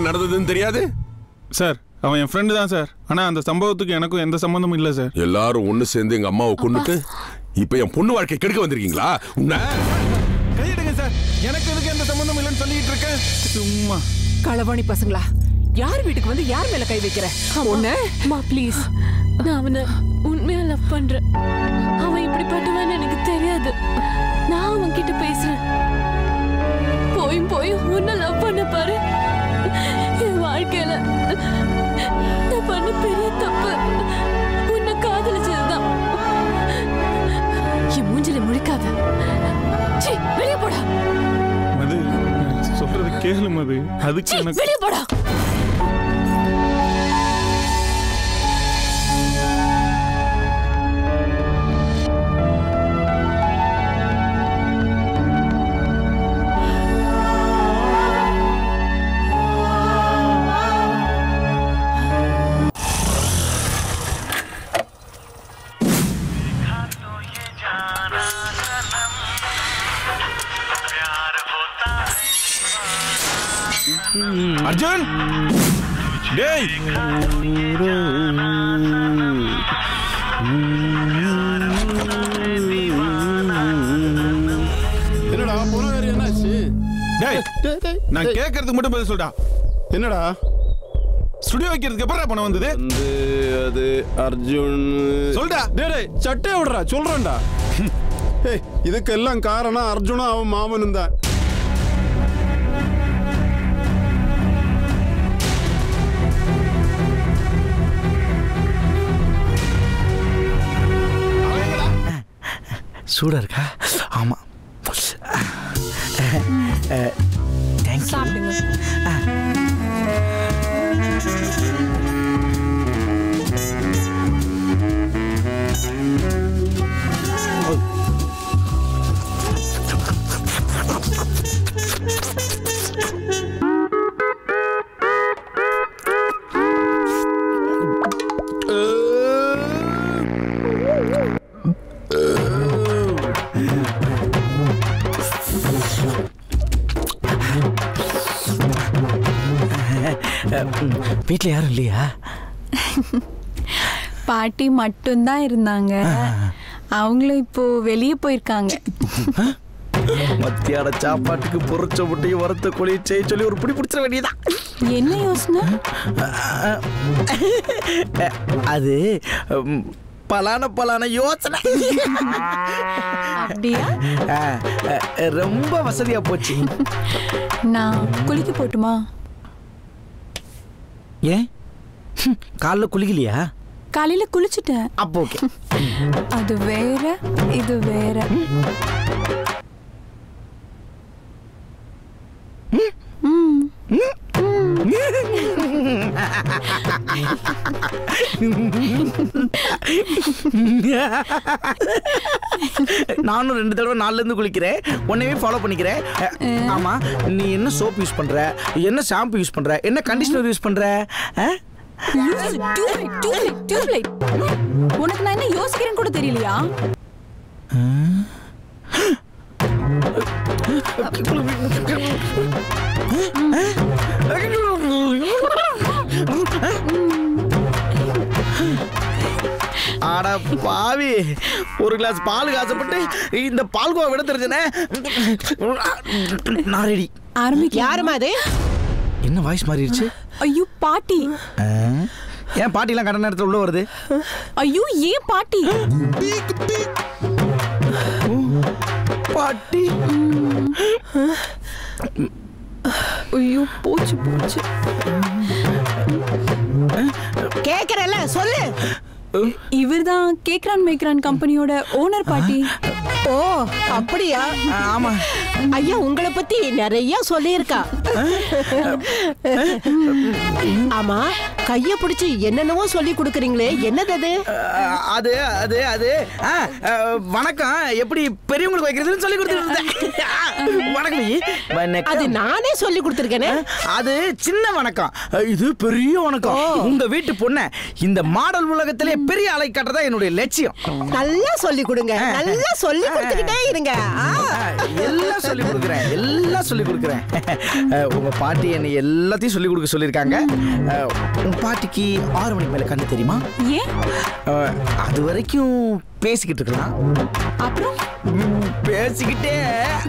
நடந்ததுன்னு தெரியாது
சார் அவன் என் ஃப்ரெண்டு தான் சார் ஆனா அந்த சம்பவத்துக்கு எனக்கும் எந்த சம்பந்தமும் இல்லை சார்
எல்லாரும் ஒண்ணு சேர்ந்து எங்க அம்மாவை கொண்டுட்டு இப்ப என் பொண்ணு வாழ்க்கை கெடுக்க வந்திருக்கீங்களா உன்னை
கையிடுங்க சார் எனக்கு எதுக்கு எந்த சம்பந்தமும் இல்லைன்னு சொல்லிட்டு இருக்கேன் சும்மா
களவாணி பசங்களா யார் வீட்டுக்கு வந்து யார் மேல கை வைக்கிற ஒண்ணு
அம்மா ப்ளீஸ் நான் அவனை உண்மையா லவ் பண்றேன் அவன் இப்படிப்பட்டவன் எனக்கு தெரியாது நான் அவன் கிட்ட பேசுறேன் போயும் போயும் உன்னை லவ் பண்ண பாரு என் வாழ்க்கையில நான் பண்ண பெரிய தப்பு உன்னை காதலிச்சதுதான் என் மூஞ்சில முழிக்காத சீ வெளியே போடா
மது நான் சொல்றது கேளு மது அதுக்கு
சீ
எனக்கு
வெளியே போடா
அர்ஜுன் டேய்
என்னடா போன வேற என்னாச்சு
டேய் நான் கேட்கறதுக்கு மட்டும் பதில் சொல்டா
என்னடா
ஸ்டுடியோ வைக்கிறதுக்கு எப்பறம் பணம் வந்தது
வந்து அது அர்ஜுன்
சொல்டா.
டேய் டேய் சட்டை விடுறா சொல்றேன்டா ஏய் இதுக்கெல்லாம் காரணம் அர்ஜுனும் அவன் மாமனும் தான்
சூடா இருக்கா ஆமா தேங்க்யூ
சாப்பிடுங்க
வீட்டில் யாரும் இல்லையா
பாட்டி மட்டும்தான் இருந்தாங்க அவங்களும் இப்போ வெளியே போயிருக்காங்க
மத்தியான சாப்பாட்டுக்கு பொறிச்ச முட்டையும் வறுத்த கோழியும் செய்ய சொல்லி ஒரு பிடி பிடிச்சிட வேண்டியதான்
என்ன யோசனை
அது ம், பலான பலான யோசனை
அப்படியா
ஆ, ஆ, ரொம்ப வசதியா போச்சு
நான் குளிக்க போட்டுமா
ஏன் ஹம், காலைல குளிக்கலையா
காலையில குளிச்சுட்டேன்
அப்போ ஓகே
அது வேற இது வேற ம்.
நானும் ரெண்டு தடவை நாலுல இருந்து குளிக்கிறேன் உன்னையே ஃபாலோ பண்ணிக்கிறேன் அஹ், ஆமா நீ என்ன சோப் யூஸ் பண்ற என்ன ஷாம்பு யூஸ் பண்ற என்ன கண்டிஷனர் யூஸ் பண்ற அஹ்?
Use tubelight, tubelight, tubelight. உனக்கு நான் என்ன யோசிக்கிறேன்னு கூட தெரியலையா
அட பாவி ஒரு கிளாஸ் பாலுக்கு ஆசைப்பட்டு இந்த பால்கோவா விட தெரிஞ்சனே நான் ரெடி
ஆரம்பிக்க
யாருமா அது
என்ன வாய்ஸ் மாறிடுச்சு
ஐயோ பாட்டி
ஏன் பாட்டிலாம் கடன் நேரத்தில் உள்ள வருது
ஐயோ ஏன் பாட்டி
பாட்டி
ஐயோ போச்சு போச்சு
கேக்குறல சொல்லு
இவர்தான் கேக்ரான் மேக்ரான் கம்பெனியோட ஓனர் பாட்டி
ஓ அப்படியா
ஆமா
ஐயா உங்களை பத்தி நிறைய சொல்லியிருக்கா ஆமா கைய பிடிச்சு என்னென்னவோ சொல்லி கொடுக்குறீங்களே என்னது அது
அஹ், அது அது அது ஆ, அஹ், வணக்கம் எப்படி பெரியவங்களுக்கு வைக்கிறதுன்னு சொல்லி கொடுத்துருந்தேன் வணக்கம் ஐயே. வணக்கம்.
அது நானே சொல்லி கொடுத்துருக்கேனே
அது சின்ன வணக்கம் அஹ், இது பெரிய வணக்கம் உங்க வீட்டு பொண்ண இந்த மாடல் உலகத்திலே பெரிய அலை கட்டுறதா என்னுடைய லட்சியம்
நல்லா சொல்லி கொடுங்க நல்லா சொல்லி கொடுத்துக்கிட்டே இருங்க ஆ.
எல்லாம் சொல்லி கொடுக்குறேன் எல்லாம் சொல்லி கொடுக்குறேன் அஹ், உங்க பாட்டி என்னை எல்லாத்தையும் சொல்லி கொடுக்க சொல்லியிருக்காங்க அஹ், உங்க பாட்டிக்கு ஆறு மணிக்கு மேல கண்ணு தெரியுமா
ஏன்
அஹ், அது வரைக்கும் பேசிக்கிட்டு இருக்கலாம்
அப்புறம்
பேசிக்கிட்டே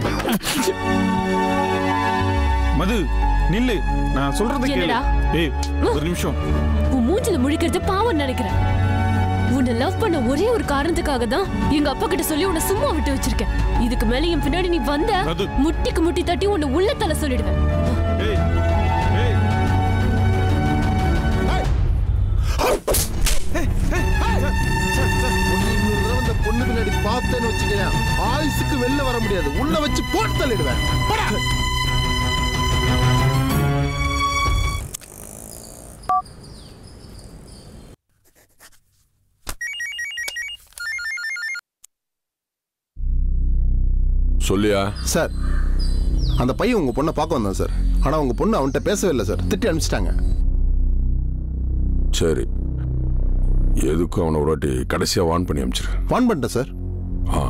மது நில்லு நான் சொல்றது கேளு
என்னடா?
ஏய் ஒரு நிமிஷம்
உன் மூஞ்சில முழிக்கிறது பாவம் நினைக்கிறேன் உன்னை லவ் பண்ண ஒரே ஒரு காரணத்துக்காக தான் எங்க அப்பா கிட்ட சொல்லி உன்னை சும்மா விட்டு வச்சிருக்கேன் இதுக்கு மேல என் பின்னாடி நீ வந்த
அது-
முட்டிக்கு முட்டி தட்டி உன்னை உள்ளத்தால சொல்லிடுவேன்
ஏய் ஏய்
இந்த பொண்ணு பின்னாடி பார்த்தேன்னு வச்சுக்கேன் ஆயுசுக்கு வெளில வர முடியாது உள்ள வச்சு போட்டு தள்ளிடுவேன் போடா.
சொல்லியா
சார் அந்த பையன் உங்க பொண்ணை பார்க்க வந்தான் சார் ஆனா உங்க பொண்ணு அவன்கிட்ட பேசவே இல்லை சார் திட்டி அனுப்பிச்சிட்டாங்க
சரி எதுக்கும் அவனை ஒரு வாட்டி கடைசியா வான் பண்ணி அனுப்பிச்சிரு
வான் பண்ணிட்டேன் சார்
ஆ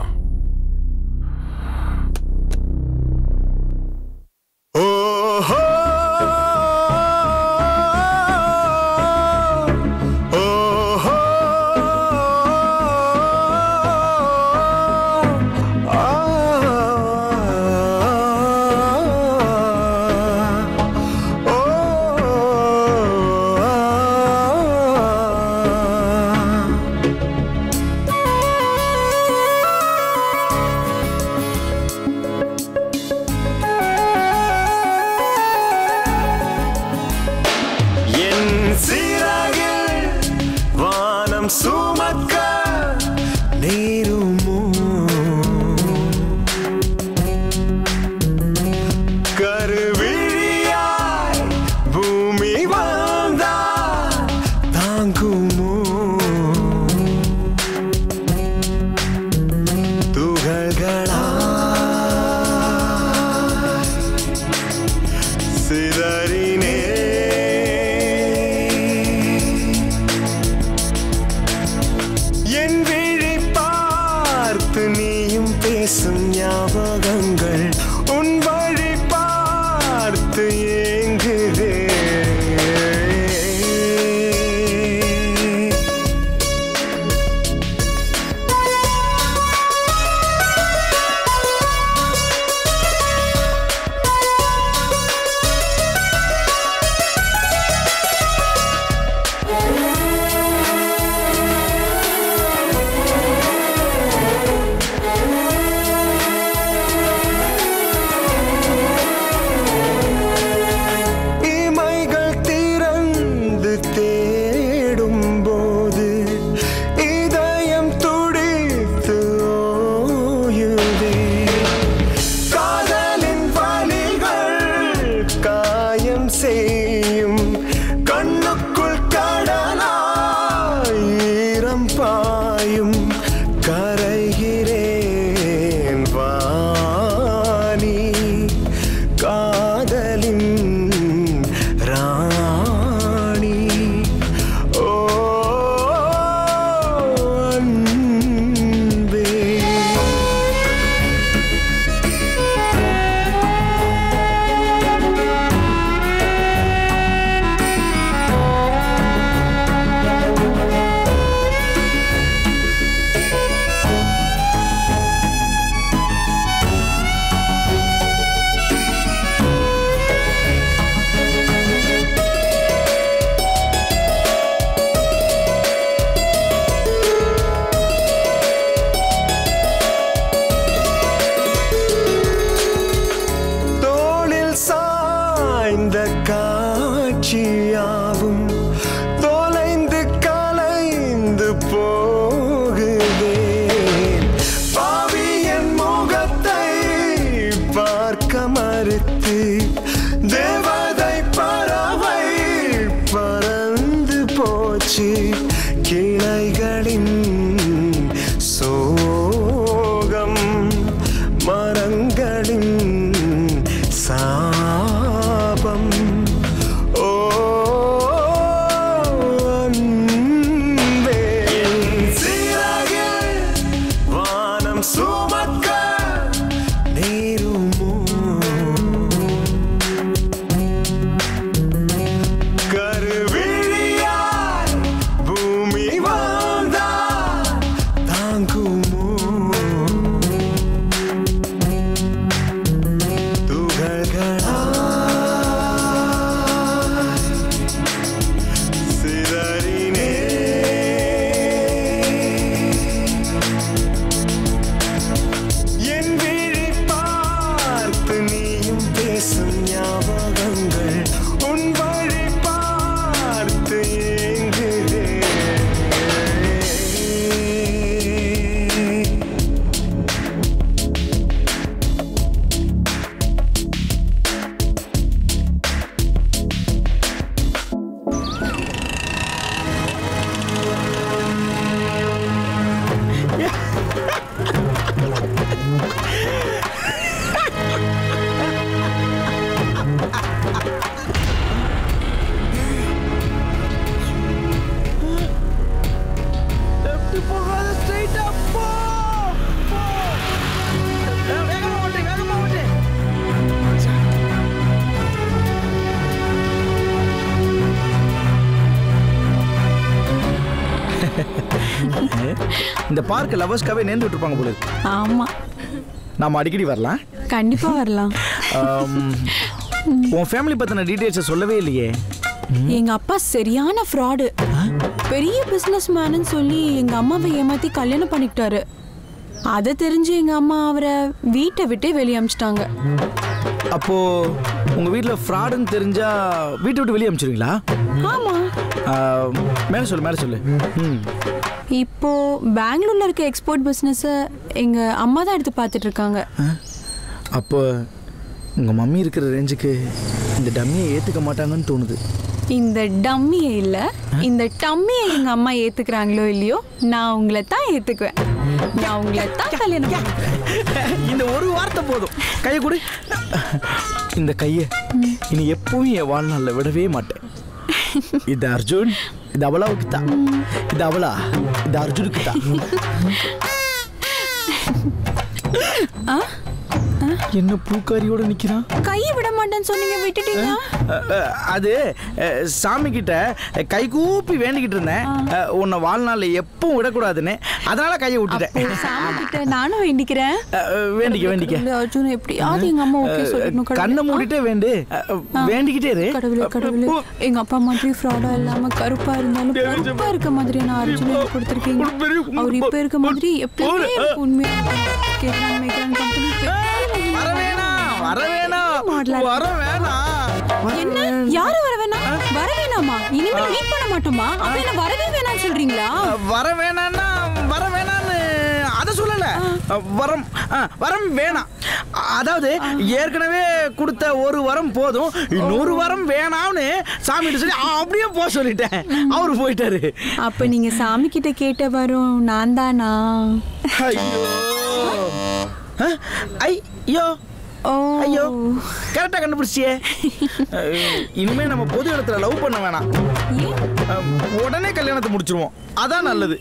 என் சீராகில் வானம் சுமக்க நேருமோ கருவிழியாய் பூமி வாழ்ந்தா தாங்குமோ துகள்களா சிதறினே என் விழி பார்த்து நீயும் பேசும் ஞாபகங்கள் உன் வழி பார்த்து ஏங்குதே இமைகள் திறந்து தேடும் போது இதயம் துடித்து ஓயுதே காதலின் வலிகள் காயம் செய்யும் கண்ணுக்குள் கடலாய் ஈரம் பாயும் கரைகிறேன் வாணி காதலின் ராணி ஓ அன்பே தோளில் சாய்ந்த காட்சியாவும் தொலைந்து கலைந்து போகுதே பாவியன் முகத்தை பார்க்க மறுத்து தேவதை பறவை பறந்து போச்சு கிளைகளின் சோகம் மரங்களின் சாபம் ஓ அன்பே. என் சிறகில் வானம் சுமக்க
லெஃப்ட் போகாத ஸ்ட்ரைட்டா போ போ. அஹ், வேகமா ஓட்டு வேகமா ஓட்டு இந்த பார்க் லவர்ஸ்க்காவே நேர்ந்து விட்டுருப்பாங்க போல இருக்கு
ஆமா
நாம அடிக்கடி வரலாம்
கண்டிப்பா வரலாம்
ஆம், உன் ஃபேமிலி பத்தின டீடைல்ஸை சொல்லவே இல்லையே
எங்க அப்பா சரியான ஃப்ராடு பெரிய பிசினஸ் மேனு சொல்லி எங்க அம்மாவை ஏமாத்தி கல்யாணம் பண்ணிக்கிட்டாரு அதை தெரிஞ்சு எங்க அம்மா அவரை வீட்டை விட்டே வெளியே அமிச்சிட்டாங்க
அப்போ உங்க வீட்ல ஃப்ராடுன்னு தெரிஞ்சா வீட்டை விட்டு வெளியே அனுப்பிச்சிருவீங்களா
ஆமா
மேலே சொல்லு மேலே சொல்லு ம்
இப்போ பெங்களூர்ல இருக்க எக்ஸ்போர்ட் பிசினஸ எங்க அம்மா தான் எடுத்து பார்த்துட்டு இருக்காங்க
அப்போ உங்க மம்மி இருக்கிற ரேஞ்சுக்கு இந்த டம்மியை ஏத்துக்க மாட்டாங்கன்னு தோணுது
இந்த டம்மியை இல்ல இந்த டம்மியை எங்க அம்மா ஏத்துக்கிறாங்களோ இல்லையோ நான் உங்களை தான் ஏத்துக்குவேன் நான் உங்களை தான் கல்யாணம் பண்ணிக்குவேன்.
இந்த ஒரு வார்த்தை போதும் கையை கொடு இந்த கையை இனி எப்பவும் என் வாழ்நாளில் விடவே மாட்டேன் இது அர்ஜுன் இது அவளாவுக்கு தான் இது அவளா இது அர்ஜுனுக்கு தான்
ஆ?
என்ன பூக்காரியோட நிக்கிறான்
கையை விட மாட்டேன்னு சொன்னீங்க விட்டுட்டீங்க
அஹ், அஹ், அது அஹ், சாமி கிட்ட கை கூப்பி வேண்டிக்கிட்டு இருந்தேன் அஹ், உன்னை வாழ்நாளில் எப்பவும் விடக்கூடாதுன்னு அதனால கையை விட்டுட்டேன்
அப்போ சாமி கிட்ட நானும் வேண்டிக்கிறேன்
அஹ், அஹ், வேண்டிக்க வேண்டிக்க
கடவுளே, அர்ஜுன் எப்படியாவது எங்க அம்மா ஓகே சொல்லணும் கடவுளே.
கண்ணை மூடிட்டே வேண்டு அஹ், வேண்டிக்கிட்டே இரு
கடவுளே கடவுளே எங்க அப்பா மாதிரி ஃப்ராடா இல்லாம கருப்பா இருந்தாலும் கருப்பா இருக்க மாதிரி நான் அர்ஜுன் எனக்கு கொடுத்துருக்கீங்க அவர் இப்ப இருக்க மாதிரி எப்பவுமே எனக்கு உண்மையா கேட்கலாம் மேய்க்கிறான் கம்பெனி
வர வேணாம் வர வேணாம் வர வேணாம்
என்ன யாரு வர வேணாம் வர வேணாமா இனிமேல் மீட் பண்ண மாட்டோமா அப்ப என்ன வரவே வேணாம்னு சொல்றீங்களா
வர வேணாம்னா வர வேணாம்னு அதை சொல்லல வரம் ஆ, வரம் வேணாம் அதாவது ஏற்கனவே கொடுத்த ஒரு வரம் போதும் இன்னொரு வரம் வேணாம்னு சாமிகிட்ட சொல்லி அப்படியே போக சொல்லிட்டேன் அவரு போயிட்டாரு
அப்ப நீங்க சாமி கிட்ட கேட்ட வரும் நான் தானா
ஐயோ ஆ, ஐயோ ஐயோ கரெக்டா கண்டுபிடிச்சியே அஹ், இனிமே நம்ம பொது இடத்துல லவ் பண்ண வேணாம் அஹ், உடனே கல்யாணத்தை முடிச்சிருவோம் அதான் நல்லது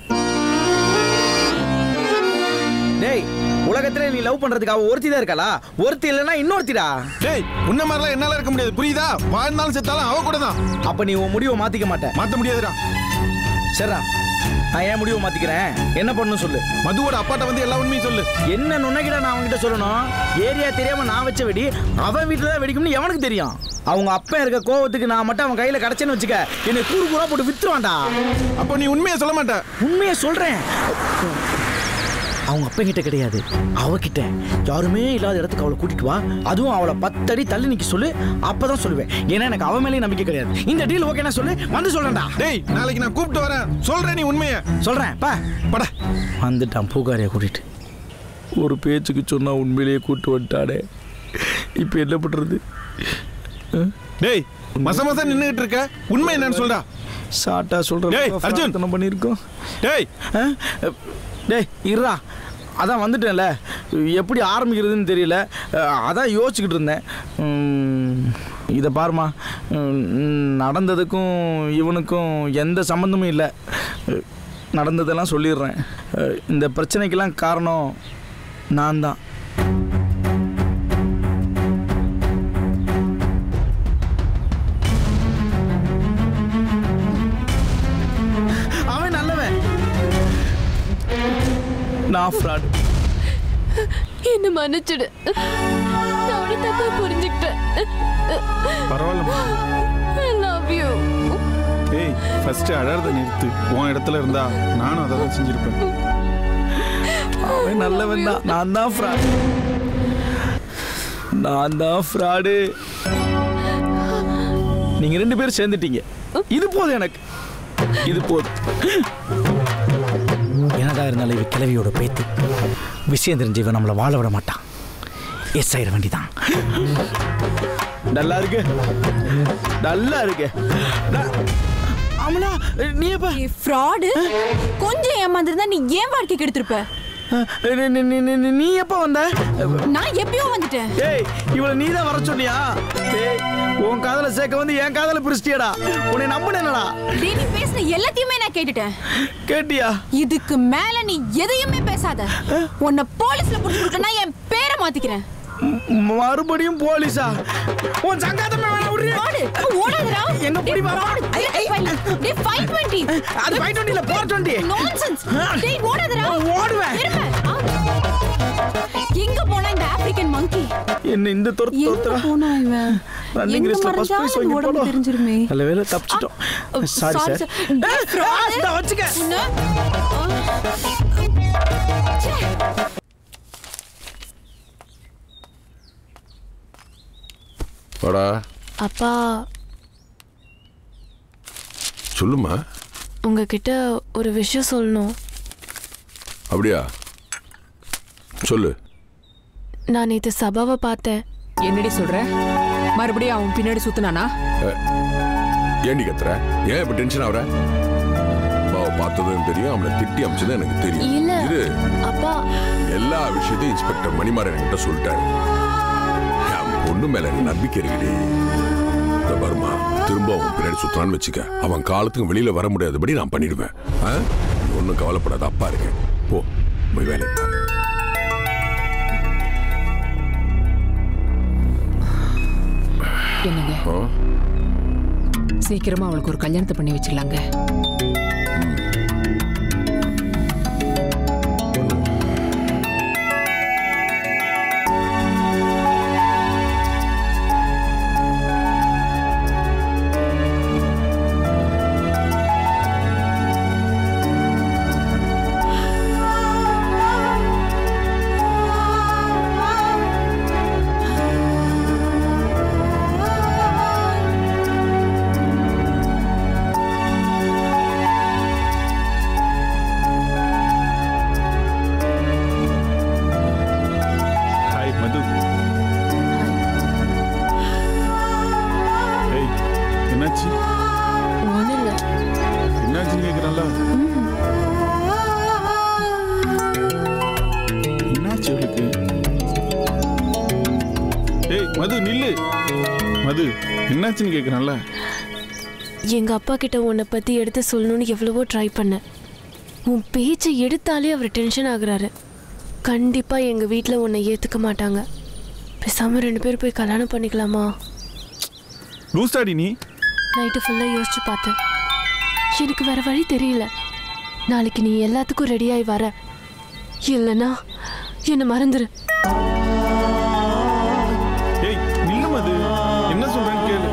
டேய் உலகத்துல நீ லவ் பண்றதுக்கு அவ ஒருத்தி தான் இருக்காளா ஒருத்தி இல்லைன்னா இன்னொருத்திடா
டேய் உன்ன மாதிரிலாம் என்னால இருக்க முடியாது புரியுதா வாழ்நாளும் செத்தாலும் அவ கூட தான்
அப்ப நீ உன் முடிவை மாத்திக்க மாட்ட
மாத்த முடியாதுடா
சரிடா நான் ஏன் முடிவை மாத்திக்கிறேன் என்ன பண்ணணும் சொல்லு
மதுவோட அப்பாட்ட வந்து எல்லா உண்மையும் சொல்லு
என்ன நுண்ணகிட்ட நான் அவன்கிட்ட சொல்லணும் ஏரியா தெரியாம நான் வச்ச வெடி அவன் வீட்டுல தான் வெடிக்கும்னு எவனுக்கு தெரியும் அவங்க அப்பா இருக்க கோவத்துக்கு நான் மட்டும் அவன் கையில கிடைச்சேன்னு வச்சுக்க என்னை கூறு கூறா போட்டு வித்துருவான்டா
அப்போ நீ உண்மையை சொல்ல மாட்ட
உண்மையை சொல்றேன் அவங்க அப்பா கிட்ட கிடையாது அவகிட்ட யாருமே இல்லாத இடத்துக்கு அவளை கூட்டிட்டு வா அதுவும் அவளை பத்தடி தள்ளி நிக்க சொல்லு அப்பதான் சொல்லுவேன் ஏன்னா எனக்கு அவன் மேலேயும் நம்பிக்கை கிடையாது இந்த டீல் ஓகேனா சொல்லு வந்து சொல்றேன்டா
டேய் நாளைக்கு நான் கூப்பிட்டு வரேன் சொல்றேன் நீ உண்மையை
சொல்றேன் பா
பட
வந்துட்டான் பூகாரியை கூட்டிட்டு ஒரு பேச்சுக்கு சொன்னா உண்மையிலேயே கூட்டு வந்துட்டானே இப்போ என்ன பண்றது
டேய் மச மச நின்னுகிட்டு இருக்க உண்மை என்னன்னு சொல்றா
ஷார்ட்டா சொல்றேன்
டேய், அர்ஜுன்.
பிரார்த்தனை பண்ணியிருக்கோம்
டேய்
டேய் இருடா அதான் வந்துட்டேன்ல எப்படி ஆரம்பிக்கிறதுன்னு தெரியல அஹ், அதான் யோசிச்சுக்கிட்டு இருந்தேன் உம், இதை பாருமா உம், நடந்ததுக்கும் இவனுக்கும் எந்த சம்மந்தமும் இல்லை அஹ், நடந்ததெல்லாம் சொல்லிடுறேன் அஹ், இந்த பிரச்சனைக்கெல்லாம் காரணம் நான் தான் அவன் நல்லவன் நான் ஃப்ராட்
என்ன மன்னிச்சிடு நான் உன்னை தப்பா புரிஞ்சுக்கிட்டேன்
பரவாயில்லம்மா
ஐ லவ் யூ
ஏய் ஃபர்ஸ்ட் அழறத நிறுத்து உன் இடத்துல இருந்தா நானும் அதை தான் செஞ்சிருப்பேன்
அவன் நல்லவன் தான் நான் தான் ஃப்ராடு நான் தான் ஃப்ராடு நீங்க ரெண்டு பேரும் சேர்ந்துட்டீங்க இது போதும் எனக்கு இது போதும் என்னதான் இருந்தாலும் இவ கிழவியோட பேத்தி விஷயம் தெரிஞ்சு இவன் நம்மளை வாழ விட மாட்டான் எஸ் ஆயிட வேண்டிதான் நல்லா இருக்கு நல்லா இருக்கு ந- அமலா நீ எப்ப
ஃப்ராடு கொஞ்சம் ஏமாந்துருந்தா நீ ஏன் வாழ்க்கை கெடுத்திருப்ப
நீ- நீ- நீ- நீ- நீ எப்ப வந்த
நான் எப்பயோ வந்துட்டேன்
ஏய் இவள நீ தான் வர சொன்னியா ஏய் உன் காதல சேர்க்க வந்து என் காதல பிரிச்சிட்டியடா உன்னை நம்பினேனடா
டேய், நீ பேசின எல்லாத்தையுமே நான் கேட்டுட்டேன்
கேட்டியா
இதுக்கு மேல நீ எதையுமே பேசாத உன்னை போலீஸ்ல புடிச்சு கொடுத்தனா என் பேரை மாத்திக்கிறேன்
மறுபடியும் போலீஸா உன் சங்காத்தமே வேணா விடுறியா
ஃப்ராடு ஓடாதடா
எங்க புடி
டேய்,
பாப்பா
fraud. டேய், டேய், 520
அது 520 இல்ல 420
நான்சென்ஸ் டேய் ஓடாதடா
ஓடுவேன்.
திரும்ப. ஆ. எங்க போனா இந்த ஆப்பிரிக்கன் மங்கி
என்ன இந்த துரத்து
எங்க
துரத்துறா
போனா இவன்
ரன்னிங்
எங்க
ரேஸ்ல ஃபர்ஸ்ட்
மறைஞ்சாலும்
பிரைஸ் வாங்கி
உடம்பு
போலாம்
தெரிஞ்சிருமே.
நல்ல வேளை தப்பிச்சிட்டோம் சாரி
sorry,
சார்
sir. டேய், fraud.
நான் வச்சுக்க
உன்னை-
வாடா
அப்பா
சொல்லுமா
உங்ககிட்ட ஒரு விஷயம் சொல்லணும்
அப்படியா சொல்லு
நான் நேற்று சபாவை பார்த்தேன்
என்னடி சொல்ற மறுபடியும் அவன் பின்னாடி சுத்துனானா
அஹ், ஏண்டி கத்துற ஏன் இப்ப டென்ஷன் ஆகுற அப்பாவை பார்த்ததும் தெரியும் அவனை திட்டி அமைச்சதும் எனக்கு தெரியும்
இல்ல.
இரு
அப்பா
எல்லா விஷயத்தையும் இன்ஸ்பெக்டர் மணிமாறன் என்கிட்ட சொல்லிட்டாரு என் பொண்ணு மேல எனக்கு நம்பிக்கை இருக்குடி இந்த வருமா திரும்ப அவன் பின்னாடி சுத்தான்னு வச்சுக்க அவன் காலத்துக்கு வெளியில வர முடியாதபடி நான் பண்ணிடுவேன் ஆ? நீ ஒன்றும் கவலைப்படாத அப்பா இருக்கேன் போ போய் வேலை பாரு.
என்னங்க
ஆ?
சீக்கிரமா அவளுக்கு ஒரு கல்யாணத்தை பண்ணி வச்சிடலாங்க
ஹாய் மது ஏய் என்னாச்சு
ஒன்றும் இல்லை
என்னாச்சுன்னு கேட்குறல்ல என்னாச்சு அவளுக்கு ஏய் மது நில்லு மது என்னாச்சுன்னு கேட்குறேன்ல
எங்க அப்பா கிட்ட உன்னை பத்தி எடுத்து சொல்லணும்னு எவ்வளவோ ட்ரை பண்ணேன் உன் பேச்சை எடுத்தாலே அவர் டென்ஷன் ஆகுறாரு கண்டிப்பா எங்க வீட்ல உன்னை ஏத்துக்க மாட்டாங்க பேசாம ரெண்டு பேரும் போய் கல்யாணம் பண்ணிக்கலாமா
லூசாடி நீ
நைட்டு ஃபுல்லா யோசிச்சு பார்த்தேன் எனக்கு வேற வழி தெரியல நாளைக்கு நீ எல்லாத்துக்கும் ரெடியாகி வர இல்லைன்னா என்னை மறந்துரு
ஏய் நில்லு மது என்ன சொல்றேன்னு கேளு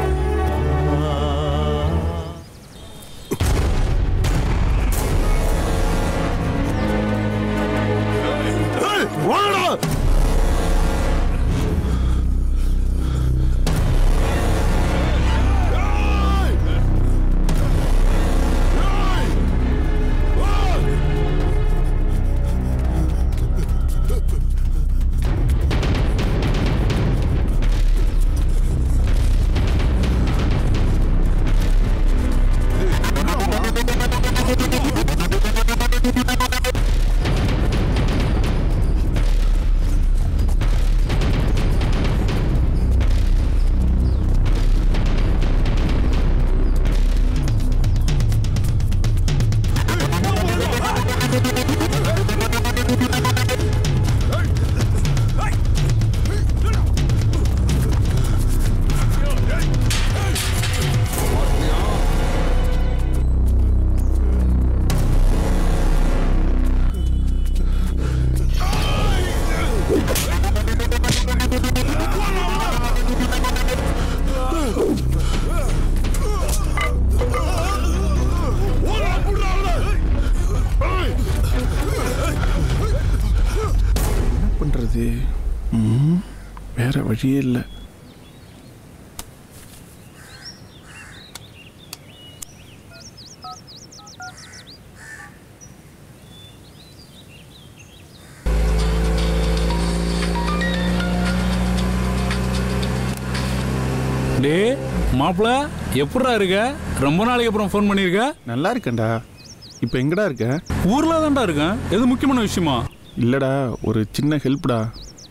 என்ன பண்றது ம், வேற வழியே இல்லை
டே மாப்பிள்ள எப்படா இருக்க ரொம்ப நாளைக்கு அப்புறம் ஃபோன் பண்ணியிருக்க
நல்லா இருக்கேன்டா இப்போ எங்கடா இருக்க
ஊர்ல தான்டா இருக்கேன் எது முக்கியமான விஷயமா
இல்லடா ஒரு சின்ன ஹெல்ப்டா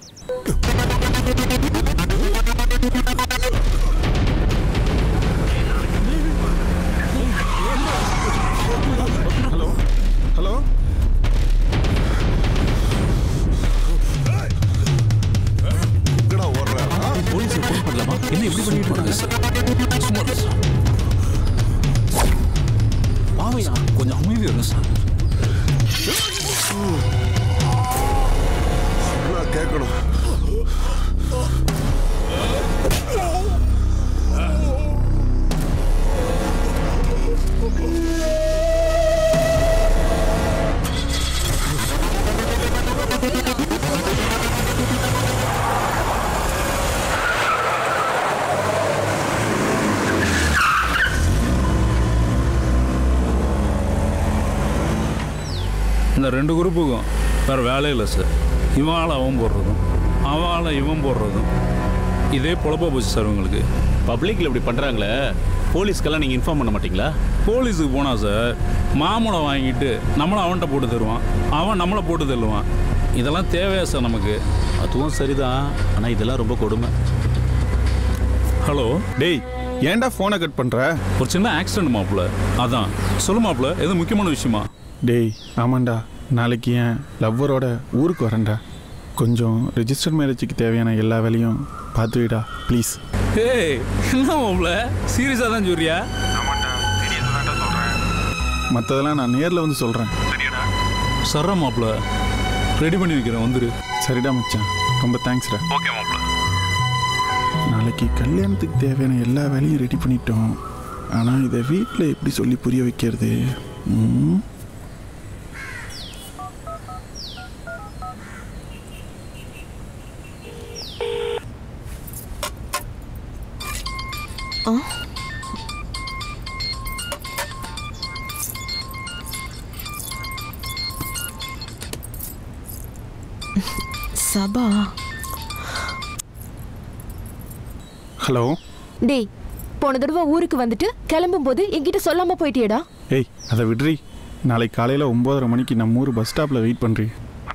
ஹலோ ஹலோ
போலீஸ் ஃபோன் பண்ணலாமா என்ன இப்படி பண்ணிட்டு இருக்காங்க சும்மா இரு சார். பாவையா கொஞ்சம் அமைதியா இருங்க சார்
நான் கேட்கணும்
இந்த ரெண்டு குரூப்புக்கும் வேறு வேலையே இல்லை சார் இவன் ஆளை அவன் போடுறதும் அவன் ஆளை இவன் போடுறதும் இதே பொழப்பா போச்சு சார் உங்களுக்கு
பப்ளிக்ல இப்படி பண்றாங்களே போலீஸ்க்கெல்லாம் நீங்க இன்ஃபார்ம் பண்ண மாட்டீங்களா
போலீஸுக்கு போனா சார் மாமூலம் வாங்கிட்டு நம்மளை அவன்கிட்ட போட்டு தருவான் அவன் நம்மளை போட்டு தள்ளுவான் இதெல்லாம் தேவையா சார் நமக்கு
அதுவும் சரிதான் ஆனா இதெல்லாம் ரொம்ப கொடுமை
ஹலோ
டேய் ஏன்டா ஃபோனை கட் பண்ற
ஒரு சின்ன ஆக்சிடென்ட் மாப்பிள்ள அதான் சொல்லு மாப்பிள்ள எது முக்கியமான விஷயமா
டேய் ஆமாண்டா நாளைக்கு என் லவ்வரோட ஊருக்கு வரேன்டா கொஞ்சம் ரெஜிஸ்டர் மேரேஜுக்கு தேவையான எல்லா வேலையும் பார்த்து விடா ப்ளீஸ்
ஏய் என்ன மாப்பிள்ள சீரியஸாக தான் சொல்றியா
மற்றதெல்லாம் நான் நேரில் வந்து சொல்கிறேன்
சர்றா மாப்பிள்ள ரெடி பண்ணி வைக்கிறேன் வந்துரு
சரிடா மச்சான் ரொம்ப தேங்க்ஸ்டா
ஓகே மாப்பிள்ள
நாளைக்கு கல்யாணத்துக்கு தேவையான எல்லா வேலையும் ரெடி பண்ணிட்டோம் ஆனால் இதை வீட்டில் எப்படி சொல்லி புரிய வைக்கிறது ம்?
சபா
ஹலோ
டேய் போன தடவை ஊருக்கு வந்துட்டு கிளம்பும் போது என்கிட்ட சொல்லாம போயிட்டியடா
ஏய் அதை விட்ரி நாளைக்கு காலையில் ஒம்போதரை மணிக்கு நம்ம ஊர் பஸ் ஸ்டாப்பில் வெயிட் பண்ணுறி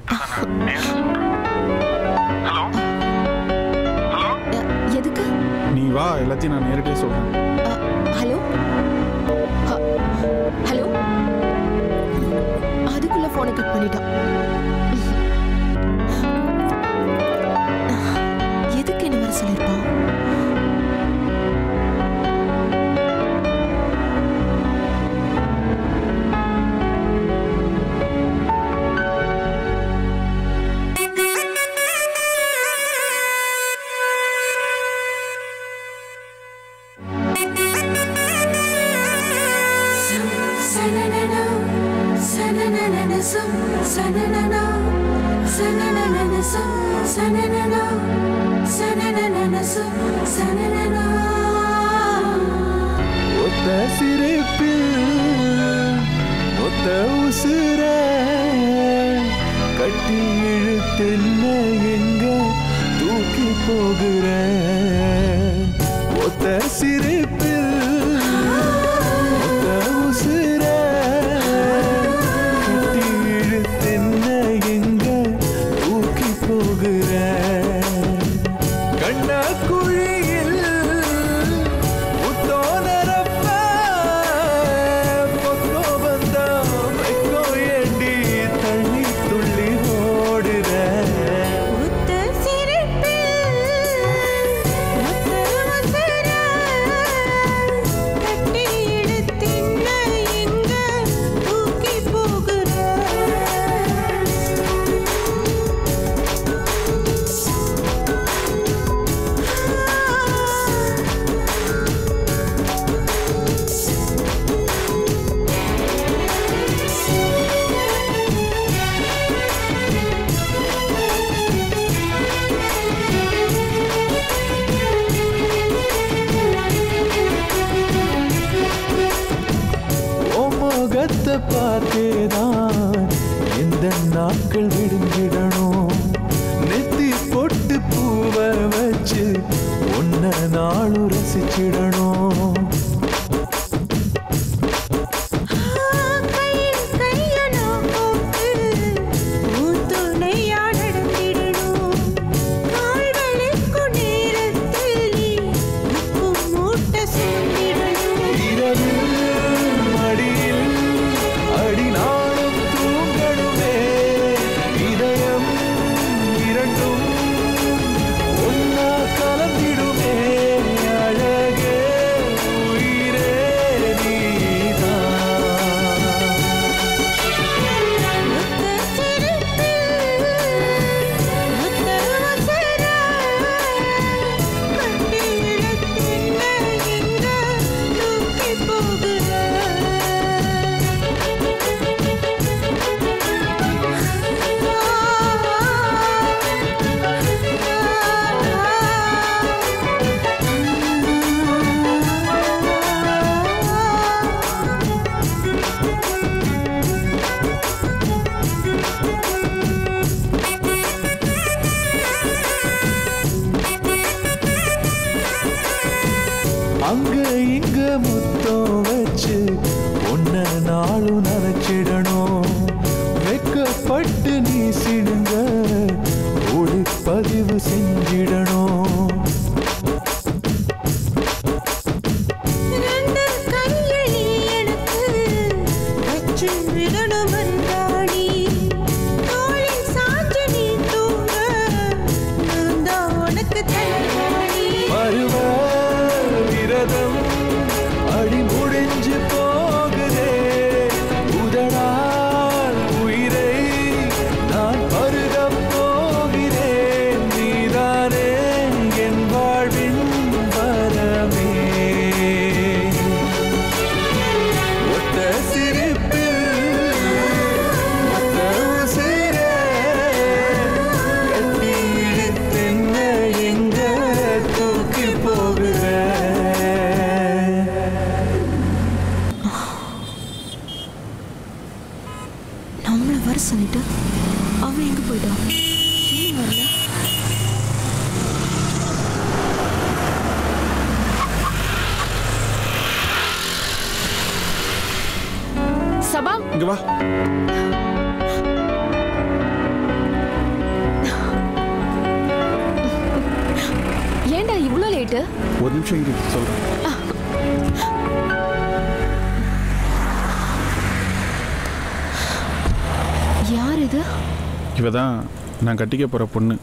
எதுக்கு
நீ வா எல்லாத்தையும் நான் நேரடியாக சொல்கிறேன்
ஹலோ ஹ- ஹலோ அதுக்குள்ள போனை கட் பண்ணிட்டான் எதுக்கு என்ன வர சொல்லியிருப்பான்
ஒத்த சிரிப்பில் ஒத்த உசுர கட்டி இழுத்துன்ன எங்க தூக்கி போகிற ஒத்த சிரிப்பில் ஒத்த உசுர கட்டி இழுத்துன்ன எங்க தூக்கி போகிற கண்ணா குழியில் முத்தோனரப்ப பொக்கோ வந்தா மெக்கோ ஏண்டி தள்ளி துள்ளி ஓடுற உன் முகத்தை பார்த்தேதான் எந்த நாட்கள் விடுஞ்சிடணும் நெத்தி பொட்டு பூவை வச்சு உன்னை நாளும் ரசிச்சிடணும் இங்க முத்தம் வச்சு ஒன்ன நாளும் நினைச்சிடணும் வெக்கப்பட்டு நீ சிடுங்க ஒளி பதிவு செஞ்சிடணும்
ரெண்டு கையில் நீ எனக்கு வச்சு விடணும் அன்றாடி தோளில் சாஞ்சு நீ தூங்க நான் தான் உனக்கு தள்ளாடி
பருவ விரதம் அடி முடிஞ்சு போகுதே உதடால் உயிரை நான் பருக போகிறேன் நீதானே என் வாழ்வின் வரமே ஒத்த சிரிப்பில் ஒத்த உசிரே கட்டி இழுத்தென்ன எங்க தூக்கி போகுற
நம்மள வர சொல்லிட்டு அவன் எங்க போயிட்டான் ஏன் வரல
சபா
இங்க வா
ஏன்டா இவ்ளோ லேட்டு
ஒரு நிமிஷம் இரு சொல்றேன்
யார் இது
இவ தான் நான் கட்டிக்க போற பொண்ணு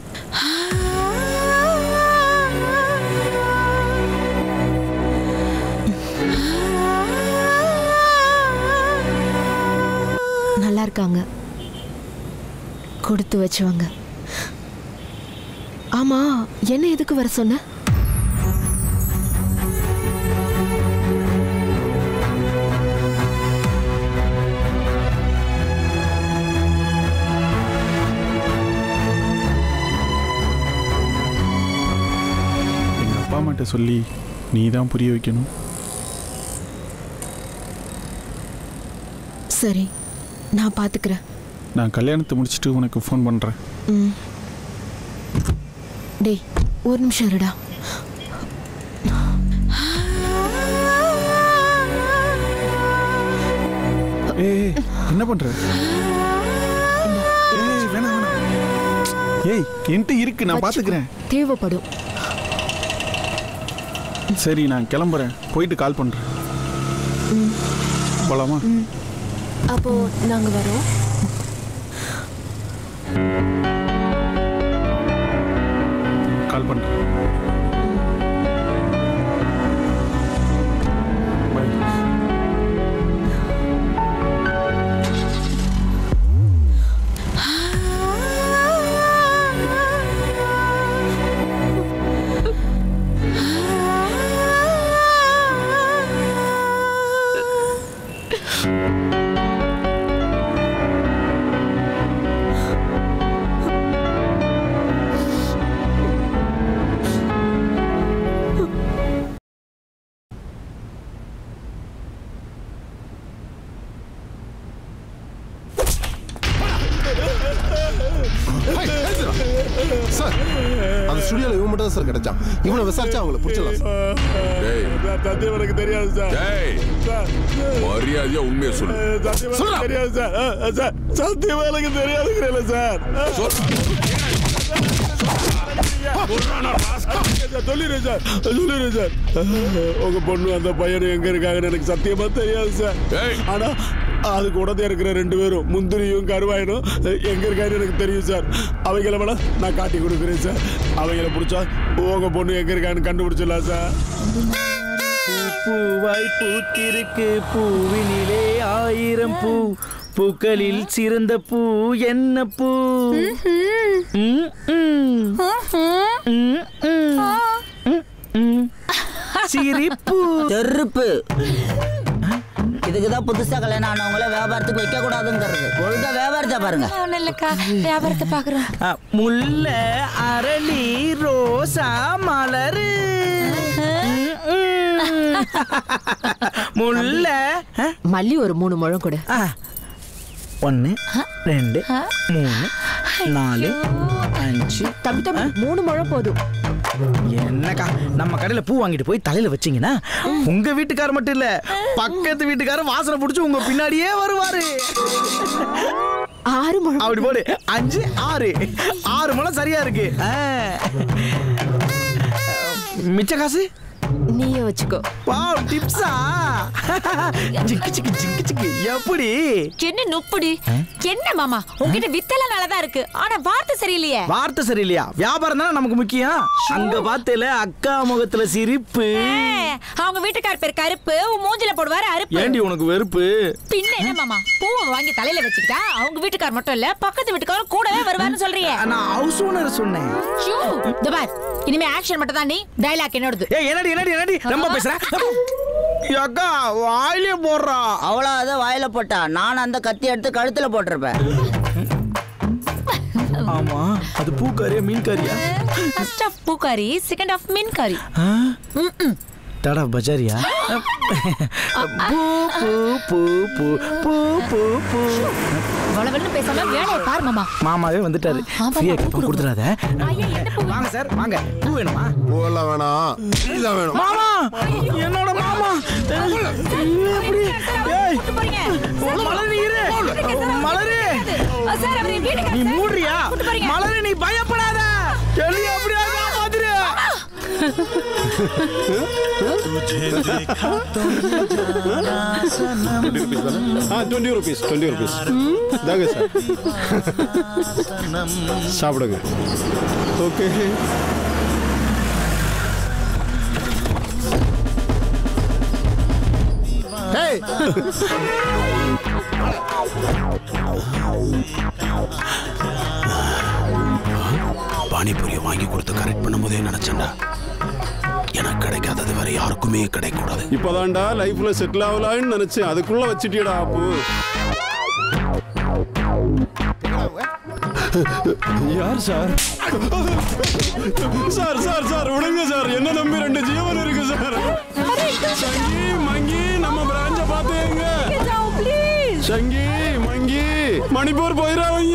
நல்லா இருக்காங்க கொடுத்து வச்சவங்க ஆமா என்ன எதுக்கு வர சொன்ன
எங்க அப்பா அம்மாட்ட சொல்லி நீ தான் புரிய வைக்கணும்
சரி நான் பாத்துக்கிறேன்
நான் கல்யாணத்தை முடிச்சுட்டு உனக்கு ஃபோன் பண்றேன்
ம். டேய் ஒரு நிமிஷம் இருடா
ஏய் என்ன பண்ற ஏய் வேணாம் வேணாம் ஏய் என்கிட்ட இருக்கு நான் பாத்துக்கிறேன்
தேவைப்படும்
சரி நான் கிளம்புறேன் போயிட்டு கால் பண்றேன்
ம்.
போலாமா
அப்போ நாங்க வரோம்
கால் பண்றேன் பாய்
சார் அந்த ஸ்டுடியோல இவன் மட்டும் தான் சார் கிடைச்சான் இவனை விசாரிச்சா அவங்கள பிடிச்சிடலாம் சார்
டேய்
சத்தியம் எனக்கு தெரியாது சார்
டேய் மரியாதையா உண்மையை சொல்லு
சத்தியமா எனக்கு தெரியாது சார் அஹ், அஹ், சார் சத்தியமா எனக்கு தெரியாதுங்கிறேன் சார் சொல்லிடுறேன் சார் சொல்லிடுறேன் சார் உங்க பொண்ணு அந்த பையன் எங்க இருக்காங்கன்னு எனக்கு சத்தியமா தெரியாது சார் ஆனா அது கூடதே இருக்கிற ரெண்டு பேரும் முந்திரியும் கருவாயனும் எங்க இருக்கான்னு எனக்கு தெரியும் சார் அவங்கள வேணா நான் காட்டி கொடுக்குறேன் சார் அவங்கள பிடிச்சா உங்க பொண்ணு எங்க இருக்கான்னு கண்டுபிடிச்சிடலாம் சார்
பூவாய் பூத்திருக்கு பூவினிலே ஆயிரம் பூ பூக்களில் சிறந்த பூ என்ன பூ ம், ம். ம், ம். ம், ம். சிரிப்பு
தெருப்பு இதுக்கு தான் புதுசா கல்யாணம் ஆனவங்கள வியாபாரத்துக்கு வைக்க கூடாதுங்கிறது ஒழுங்கா வியாபாரத்தை பாருங்க
ஒன்றும் இல்லைக்கா வியாபாரத்தை பார்க்குறோம்
அ, முல்லை அரளி ரோசா மலரு ம், ம். முல்லை
மல்லி ஒரு மூணு முழம் கொடு
ஒன்று ரெண்டு மூணு நாலு அஞ்சு
தம்பி தம்பி மூணு முழம் போதும்
என்னக்கா நம்ம கடையில பூ வாங்கிட்டு போய் தலையில வச்சீங்கன்னா உங்க வீட்டுக்காரர் மட்டும் இல்ல பக்கத்து வீட்டுக்காரர் வாசனை பிடிச்சு உங்க பின்னாடியே வருவாரு
ஆறு முழம்
அப்படி போடு அஞ்சு ஆறு ஆறு முழம் சரியா இருக்கு ஆ. மிச்ச காசு
நீயே வச்சுக்கோ
வாவ் டிப்ஸா சிக்கு சிக்கு சிக்கு சிக்கு எப்படி
என்ன நுப்புடி என்ன மாமா உங்ககிட்ட வித்தெல்லாம் நல்லதா இருக்கு ஆனா வார்த்தை சரியில்லையே
வார்த்தை சரியில்லையா வியாபாரம் தானே நமக்கு முக்கியம் அங்க பார்த்தேல அக்கா முகத்துல சிரிப்பு
ஏ, அவங்க வீட்டுக்கார் பேர் கருப்பு உன் மூஞ்சில போடுவாரு அருப்பு
ஏண்டி உனக்கு வெறுப்பு
பின்ன என்ன மாமா பூவை வாங்கி தலையில வச்சுக்கிட்டா அவங்க வீட்டுக்கார் மட்டும் இல்ல பக்கத்து வீட்டுக்காரரும் கூடவே வருவாருன்னு சொல்றியே
நான் ஹவுஸ் ஓனர் சொன்னேன்
ஷூ, இதோ பார் இனிமே ஆக்ஷன் மட்டும் தான் நீ டைலாக் என்னோடது
ஏய் என்னடி என்னடி என்னடி ரொம்ப பேசுற அக்கா வாயிலே போடுறா
அவ்வளோ அதை வாயில போட்டா நான் அந்த கத்தி எடுத்து கழுத்துல போட்டிருப்பேன்
ஆமா அது பூக்காரியா மீன்காரியா
ஃபர்ஸ்ட் ஆஃப் பூக்காரி செகண்ட் ஆஃப் மீன்காரி
தடா பஜாரியா பூ பூ பூ பூ பூ பூ பூ
வளவல்னு பேசாம வேலையை பார் மாமா
மாமாவே வந்துட்டாரு ஃப்ரீயா கேப்பா கொடுத்துறாத
ஐயா என்ன பூ
வாங்க சார் வாங்க பூ வேணுமா
பூவெல்லாம் வேணாம் இதான் வேணும்
மாமா என்னோட மாமா எப்படி ஏய் மலர் நீ இரு மலரு
சார் அவர் என் வீட்டுக்கு
நீ மூடுறியா மலரு நீ பயப்படாத சொல்லி அப்படியே காப்பாத்துரு
டுவெண்ட்டி ருபீஸ் டுவெண்ட்டி ருபீஸ் தாங்க சார் சாப்பிடுங்க ஓகே
ஏய்
பானிபூரியை வாங்கி கொடுத்து கரெக்ட் பண்ணும்போதே நினைச்சேன்டா எனக்கு கிடைக்காதது வேற யாருக்குமே கிடைக்கூடாது
இப்போதான்டா லைஃப்ல செட்டில் ஆகலான்னு நினைச்சேன் அதுக்குள்ள வச்சிட்டியடா அப்பு யார் சார் சார் சார் சார் விடுங்க சார் என்ன நம்பி ரெண்டு ஜீவன் இருக்கு சார் சங்கி மங்கி நம்ம பிராஞ்ச பாத்துங்க சங்கி மங்கி மணிப்பூர் போயிடாதீங்க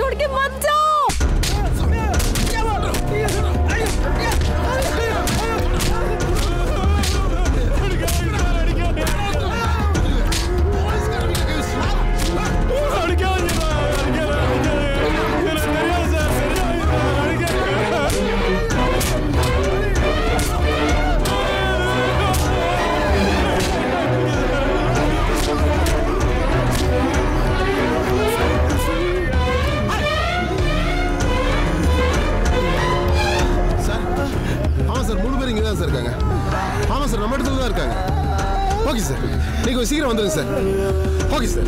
ஆமா சார் மூணு பேர் இங்கே தான் சார் இருக்காங்க ஆமா சார் நம்ம இடத்துல தான் இருக்காங்க ஓகே சார் நீங்க கொஞ்சம் சீக்கிரம் வந்துருங்க சார் ஓகே சார்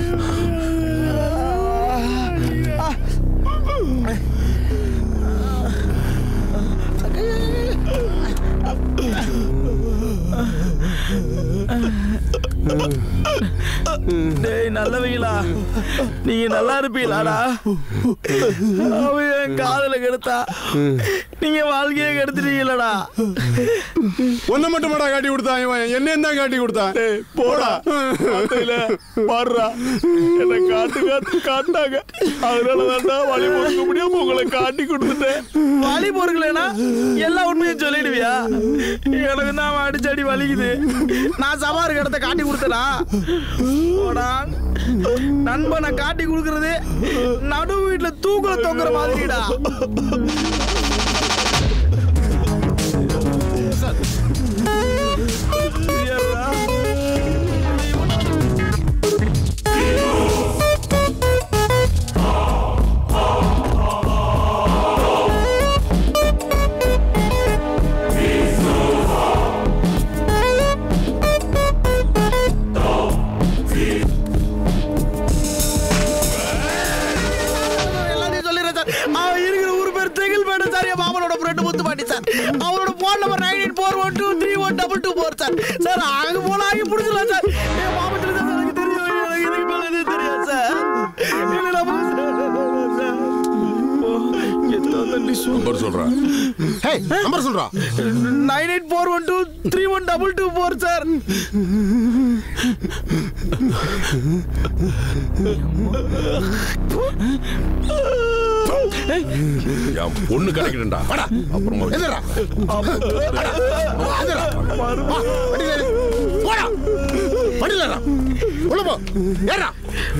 டேய் நல்லவங்களா நீங்க நல்லா இருப்பீங்களாடா அவ என் காதல கெடுத்தா நீங்க வாழ்க்கையை கெடுத்துட்டீங்களடா
ஒன்ன மட்டும் மாடா காட்டி கொடுத்தான் இவன் என்னையும் தான் காட்டி கொடுத்தான் போடா
பாடுறா என்ன காட்டு காட்டு காட்டாங்க அதனால தான் வழி பொறுக்க முடியாம உங்களை காட்டி கொடுத்துட்டேன் வழி பொறுக்கலனா எல்லா உண்மையும் சொல்லிடுவியா எனக்கு தான் அடிச்சடி வலிக்குது நான் சவாரி இடத்த காட்டி கொடுத்தனா போடா நண்பனை காட்டி கொடுக்கறது நடு வீட்டுல தூக்குல தொங்குற மாதிரிடா எல்லாத்தையும் சொல்லிடுறேன் சார் அவன் இருக்கிற ஊர் பேர் தெகில்பேட்டை சார் என் மாமனோட ஃப்ரெண்டு முத்துப்பாண்டி சார் அவனோட phone number nine eight four one two three one double two four sir sir அங்கே போல ஆகி பிடிச்சலாம் சார் என் மாமத்தில் தான் எனக்கு தெரியும் எனக்கு இதுக்கு மேலே எதுவும் தெரியாது சார் இல்லை நான்
நம்பர் சொல்றேன்
ஹே நம்பர் சொல்றா
nine eight four one two three one double two four sir
என் பொண்ணு கிடைக்கணும்டா வாடா அப்புறமா
எதிரா எதிரா வா வண்டியில ஏறு. போடா வண்டியில ஏறா. உள்ள போ ஏறா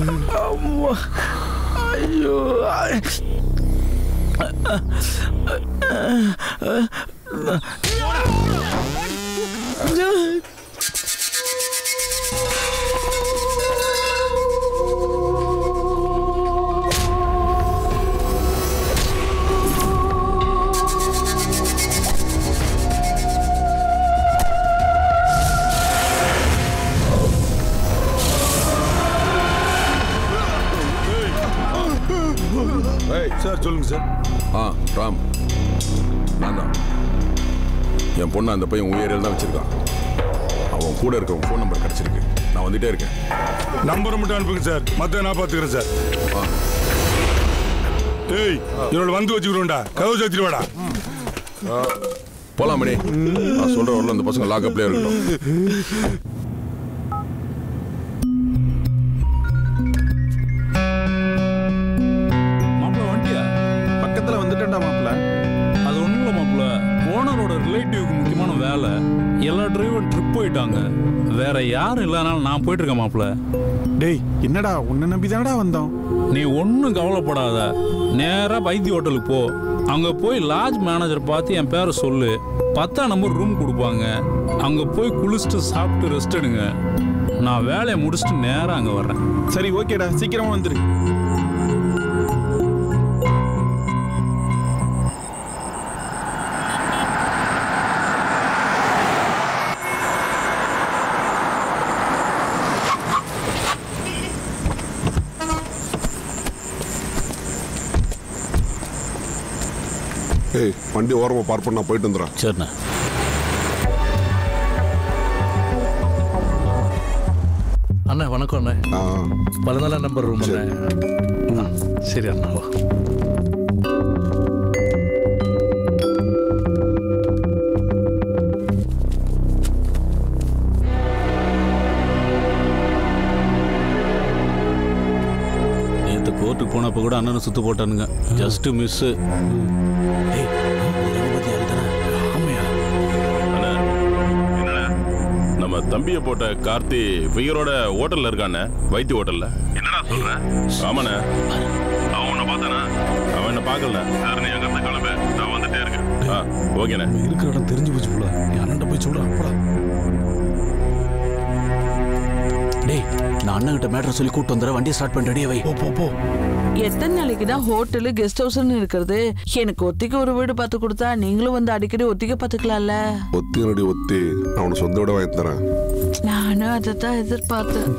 ஐயோ
ஏய் சார் சொல்லுங்க சார் ஆ ராம் நான் தான் என் பொண்ணு அந்த பையன் உன் ஏரியாவில் தான் வச்சிருக்கான் அவன் கூட இருக்க ஃபோன் நம்பர் கிடைச்சிருக்கு நான் வந்துட்டே இருக்கேன்
நம்பரை மட்டும் அனுப்புங்க சார் மத்த நான் பாத்துக்கிறேன் சார் ஏய் இவனோட வந்து வச்சுக்கிறோம்டா கதவு சாத்திட்டு வாடா
போலாம் மணி நான் சொல்ற வரல அந்த பசங்க லாக்அப்லேயே இருக்கட்டும்
மாப்பிள்ள வண்டியா
பக்கத்துல வந்துட்டேன்டா மாப்பிள்ள
அது ஒண்ணும் இல்ல மாப்பிள்ள ஓனரோட ரிலேட்டிவ்க்கு முக்கியமான வேலை எல்லா டிரைவரும் ட்ரிப் போயிட்டாங்க வேற யாரும் இல்லைனாலும் நான் போயிட்டு இருக்கேன் மாப்பிள்ள
டேய் என்னடா உன்னை நம்பி தானடா வந்தோம்
நீ ஒன்றும் கவலைப்படாத நேராக வைத்திய ஹோட்டலுக்கு போ அங்கே போய் லாட்ஜ் மேனேஜர் பார்த்து என் பேரை சொல்லு பத்தாம் நம்பர் ரூம் கொடுப்பாங்க அங்கே போய் குளிச்சுட்டு சாப்பிட்டு ரெஸ்ட் எடுங்க நான் வேலையை முடிச்சுட்டு நேராக அங்கே வர்றேன்
சரி ஓகேடா சீக்கிரமா வந்துரு
ஏய் வண்டி ஓரமா பார்க் பண்ணா போயிட்டு வந்துடுறேன்
சரிண்ணா அண்ணா வணக்கம் அண்ணா பதினாலாம் நம்பர் ரூம் அண்ணா ஆ, சரி அண்ணா வா நேற்று கோர்ட்டுக்கு போனப்போ கூட அண்ணனை சுத்து போட்டானுங்க ஜஸ்ட் மிஸ்ஸு
நம்ம தம்பியை போட்ட கார்த்தி ஃபிகரோட ஹோட்டல்ல இருக்கானே வைத்திய ஹோட்டல்ல என்னடா சொல்ற ஆமாண்ணே அவன் உன்னை பார்த்தானா அவன் என்ன பார்க்கல சரி நீ அங்கிருந்து கிளம்பு நான் வந்துட்டே இருக்கேன் ஆ ஓகேண்ணே
இருக்கிற இடம் தெரிஞ்சு போச்சு போல நீ அண்ணன் போய் சொல்றான் போடா டேய் நான் அண்ணன் கிட்ட மேட்ரை சொல்லி கூட்டு வந்துடுறேன் வண்டியை ஸ்டார்ட் பண்ணி ரெடியா வை போ போ போ
எத்தனை நாளைக்கு தான் ஹோட்டலு கெஸ்ட் ஹவுஸ்னு இருக்கிறது எனக்கு ஒத்திக்கு ஒரு வீடு பார்த்து கொடுத்தா நீங்களும் வந்து அடிக்கடி ஒத்திக்க பார்த்துக்கலாம்ல
ஒத்தி நடி ஒத்தி நான் உனக்கு சொந்த விட வாங்கி தரேன்
நானும் அதை தான் எதிர்பார்த்தேன்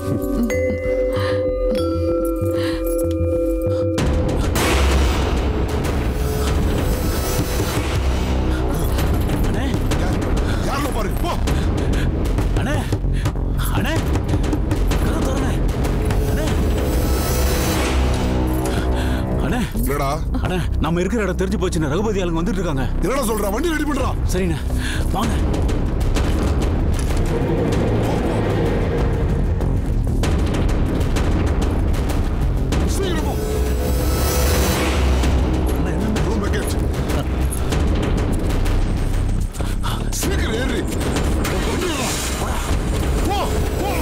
யாரில் பாரு போ
அண்ணே அண்ணே கதவு திறண்ணே. அண்ணே அண்ணே
என்னடா
அண்ணே நம்ம இருக்கிற இடம் தெரிஞ்சு போச்சுண்ணே ரகுபதி ஆளுங்க வந்துட்டு இருக்காங்க
என்னடா சொல்ற வண்டி ரெடி பண்றா
சரிண்ணே வாங்க
சீக்கிரம் போ ரூம் பேக்கேஜ் சீக்கிரம் ஏறி போ போ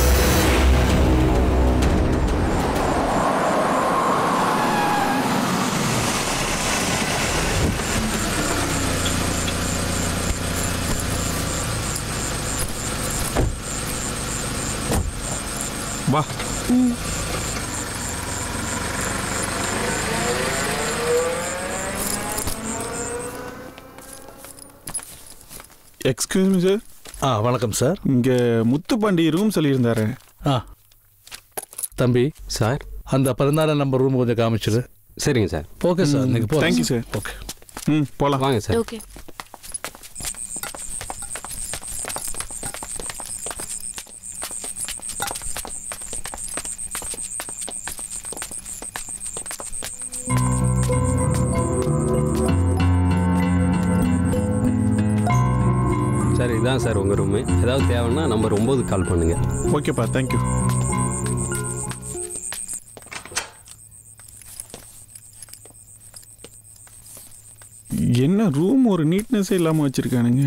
வா எக்ஸ்கியூஸ் மீ சார்
ஆ வணக்கம் சார்
இங்க முத்துப்பாண்டி ரூம் சொல்லியிருந்தாரு
ஆ தம்பி சார் அந்த பதினாறாம் நம்பர் ரூம் கொஞ்சம் காமிச்சிரு
சரிங்க சார்
ஓகே சார் நீங்கள் போ
தேங்க்யூ சார்
ஓகே
ம் போலாம்
வாங்க சார்
ஓகே
சார் இதான் சார் உங்கள் ரூமு ஏதாவது தேவைன்னா நம்பர் ஒம்பது கால் பண்ணுங்கள்
ஓகேப்பா தேங்க்யூ என்ன ரூம் ஒரு நீட்னஸே இல்லாம வச்சிருக்கானுங்க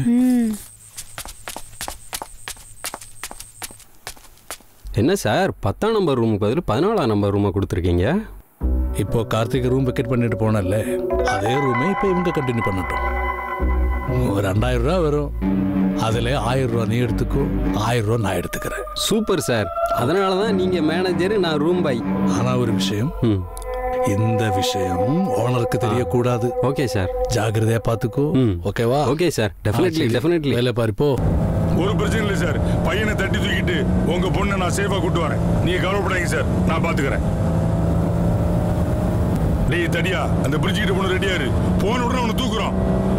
என்ன சார் பத்தாம் நம்பர் ரூமுக்கு பதில் பதினாலாம் நம்பர் ரூமை கொடுத்துருக்கீங்க
இப்போ கார்த்திக் ரூம் வெக்கேட் பண்ணிட்டு போனல அதே ரூமே இப்போ இவங்க கண்டினியூ பண்ணட்டும் ஒரு ரெண்டாயிரம் ரூபா வரும் அதில் ஆயிரம் ரூபா நீ எடுத்துக்கோ ஆயிரம் ரூபா நான் எடுத்துக்கிறேன்
சூப்பர் சார் அதனால தான் நீங்கள் மேனேஜர் நான் ரூம் பாய்
ஆனால் ஒரு விஷயம் இந்த விஷயம் ஓனருக்கு தெரியக்கூடாது
ஓகே சார்
ஜாகிரதையா பார்த்துக்கோ ஓகேவா
ஓகே சார் டெஃபினெட்லி டெஃபினெட்லி
வேலை பாரு போ
ஒரு பிரச்சனை இல்லை சார் பையனை தட்டி தூக்கிட்டு உங்க பொண்ணை நான் சேஃபா கூட்டு வரேன் நீங்க கவலைப்படாதீங்க சார் நான் பாத்துக்கிறேன் டேய் தடியா அந்த பிரிட்ஜ் கிட்ட பொண்ணு ரெடியா இரு போன உடனே அவனை தூக்குறோம்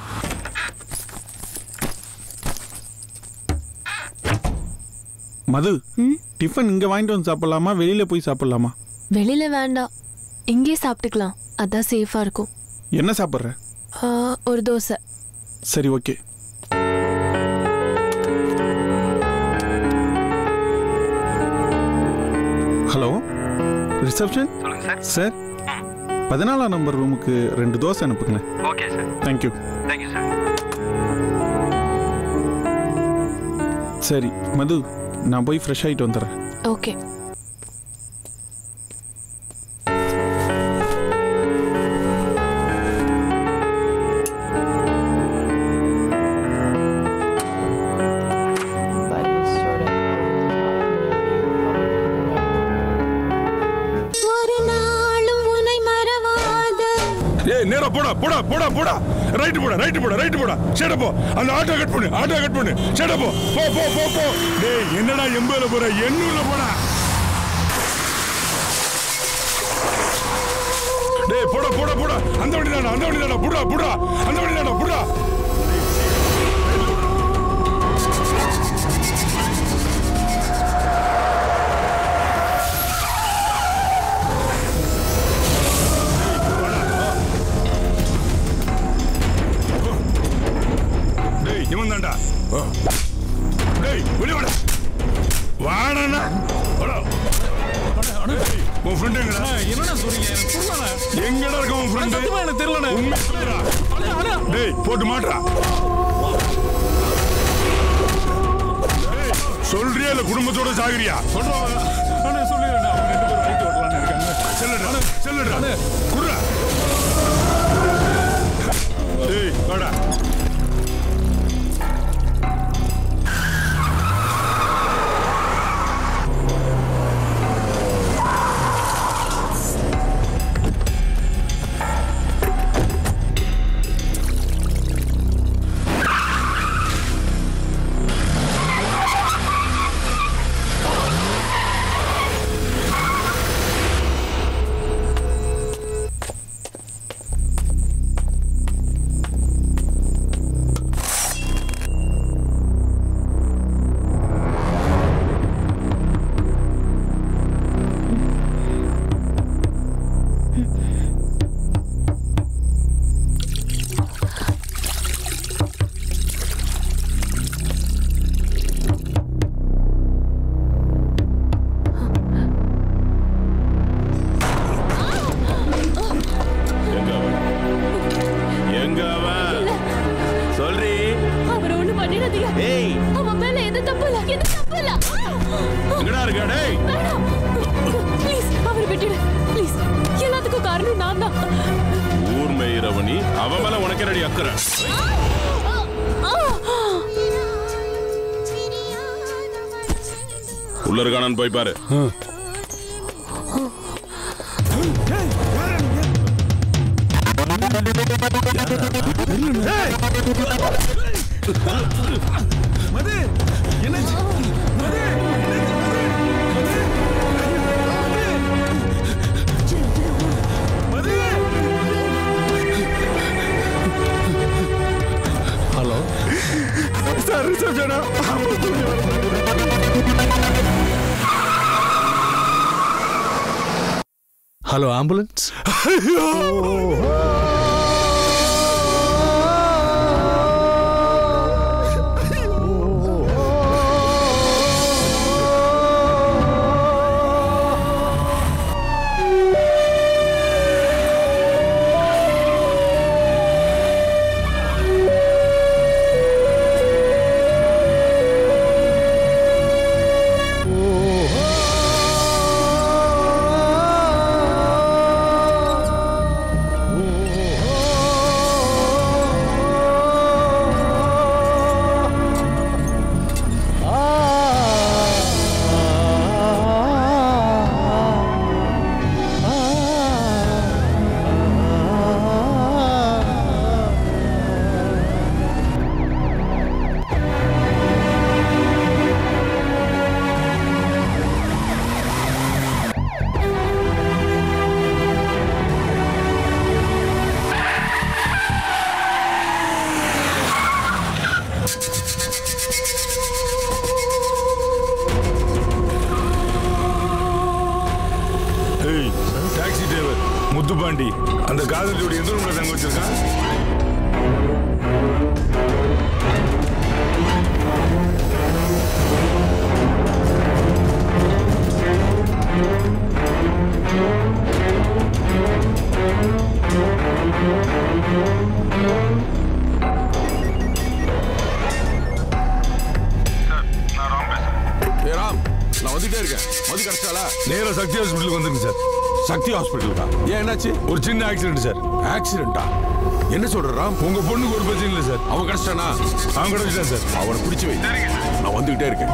மது டிஃபன் இங்க வாங்கிட்டு வந்து சாப்பிடலாமா வெளியில போய் சாப்பிடலாமா
வெளியில வேண்டாம் இங்கே சாப்பிட்டுக்கலாம் அதான் சேஃபா இருக்கும்
என்ன சாப்பிட்ற
ஆ, ஒரு தோசை
சரி ஓகே ஹலோ ரிசப்ஷன் சார் பதினாலாம் நம்பர் ரூமுக்கு ரெண்டு தோசை அனுப்புங்களேன்
okay sir
thank you
thank you sir
சரி மது நான் போய் ஃப்ரெஷ் ஆகிட்டு வந்துடுறேன்
ஓகே
ஒரு நாளும் உன்னை மறவாத
ஏய் நேரா போடா போடா போடா போடா ரைட் போடா ரைட் போடா ரைட் போடா சேட போ அந்த ஆட்டோ கட் பண்ணு ஆட்டோ கட் பண்ணு சேட போ போ போ போ போ டேய் என்னடா எண்பதுல போற எண்ணூறுல போடா டேய் போடா போடா போடா அந்த வண்டி தானே அந்த வண்டி தானே புடா புடா அந்த வண்டி தானே புடா டேய் இவன் தான்டா டேய் வெளிய வாடா வாடா வாடா டேய், உன் ஃப்ரெண்ட் எங்கடா
என்னடா சொல்றீங்க எனக்கு புரியல
எங்கடா இருக்க உன் ஃப்ரெண்ட்
சத்தியமா எனக்கு தெரியலண்ணே.
உண்மை சொல்லுடா. டேய் போட்டு மாட்றா டேய், சொல்றியா இல்ல குடும்பத்தோட சாகுறியா
சொல்றேன் அண்ணே சொல்லிடுறேன் அவங்க ரெண்டு பேரும் ரைட் ஓட்டலாம்னு இருக்காங்க
செல்லுடா செல்லுடா குடுறா டேய் வாடா எங்க அவன் எங்க அவன் சொல்றி
அவர் ஒண்ணு பண்ணிடாதீங்க
ஏய்.
அவன் மேல எந்த தப்பு இல்ல எந்த தப்பு இல்ல
எங்கடா இருக்க டேய்
ப்ளீஸ் அவர் விட்டுடு ப்ளீஸ் எல்லாத்துக்கும் காரணம் நான் தான்
ஊர் மேயிறவனி அவன் மேல உனக்கு என்னடி அக்கறை உள்ள இருக்கானான்னு போய் பாரு
மது என்னாச்சு மது
ஹலோ
சார் ரிசப்ஷனா
ஹலோ ஆம்புலன்ஸ்
காதல் ஜோடி எந்த ரூம்ல தங்க வச்சிருக்கான்
ஏ ராம் நான் வந்துட்டே இருக்கேன் மது கிடைச்சாலா
நேரா சக்தி ஹாஸ்பிட்டலுக்கு வந்துருங்க சார்
சக்தி ஹாஸ்பிட்டலுக்கா ஏன் என்னாச்சு
ஒரு சின்ன ஆக்சிடென்ட் சார்
ஆக்சிடென்ட்டா என்ன சொல்ற ராம்
உங்க பொண்ணுக்கு ஒரு பிரச்சனை இல்லை சார்
அவன் கிடைச்சிட்டானா
அவன் கிடைச்சிட்டான் சார்
அவனை பிடிச்சு வை நான் வந்துகிட்டே இருக்கேன்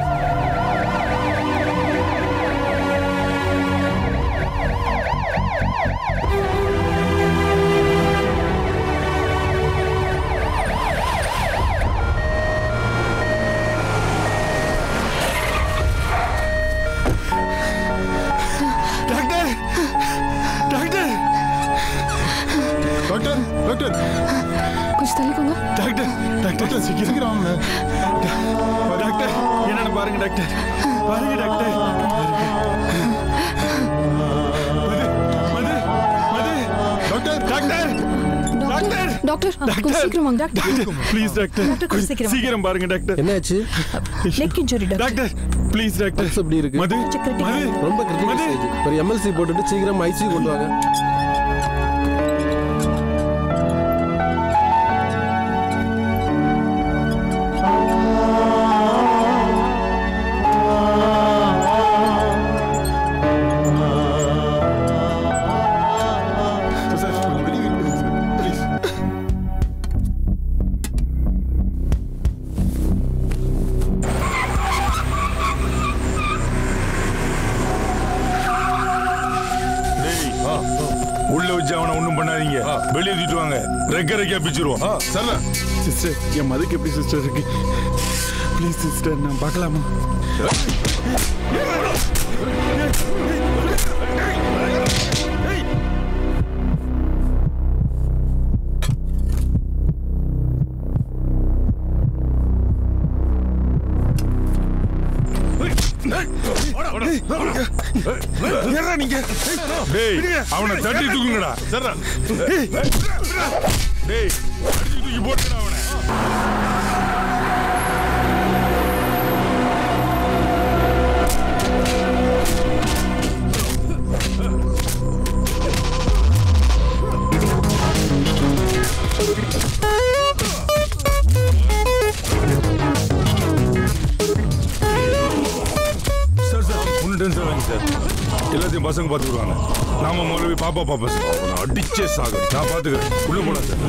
டாக்டர் டாக்டர்
டாக்டர் டாக்டர்
கொஞ்சம் தள்ளிக்கோங்க
டாக்டர் டாக்டர் சீக்கிரம் வாங்க டாக்டர் என்னன்னு பாருங்க டாக்டர் பாருங்க doctor Madhu Madhu doctor doctor doctor
doctor கொஞ்சம் சீக்கிரம் வாங்க
ப்ளீஸ் டாக்டர்
டாக்டர், கொஞ்சம் சீக்கிரம் வாங்க.
சீக்கிரம் பாருங்க டாக்டர்
என்னாச்சு
neck injury
doctor please doctor
எப்படி இருக்கு
மது மது
ரொம்ப கிரிட்டிக்கல் ஸ்டேஜ் ஒரு எம்எல்சி போட்டுட்டு சீக்கிரம் ஐசியூ கொண்டு வாங்க
சார் கொஞ்சம் வெளியே விடுங்க சார் ப்ளீஸ் டேய் உள்ள வச்சு அவனை ஒண்ணும் பண்ணாதீங்க வெளியே தூக்கிட்டு வாங்க ரெக்க ரெக்கையா பிச்சிருவோம் சரிண்ணா
சிஸ்டர் என் மதுக்கு எப்படி சிஸ்டர் இருக்கு ப்ளீஸ் சிஸ்டர் நான் பார்க்கலாமா
ஏறா நீங்க டேய் அவனை தட்டி தூக்குங்கடா சரிடா டேய் அடிச்சு தூக்கி போட்டுடா அவனை சார் சார் ஒன்றும் டென்ஷன் ஆகுங்க சார் எல்லாத்தையும் பசங்க பார்த்துக்குவாங்க நாம முதல்ல போய் பாப்பா பாப்பா சார் அவனை அடிச்சே சாக நான் பார்த்துக்கிறேன் உள்ள போலாம் சார்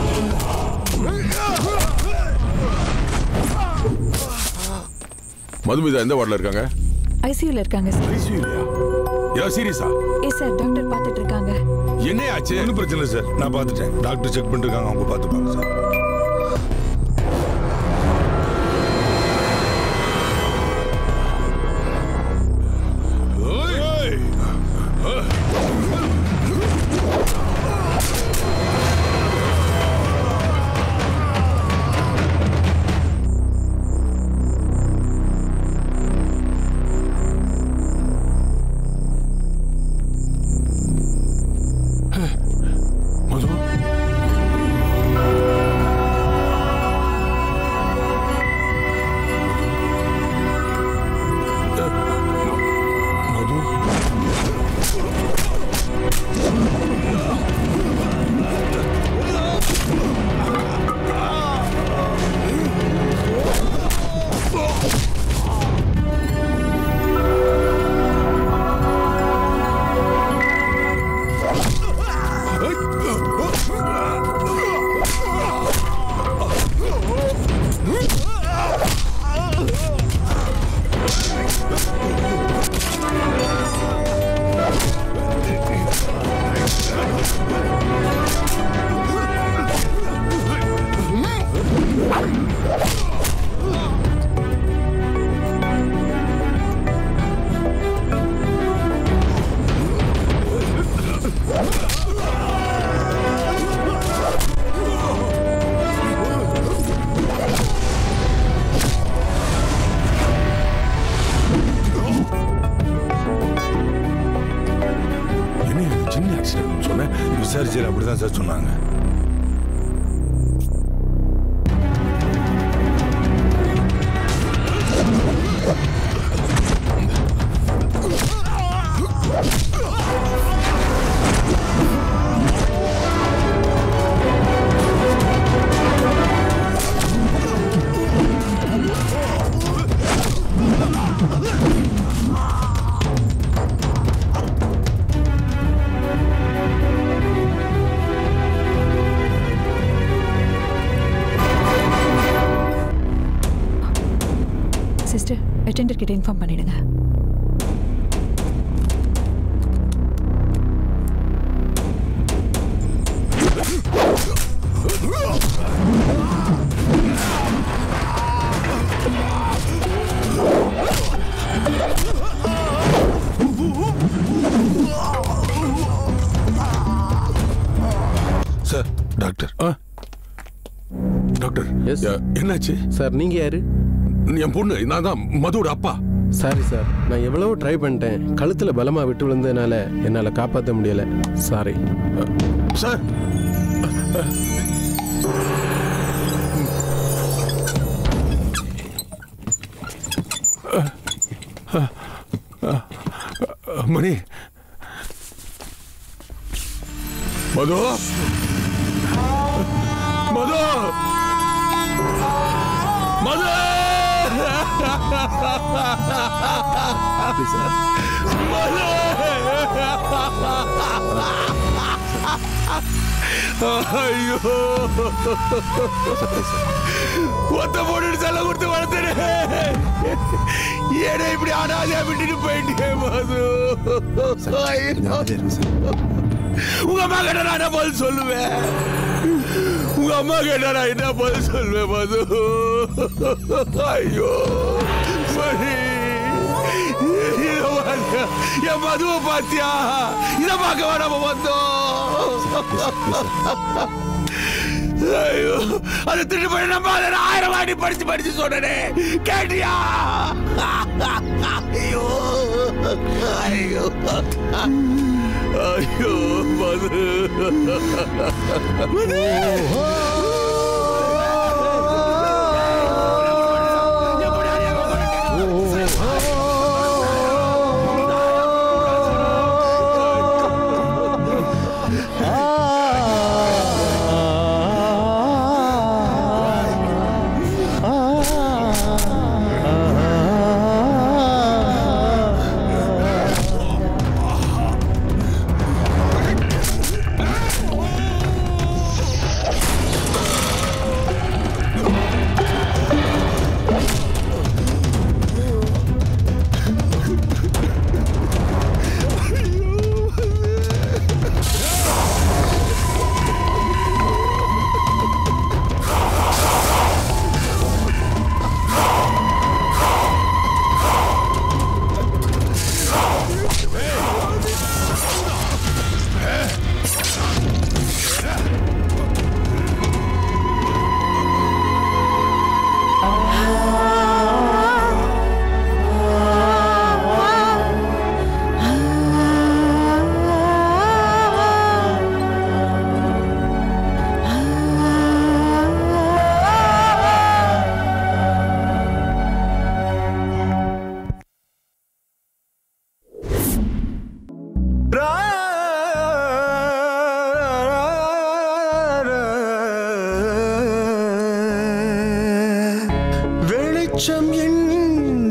மதுமிதா எந்த வார்டில் இருக்காங்க
ஐசியூல இருக்காங்க சார்
ஐசியூலையா யா சீரியஸா
ஏ சார் டாக்டர் பார்த்துட்டு இருக்காங்க
என்ன ஆச்சு
ஒன்றும் பிரச்சனை இல்லை சார் நான் பார்த்துட்டேன் டாக்டர் செக் பண்ணிட்டு இருக்காங்க அவங்க பார்த்துப்பாங்க சார் ஏய்! மது தான் சார் சொன்னாங்க
சிஸ்டர் அட்டெண்டர் கிட்ட இன்ஃபார்ம் பண்ணிடுங்க
சார் டாக்டர் டாக்டர் என்னாச்சு
சார் நீங்க யாரு
என் பொண்ணு நான் தான் மதுவோட அப்பா
சாரி சார் நான் எவ்வளவோ ட்ரை பண்ணிட்டேன் கழுத்துல பலமா விட்டு விழுந்ததுனால என்னால காப்பாற்ற முடியல சாரி
சார் மணி மது மது மது ஐயோ ஒத்த போட்டு செல்ல கொடுத்து வளர்த்தேன் ஏடா இப்படி அனாதையா விட்டுட்டு போயிட்டேன் மது ஐயோ. உங்க அம்மா கிட்ட நான் என்ன பதில் சொல்லுவேன் உங்க அம்மா கேட்டா நான் என்ன பதில் சொல்லுவேன் மது ஐயோ மணி இத பாத்தியா? என் மதுவை பாத்தியா இத பார்க்க வேணாம வந்தோம் ஐயோ அதை திட்டு போய் நம்ம அதை நான் ஆயிரம் வாட்டி படிச்சு படிச்சு சொன்னனே கேட்டியா ஐயோ ஐயோ ஐயோ மது
வெளிச்சம் என்